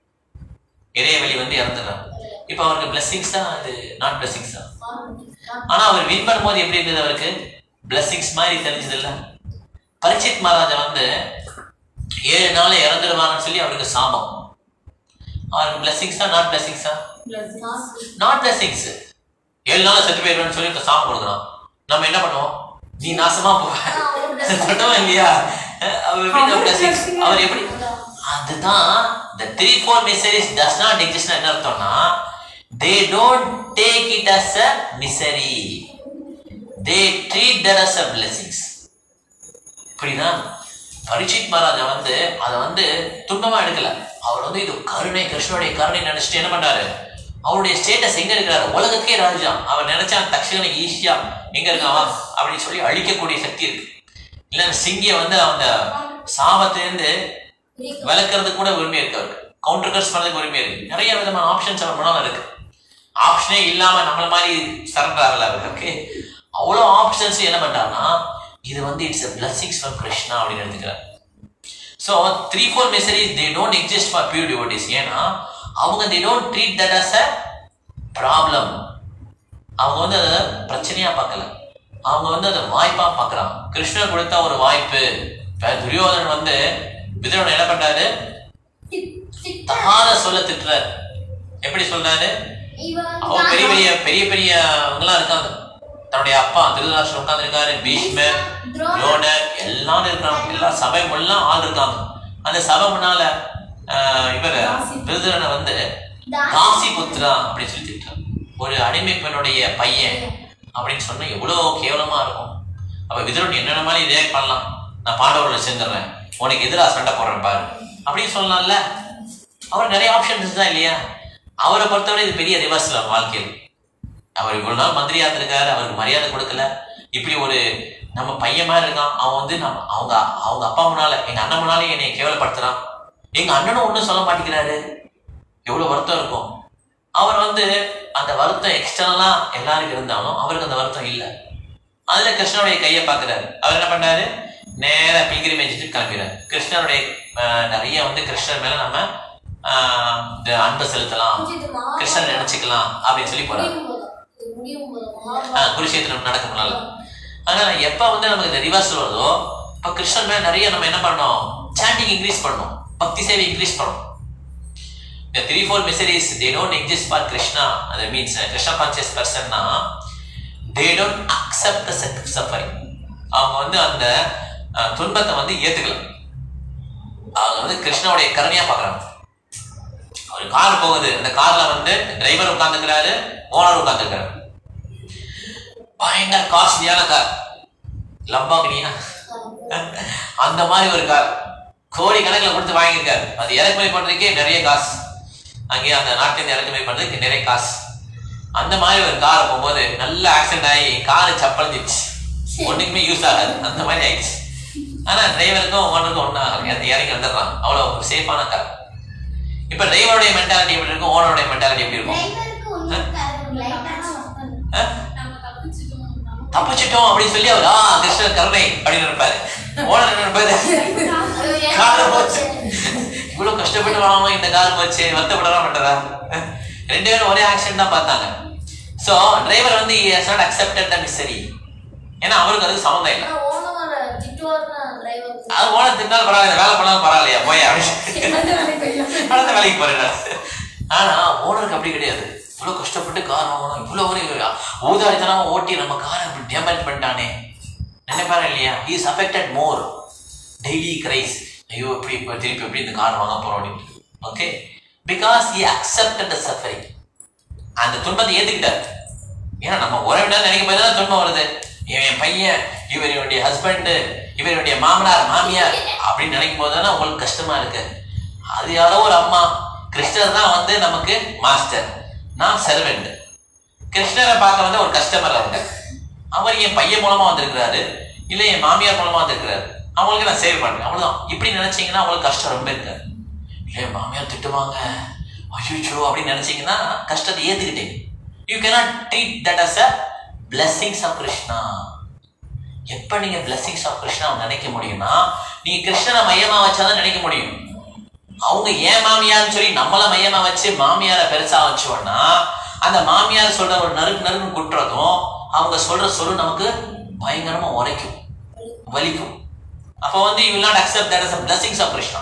இறையவெளி வந்து இறந்துடுறாரு இப்போ அவருக்கு பிளெஸிங்ஸ் தான் அது நாட் பிளெஸிங்ஸ் தான் ஆனா அவர் வின் பண்ணும்போது எப்படி இருந்தது அவருக்கு பிளெஸிங்ஸ் மாதிரி தெரிஞ்சது இல்ல பரிச்சித் மகாராஜா வந்து ஏழு நாள் இறந்துடுவான்னு சொல்லி அவருக்கு சாபம் அவருக்கு பிளெஸிங்ஸ் தான் நாட் பிளெஸிங்ஸா நாட் பிளெஸிங்ஸ் ஏழு நாள் செத்து போயிடுவேன்னு சொல்லி இப்ப சாபம் கொடுக்குறான் நம்ம என்ன பண்ணுவோம் நீ நாசமா போவ சொல்லுவோம் இல்லையா அவர் எப்படி அவர் blessings? blessing. அவர் எப்படி அதுதான் the three four miseries does not exist என்ன அர்த்தம்னா they don't take it as a misery they treat that as a blessings புரியுதா பரிச்சித் மகாராஜா வந்து அதை வந்து துன்பமா எடுக்கல அவர் வந்து இது கருணை கிருஷ்ணனுடைய கருணை நினைச்சிட்டு என்ன பண்றாரு அவருடைய ஸ்டேட்டஸ் எங்க இருக்கிறாரு உலகத்துக்கே ராஜா அவர் நினைச்சா தக்ஷகனை ஈஸியா எங்க இருக்கான் அப்படின்னு சொல்லி அழிக்கக்கூடிய சக்தி இருக்கு இல்ல சிங்கிய வந்து அந்த சாபத்திலிருந்து விளக்குறதுக்கு கூட உரிமை இருக்கு அவருக்கு கவுண்டர் கர்ஸ் பண்ணதுக்கு உரிமை இருக்கு நிறைய விதமான ஆப்ஷன்ஸ் அவர் முன்னால இருக்கு ஆப்ஷனே இல்லாம நம்மள மாதிரி சரண்டர் ஆகல அவருக்கு ஓகே அவ்வளோ ஆப்ஷன்ஸ் என்ன பண்றாருன்னா இது வந்து it's a blessings from Krishna அப்படின்னு எடுத்துக்கிறார் so three four miseries they don't exist for pure devotees ஏன்னா அவங்க they don't treat that as a problem அவங்க வந்து அதை பிரச்சனையா பார்க்கல அவங்க வந்து அதை வாய்ப்பா பார்க்கறாங்க கிருஷ்ணர் கொடுத்த ஒரு வாய்ப்பு இப்ப துரியோதனன் வந்து விதுரன் என்ன பண்றாரு தகாத சொல்ல திட்டுறாரு எப்படி சொல்றாரு அவங்க பெரிய பெரிய பெரிய பெரியவங்களாம் இருக்காங்க தன்னுடைய அப்பா திருதராஷ்டிரம் உட்கார்ந்துருக்காரு பீஷ்மர் துரோணர் எல்லாரும் இருக்காங்க எல்லா சபை எல்லாம் ஆள் இருக்காங்க அந்த சபை முன்னால ஆஹ், இவர் விருதுரனை வந்து காசி புத்திரா அப்படின்னு சொல்லி திட்டுறாரு ஒரு அடிமை பெண்ணுடைய பையன் அப்படின்னு சொன்னா எவ்வளவு கேவலமா இருக்கும் அப்ப விதுரன் என்னென்ன மாதிரி ரியாக்ட் பண்ணலாம் நான் பாண்டவர்களை சேர்ந்துடுறேன் உனக்கு எதிராக சண்டை போடுறேன் பாரு அப்படின்னு சொல்லலாம்ல அவர் நிறைய ஆப்ஷன்ஸ் தான் இல்லையா அவரை பொறுத்தவரை இது பெரிய ரிவர்சல் வாழ்க்கையில் அவர் இவ்வளவு நாள் மந்திரியா இருந்திருக்காரு அவருக்கு மரியாதை கொடுக்கல இப்படி ஒரு நம்ம பையன் மாதிரி இருக்கான் அவன் வந்து நம்ம அவங்க அவங்க அப்பா முன்னால எங்க அண்ணன் முன்னாலே என்னை கேவலப்படுத்துறான் எங்க அண்ணனும் ஒண்ணும் சொல்ல மாட்டேங்கிறாரு எவ்வளவு வருத்தம் இருக்கும் அவர் வந்து அந்த வருத்தம் எக்ஸ்டர்னலா எல்லாருக்கும் இருந்தாலும் அவருக்கு அந்த வருத்தம் இல்லை அதுல கிருஷ்ணனுடைய கையை பார்க்கிறாரு அவர் என்ன பண்ணாரு நேரா பில்கிரிமேஜுக்கு கிளம்பிடுறாரு கிருஷ்ணருடைய ஆஹ், நிறைய வந்து கிருஷ்ணர் மேல நம்ம ஆஹ், இந்த அன்பை செலுத்தலாம் இது மகா- கிருஷ்ணர் நினைச்சுக்கலாம் அப்படின்னு சொல்லி போறாரு முடியும் போது இது முடியும் போது ஆஹ், மகாபாரதம் குருஷேத்திரம் நடக்க முன்னால அதனால எப்ப வந்து நமக்கு இந்த ரிவர்ஸ் வருதோ இப்ப கிருஷ்ணன் மேல நிறைய நம்ம என்ன பண்ணோம் சாண்டிங் இன்க்ரீஸ் பண்ணணும் பக்தி சேவை இன்க்ரீஸ் பண்ணணும் இந்த three four miseries they don't exist for Krishna அது மீன்ஸ் கிருஷ்ணா கான்சியஸ் பர்சன்னா they don't accept the suffering அவங்க வந்து அந்த அஹ், துன்பத்தை வந்து ஏத்துக்கல அவங்க வந்து கிருஷ்ணாவுடைய கருணையா பார்க்கறாங்க ஒரு கார் போகுது அந்த கார்ல வந்து டிரைவர் உட்காந்துக்கிறாரு ஓனர் உட்காந்துக்கிறாரு பயங்கர காஸ்ட்லியான கார் லம்பாகினியா அந்த மாதிரி ஒரு கார் கோடி கணக்கில் கொடுத்து வாங்கியிருக்காரு அது இறக்குமதி பண்றதுக்கே நிறைய காசு அங்கே அந்த நாட்டிலிருந்து இறக்குமதி பண்றதுக்கு நிறைய காசு அந்த மாதிரி ஒரு கார் போகும்போது நல்ல ஆக்சிடென்ட் ஆகி கார் சப்பழிஞ்சிச்சு ஒண்ணுக்குமே யூஸ் ஆகாது அந்த மாதிரி ஆயிடுச்சு ஆனா டிரைவருக்கும் ஓனருக்கும் ஒன்றும் ஆகல இறங்கி வந்துடுறான் அவ்வளோ ஒரு சேஃபான கார் இப்போ டிரைவருடைய மென்டாலிட்டி எப்படி இருக்கும் ஓனருடைய மென்டாலிட்டி எப்படி இருக்கும் டிரைவருக்கு ஒன்றும் லைட்டான ஆ? நம்ம தப்பிச்சிட்டோம் நம்ம தப்பிச்சிட்டோம் அப்படின்னு சொல்லி அவர் ஆ கிருஷ்ணர் கருணை அப்படின்னு நினைப்பாரு ஓனர் என்ன நினைப்பாரு கார் போச்சு இவ்வளவு கஷ்டப்பட்டு வாங்க இந்த கார் போச்சு வருத்தப்படலாம் மாட்டாரா ரெண்டு பேரும் ஒரே ஆக்சிடென்ட் தான் பார்த்தாங்க ஸோ டிரைவர் வந்து is not accepted the misery ஏன்னா அவருக்கு அது சம்மந்தம் இல்லை ஆனா ஓனர் திட்டுவார்னா டிரைவர் அது ஓனர் தின்னாலும் பரவாயில்ல வேலை பண்ணாலும் பரவாயில்லையா போய் அப்படின்னு அடுத்த வேலைக்கு போறேன் ஆனா ஓனருக்கு அப்படி கிடையாது இவ்வளவு கஷ்டப்பட்டு கார் வாங்கணும் இவ்வளவு ஒரு ஊதாரித்தனமா ஓட்டி நம்ம காரை இப்படி டேமேஜ் பண்ணிட்டானே நினைப்பாரு இல்லையா is affected more daily cries ஐயோ எப்படி இப்போ திருப்பி எப்படி இந்த கார் வாங்க போறோம் அப்படின்னு okay because he accepted the suffering அந்த துன்பத்தை ஏத்துக்கிட்டார் ஏன்னா நம்ம உறவினர் நினைக்கும் போது தான் துன்பம் வருது இவன் என் பையன் இவர் இவருடைய ஹஸ்பண்டு இவர் இவருடைய மாமனார் மாமியார் அப்படின்னு நினைக்கும் போது தானே உங்களுக்கு கஷ்டமா இருக்கு அது யாரோ ஒரு அம்மா கிருஷ்ணர் தான் வந்து நமக்கு மாஸ்டர் நான் சர்வெண்ட் கிருஷ்ணரை பார்க்க வந்து ஒரு கஸ்டமர் அவங்க அவர் என் பையன் மூலமா வந்திருக்கிறாரு இல்ல என் மாமியார் மூலமா வந்திருக்கிறாரு அவங்களுக்கு நான் சேவ் பண்றேன் அவ்வளவுதான் இப்படி நினைச்சீங்கன்னா அவங்களுக்கு கஷ்டம் ரொம்ப இருக்காது இல்லை என் மாமியார் திட்டுவாங்க அய்யோ அப்படின்னு நினைச்சீங்கன்னா கஷ்டத்தை ஏத்துக்கிட்டீங்க you cannot treat that as a blessings of Krishna எப்ப நீங்க blessings ஆஃப் கிருஷ்ணா நினைக்க முடியும்னா நீங்க கிருஷ்ணனை மையமா வச்சாதான் நினைக்க முடியும் அவங்க ஏன் மாமியார்னு சொல்லி நம்மள மையமா வச்சு மாமியாரை பெருசா வச்சோம்னா அந்த மாமியார் சொல்ற ஒரு நறுக்கு நறுக்கு குட்டுறதும் அவங்க சொல்ற சொல்லு நமக்கு பயங்கரமா உரைக்கும் வலிக்கும் அப்போ வந்து you not accept that is blessings of Krishna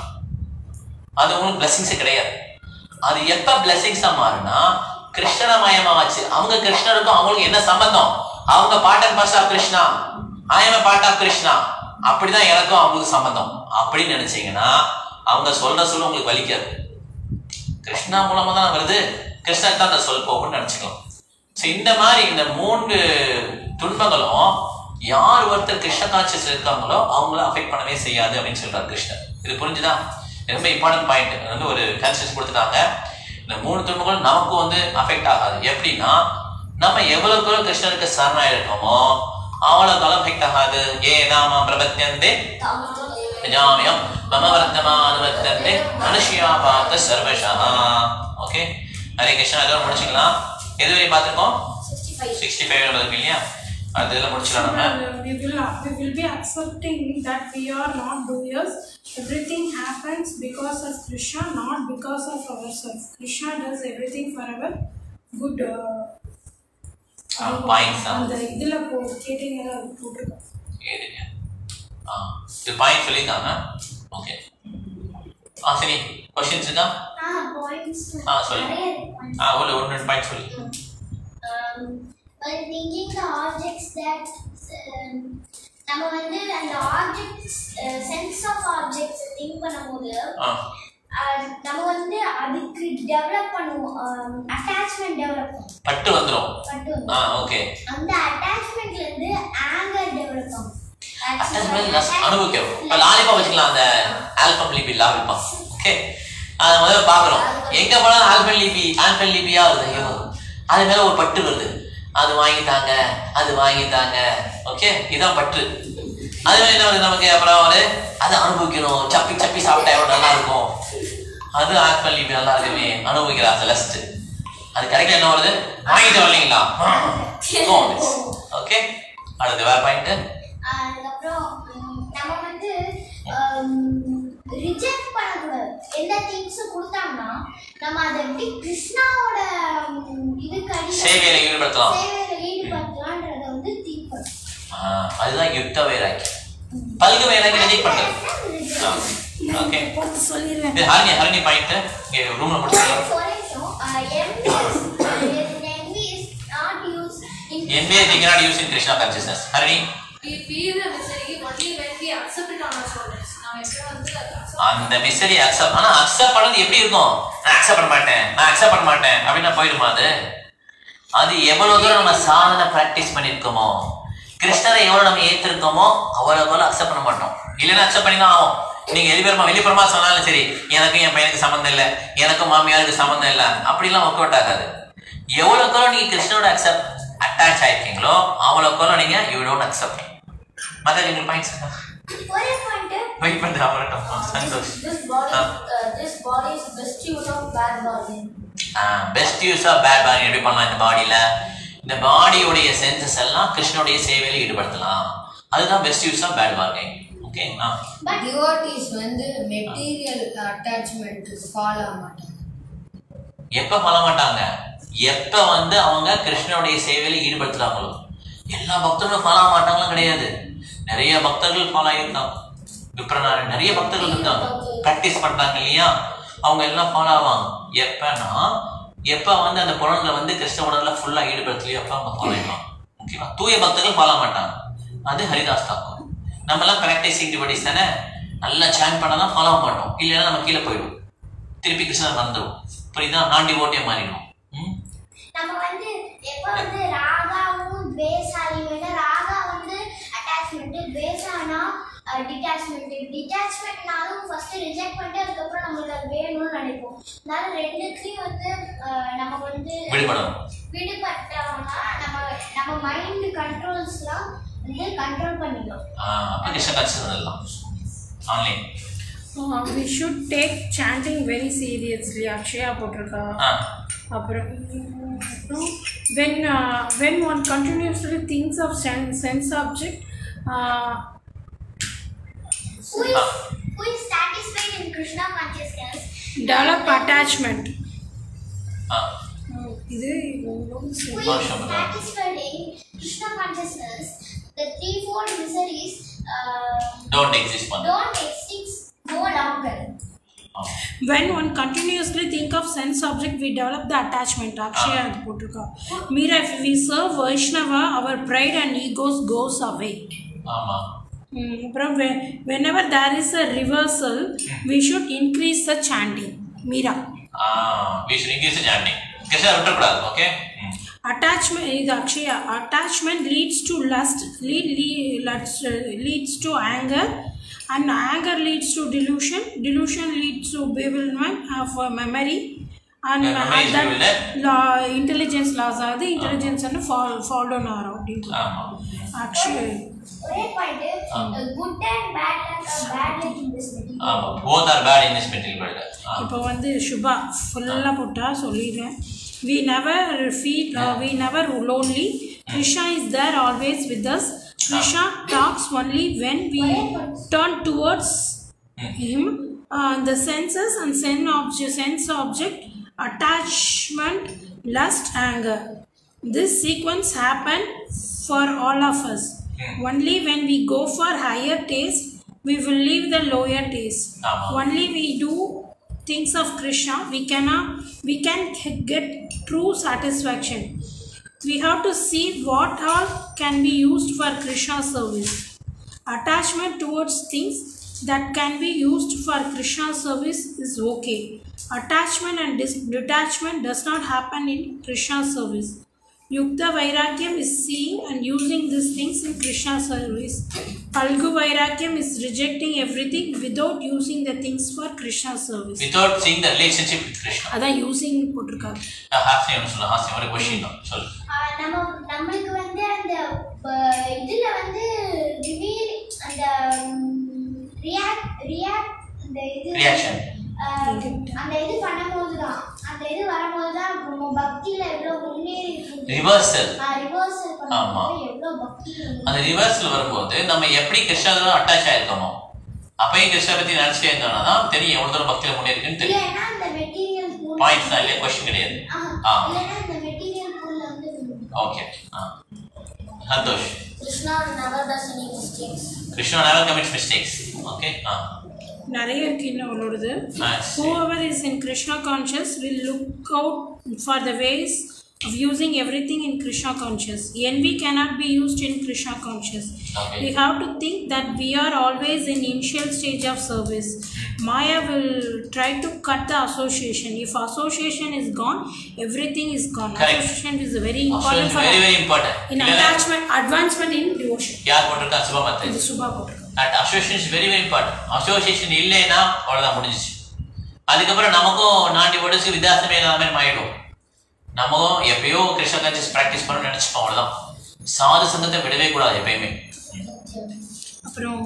அது உங்களுக்கு பிளஸிங்ஸே கிடையாது அது எப்ப பிளஸிங்ஸா மாறுனா கிருஷ்ணமயமா வச்சு அவங்க கிருஷ்ணருக்கும் அவங்களுக்கு என்ன சம்பந்தம் அவங்க part and parts of Krishna I am part of Krishna அப்படிதான் எனக்கும் அவங்களுக்கு சம்பந்தம் அப்படின்னு நினைச்சீங்கன்னா அவங்க சொல்ற சொல்ல உங்களுக்கு வலிக்காது கிருஷ்ணா மூலமா தான் வருது கிருஷ்ணன் தான் அந்த சொல் போகும்னு நினைச்சுக்கலாம் ஸோ இந்த மாதிரி இந்த மூன்று துன்பங்களும் யார் ஒருத்தர் கிருஷ்ண கான்சியஸ் இருக்காங்களோ அவங்கள அஃபெக்ட் பண்ணவே செய்யாது அப்படின்னு சொல்றாரு கிருஷ்ணர் இது புரிஞ்சுதா இது ரொம்ப இம்பார்ட்டன்ட் பாயிண்ட் வந்து ஒரு கான்சியஸ் கொடுத்துட்டாங்க இந்த மூணு துன்பங்களும் நமக்கும் வந்து அஃபெக்ட் ஆகாது எப்படின்னா நம்ம எவ்வளவுக்கு எவ்வளவு கிருஷ்ணருக்கு சரணா இருக்கோமோ அவ்வளவுக்கு அளவு அஃபெக்ட் ஆகாது ஏ நாம பிரபத்தியந்தே ஜாமியம் மம வர்த்தமானுவர்த்தந்தே மனுஷியா பார்த்த சர்வஷா ஓகே ஹரே கிருஷ்ணா இதோட முடிச்சுக்கலாம் எது வரையும் பார்த்துருக்கோம் சிக்ஸ்டி ஃபைவ் இருக்கு இல்லையா அடுத்த இதில் முடிச்சுக்கலாம் நம்ம we will we will be accepting that we are not doers. Everything happens because of Krishna, not because of ourselves. Krishna does everything for our good. Uh, Ah, points, ah. அந்த இதில் போ கேட்டீங்க அது போட்டிருக்கோம் ஏறிங்க ஆ இது பாயிண்ட் சொல்லியிருக்காங்க okay ஆ சரி questions இருக்கா ஆ பாயிண்ட்ஸ் ஆ, சொல்லு. நிறைய points. ஆ ஒரு ஒன்று ரெண்டு பாயிண்ட் சொல்லி Um, while thinking the objects that um, நம்ம வந்து அந்த objects sense of objects think பண்ணும்போது ஆ அஹ், நம்ம வந்து அதுக்கு டெவலப் பண்ணுவோம் அட்டாச்மெண்ட் டெவலப் பண்ணுவோம் பட்டு வந்துடும் மட்டும் ஆ ஓகே அந்த அட்டாச்மெண்ட்ல இருந்து ஆங்கர் டெவலப் ஆகும் அட்டாச்மெண்ட் அனுபவிக்கிறோம் இப்போ லாலிபாப் வச்சுக்கலாம் அந்த ஆல்பம் லிபி லாலிபாப் ஓகே அதை முதல்ல பார்க்குறோம் எங்கே போனாலும் ஆல்பம் லிபி ஆல்பம் லிபியா வருது ஐயோ அது மேலே ஒரு பட்டு வருது அது வாங்கித்தாங்க அது வாங்கித்தாங்க ஓகே இதான் பற்று அது என்ன வருது நமக்கு அப்புறம் ஒரு அதை அனுபவிக்கணும் சப்பி சப்பி சாப்பிட்டா எவ்வளோ நல்லா இருக்கும் அது ஆல்பம் லிபி நல்லா இருக்குமே அனுபவிக்கிற அந்த லஸ்ட் அது கிடைக்கல என்ன வருது வாங்கிட்டு வரலீங்களா ஓகே அடுத்து வேற பாயிண்ட் அதுக்கப்புறம் உம், நம்ம வந்து ரிஜெக்ட் பண்ணக்கூடாது எந்த திங்ஸ் கொடுத்தாங்கன்னா நம்ம அதை எப்படி கிருஷ்ணாவோட ம், இதுக்கு அடி சேவையில ஈடுபடுத்தலாம் சேவையில ஈடுபடுத்தலான்றத வந்து திங்க் பண்ணணும் ஆ, அதுதான் யுக்த வைராக்கி பல்க வைராக்கி ரிஜெக்ட் பண்றது ஓகே பார்த்து சொல்லிடுறேன் இது ஹரணி ஹரணி பாயிண்ட் இங்க ரூம்ல முடிச்சிடலாம் ஒரே நிமிஷம் MBS MBS not use in NBA they cannot use in Krishna consciousness. Harani We feel the misery only when we accept it on our shoulders. நாம் எப்போ வந்து அதை accept அந்த மிஸ்டரி அக்செப்ட் ஆனா அக்செப்ட் பண்ணது எப்படி இருக்கும் நான் அக்செப்ட் பண்ண மாட்டேன் நான் அக்செப்ட் பண்ண மாட்டேன் அப்படின்னா போயிடுமா அது அது எவ்வளவு தூரம் நம்ம சாதனை பிராக்டிஸ் பண்ணியிருக்கோமோ கிருஷ்ணரை எவ்வளவு நம்ம ஏத்திருக்கோமோ அவ்வளவு எவ்வளவு அக்செப்ட் பண்ண மாட்டோம் இல்லைன்னா அக்செப்ட் பண்ணி தான் ஆகும் நீங்க வெளிப்புறமா வெளிப்புறமா சொன்னாலும் சரி எனக்கும் என் பையனுக்கு சம்மந்தம் இல்லை எனக்கும் மாமியாருக்கு சம்மந்தம் இல்லை அப்படிலாம் ஒர்க் அவுட் ஆகாது எவ்வளவுக்கு எவ்வளவு நீங்க கிருஷ்ணனோட அக்செப்ட் அட்டாச் ஆயிருக்கீங்களோ அவ்வளவுக்கு எவ்வளவு நீங்க யூ டோன்ட் அக்செப்ட் மற்ற எங்களுக்கு பாயிண்ட்ஸ் ஒரே பாயிண்ட் வெயிட் பண்ணி அவரட்டும் Santhosh This body, Ah. uh, this body's best use of bad bargain. Best use of bad body எப்படி பண்ணலாம் இந்த பாடியில இந்த பாடியோடைய சென்சஸ் எல்லாம் கிருஷ்ணனுடைய சேவையில ஈடுபடுத்தலாம் அதுதான் best use of bad parking okay ஆ டிவோட்டிஸ் வந்து மெட்டீரியல் அட்டாச்மெண்ட்டுக்கு ஃபாலோ ஆக மாட்டாங்க எப்ப பண்ண மாட்டாங்க எப்ப வந்து அவங்க கிருஷ்ணனுடைய சேவையில ஈடுபடுத்துறாங்களோ எல்லா பக்தர்களும் ஃபாலோ மாட்டாங்களும் கிடையாது நிறைய பக்தர்கள் ஃபாலோ ஆகியிருக்காங்க விப்ரநாராயண் நிறைய பக்தர்கள் இருக்காங்க ப்ராக்டிஸ் பண்றாங்க இல்லையா அவங்க எல்லாம் ஃபாலோ ஆவாங்க எப்பன்னா எப்ப வந்து அந்த புலன்களை வந்து கிருஷ்ண உணர்வுல ஃபுல்லா ஈடுபடுத்தலையோ அப்ப அவங்க ஃபாலோ ஆயிடுவாங்க ஓகேவா தூய பக்தர்கள் ஃபாலோ மாட்டாங்க அது ஹரிதாஸ் தாக்கூர் நம்ம எல்லாம் ப்ராக்டிசிங் டிபடிஸ் தானே நல்லா சேன் பண்ணா தான் ஃபாலோ மாட்டோம் இல்லைன்னா நம்ம கீழே போயிடுவோம் திருப்பி கிருஷ்ணர் வந்துடும் புரியுதா நாண்டி ஓட்டியே மாறிடும் ம்? நம்ம வந்து எப்போ வந்து ராகாவும் துவேசாலையும் விட ராகா வந்து அட்டாச்மெண்ட் துவேசானா டிட்டாச்மெண்ட் டிட்டாச்மெண்ட்னாலும் ஃபர்ஸ்ட் ரிஜெக்ட் பண்ணிட்டு அதுக்கப்புறம் நம்மளுக்கு அது வேணும்னு நினைப்போம் அதனால ரெண்டுத்துலயும் வந்து அஹ், நம்ம வந்து விடுபடும் விடுபட்டோம்னா நம்ம நம்ம மைண்ட் கண்ட்ரோல்ஸ்லாம் வந்து கண்ட்ரோல் பண்ணிடும் ஆஹ் அப்ப கிருஷ்ண கன்சிடர் எல்லாம் online Uh, we should take chanting very seriously Akshaya போட்டிருக்கா ஆ அப்புறம் அப்புறம் when uh, when one continuously thinks of sen- sense object uh, Who is, who is satisfied in Krishna consciousness? develop attachment ah Uh, இது எவ்வளவு Who சரி. is Varsha Madam. satisfied in Krishna consciousness? The threefold miseries uh, don't exist பண்ணு don't exist no longer. Ah. when one continuously think of sense object we develop the attachment Akshaya அது போட்டிருக்கா Meera if we serve Vaishnava our pride and egos goes away ஆமா ம், அப்புறம் வெ- whenever there is a reversal we should increase the chanting Meera ஆ we should increase chanting கிருஷ்ணர் விட்டுறக்கூடாது okay attachment இது Akshaya attachment leads to lust lead, lead, leads to anger and anger leads to delusion delusion leads to bewilderment of uh, memory and Yeah, memory is that bewildered. law, intelligence loss ஆகுது intelligence வந்து fall fall down ஆகும் அப்படின்னு ஆமா அக்ஷயா ஒரே point good and bad luck bad luck in this ஆமா both are bad in this material world இப்போ வந்து சுபா ஃபுல்லாக போட்டா சொல்லிடுறேன் we never feel we never lonely Krishna is there always with us Krishna talks only when we turn towards him uh, the senses and sen object, sense object attachment lust anger this sequence happen for all of us only when we go for higher taste we will leave the lower taste Ama. only we do things of krishna we cannot we can get true satisfaction we have to see what all can be used for krishna service attachment towards things that can be used for krishna service is okay attachment and dis- detachment does not happen in krishna service yukta vairakyam is seeing and using these things in krishna service palgu vairakyam is rejecting everything without using the things for krishna service without seeing the relationship with Krishna அதான் using போட்டிருக்காரு ஹாஸ்யம் சொல்லு ஹாஸ்யம் ஒரு question தான் சொல்லு நம்ம நம்மளுக்கு வந்து அந்த ப- இதுல வந்து ரிவீல் அந்த ரியாக்ட் ரியாக்ட் அந்த இது Reaction. ஆஹ், அந்த இது பண்ணும்போது தான் அந்த இது வரும்போது தான் நம்ம பக்தியில எவ்வளவு முன்னேறி ரிவர்சல் ரிவர்சல் ஆமா. பண்ணும்போது எவ்வளவு பக்தி அந்த ரிவர்சல் வரும்போது நம்ம எப்படி கிருஷ்ணாவோட அட்டாச் ஆயிருக்கோமோ அப்பயும் கிருஷ்ண பத்தி நினைச்சிட்டே இருந்தோம்னா தான் தெரியும் எவ்வளவு தூரம் பக்தியில முன்னேறிக்குன்னு தெரியும் இல்லைன்னா இந்த மெட்டீரியல் பூல் பாயிண்ட்ஸ் தான் இல்லையா கொஸ்டின் கிடையாது ஆ. இல்லைன்னா இந்த மெட்டீரியல் பூல்ல வந்து okay Santhosh Krishna never does any mistakes. Krishna never commits mistakes okay ஆ நிறைய இருக்கு இன்னும் அவளோடது Nice. whoever is in krishna conscious will look out for the ways of using everything in krishna conscious envy cannot be used in krishna conscious Okay. we have to think that we are always in initial stage of service maya will try to cut the association if association is gone everything is gone Correct. association is very important for very very in important attachment advancement in devotion யார் போட்டிருக்கா சுபமத்தை இது சுபா போட்டிருக்காங்க at association very very important association இல்லைன்னா அவ்வளோதான் முடிஞ்சிச்சு அதுக்கப்புறம் நமக்கும் நாண்டி போட்டு வித்தியாசமே இல்லாத மாதிரி ஆயிடும் நமக்கும் எப்பயோ கிருஷ்ண கான்சியஸ் ப்ராக்டிஸ் பண்ணணும்னு நினச்சிப்போம் அவ்வளோதான் சாது சங்கத்தை விடவே கூடாது எப்பயுமே அப்புறம்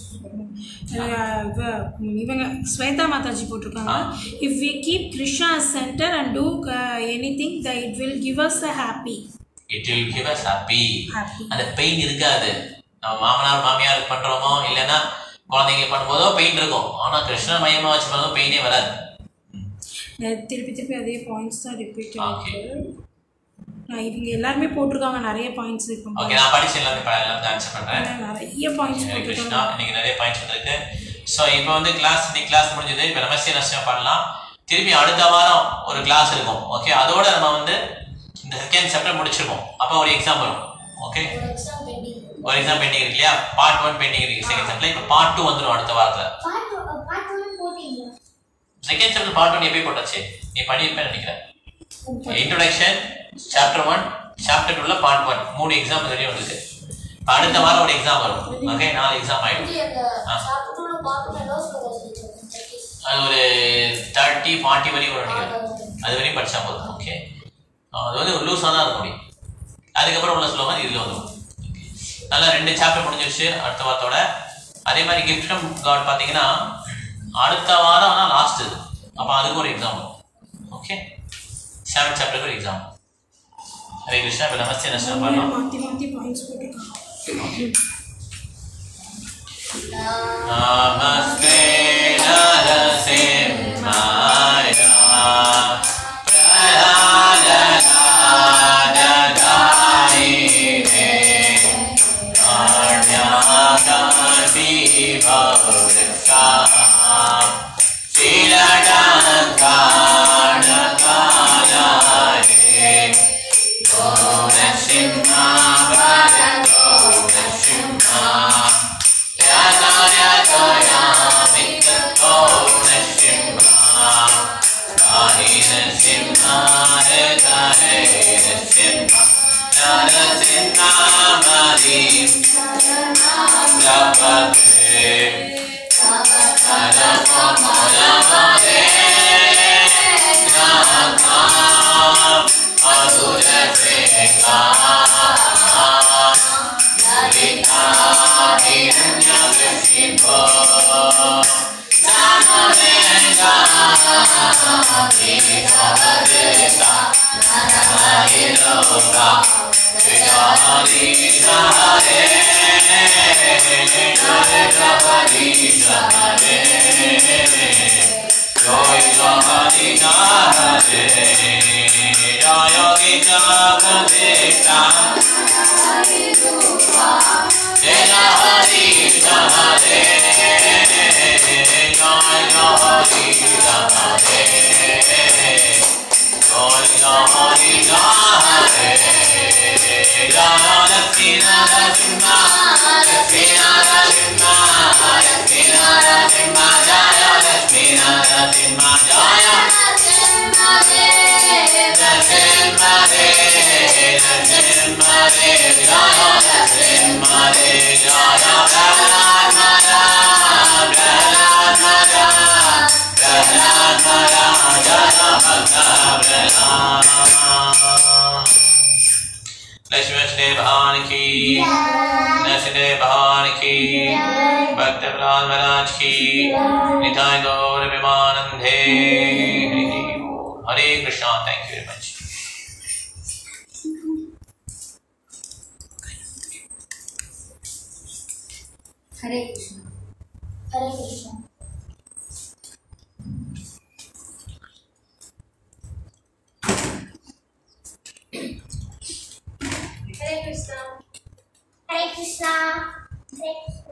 அஹ், இவ- இவங்க ஸ்வேதா மாதாஜி போட்டிருக்காங்க if we keep Krishna centre and do anything the it will give us a happy it will give us happy Happy. அந்த பெயின் இருக்காது நம்ம மாமனார் மாமியார் பண்றோமோ இல்லைன்னா குழந்தைங்க பண்ணும்போதோ பெயின் இருக்கும் ஆனா கிருஷ்ண மயமா வச்சு பண்ணும்போது பெயினே வராது திருப்பி திருப்பி அதே பாயிண்ட்ஸ் தான் ரிப்பீட் Okay. ஆகுது நான் இவங்க எல்லாருமே போட்டிருக்காங்க நிறைய பாயிண்ட்ஸ் ஓகே இருக்கும் நான் படிச்சு எல்லாமே ப- எல்லாத்தையும் ஆன்சர் பண்றேன் நிறைய பாயிண்ட்ஸ் ஹரே கிருஷ்ணா போட்டிருக்காங்க இன்னைக்கு நிறைய பாயிண்ட்ஸ் வந்திருக்கு ஸோ இப்போ வந்து கிளாஸ் இன்னைக்கு கிளாஸ் முடிஞ்சது இப்போ நமஸ்தே நஷ்டம் பண்ணலாம் திருப்பி அடுத்த வாரம் ஒரு கிளாஸ் இருக்கும் ஓகே அதோட நம்ம வந்து இந்த செகண்ட் சாப்டர் முடிச்சிருக்கோம் அப்போ ஒரு எக்ஸாம் வரும் ஓகே ஒரு exam pending. ஒரு எக்ஸாம் பெண்டிங் இருக்கு இல்லையா பார்ட் ஒன் பெண்டிங் இருக்கு செகண்ட் சாப்டர்ல இப்போ பார்ட் டூ வந்துடும் அடுத்த வாரத்தில் பாட்டு பாட்டு ஒன்று போட்டீங்களா செகண்ட் சாப்டர் பார்ட் ஒன் எப்பயும் போட்டாச்சு நீ பண்ணியிருப்பேன்னு நினைக்கிறேன் இன்ட்ரோடக்ஷன் சாப்டர் ஒன் சாப்டர் டூல பார்ட் ஒன் மூணு எக்ஸாம் ரெடி வந்திருக்கு இப்ப அடுத்த வாரம் ஒரு எக்ஸாம் வரும் ஓகே நாலு எக்ஸாம் ஆயிடும் இது அந்த ஆ. chapter two ல பார்க்கணும் எல்லாம் சொல்லுவாங்க. அது ஒரு தேர்ட்டி ஃபார்ட்டி வரைக்கும் வரும் நினைக்கிறேன் அது வரையும் படிச்சா போதும் ஓகே அது வந்து லூஸாக தான் இருக்கும் அப்படி அதுக்கப்புறம் உள்ள சொல்லுவாங்க இதில் வந்துடும் நல்லா ரெண்டு சாப்டர் முடிஞ்சிருச்சு அடுத்த வாரத்தோட அதே மாதிரி கிஃப்ட் கம் காட் பார்த்தீங்கன்னா அடுத்த வாரம் ஆனால் லாஸ்ட் இது அப்போ அதுக்கு ஒரு எக்ஸாம் வரும் ஓகே செவன் சாப்டருக்கு ஒரு எக்ஸாம் ஹரே கிருஷ்ணா இப்போ நமஸ்தே நஷ்டம் பண்ணலாம் மாற்றி மாற்றி பாயிண்ட்ஸ் போட்டிருக்காங்க नमस्ते नरसिंहाय प्रह्लादनादगायिने काण्याकाभिभवृषा शीलडाङ्काणकालाये गौरसिंहा वरदो नरसिंहा यदा यदा यामि ततो नरसिंहा काहि नरसिंहा हरे नरसिंहा नरसिंहामणिं प्रपदे नरकमलमदे नाथा अधुरसेका Jaya Gita Kadeta Jaya Hari Hare Jaya Hari Hare Jaya Hari Hare Jaya Lakshmi Narasimha Lakshmi Narasimha Lakshmi Narasimha Jaya Lakshmi Narasimha Jaya Narasimha Re Narasimha Re Jaya Narasimha Re Jaya Prahlad Mara Prahlad Mara Prahlad Mara Jaya Bhakta Prahlad Lakshmi भगवान की नरसिंह भगवान की भक्त प्रहलाद महाराज की निताय गौर विमानंदे Hare Krishna thank you very much Hare Krishna Hare Krishna. Hare Krishna. Hare Krishna. Hare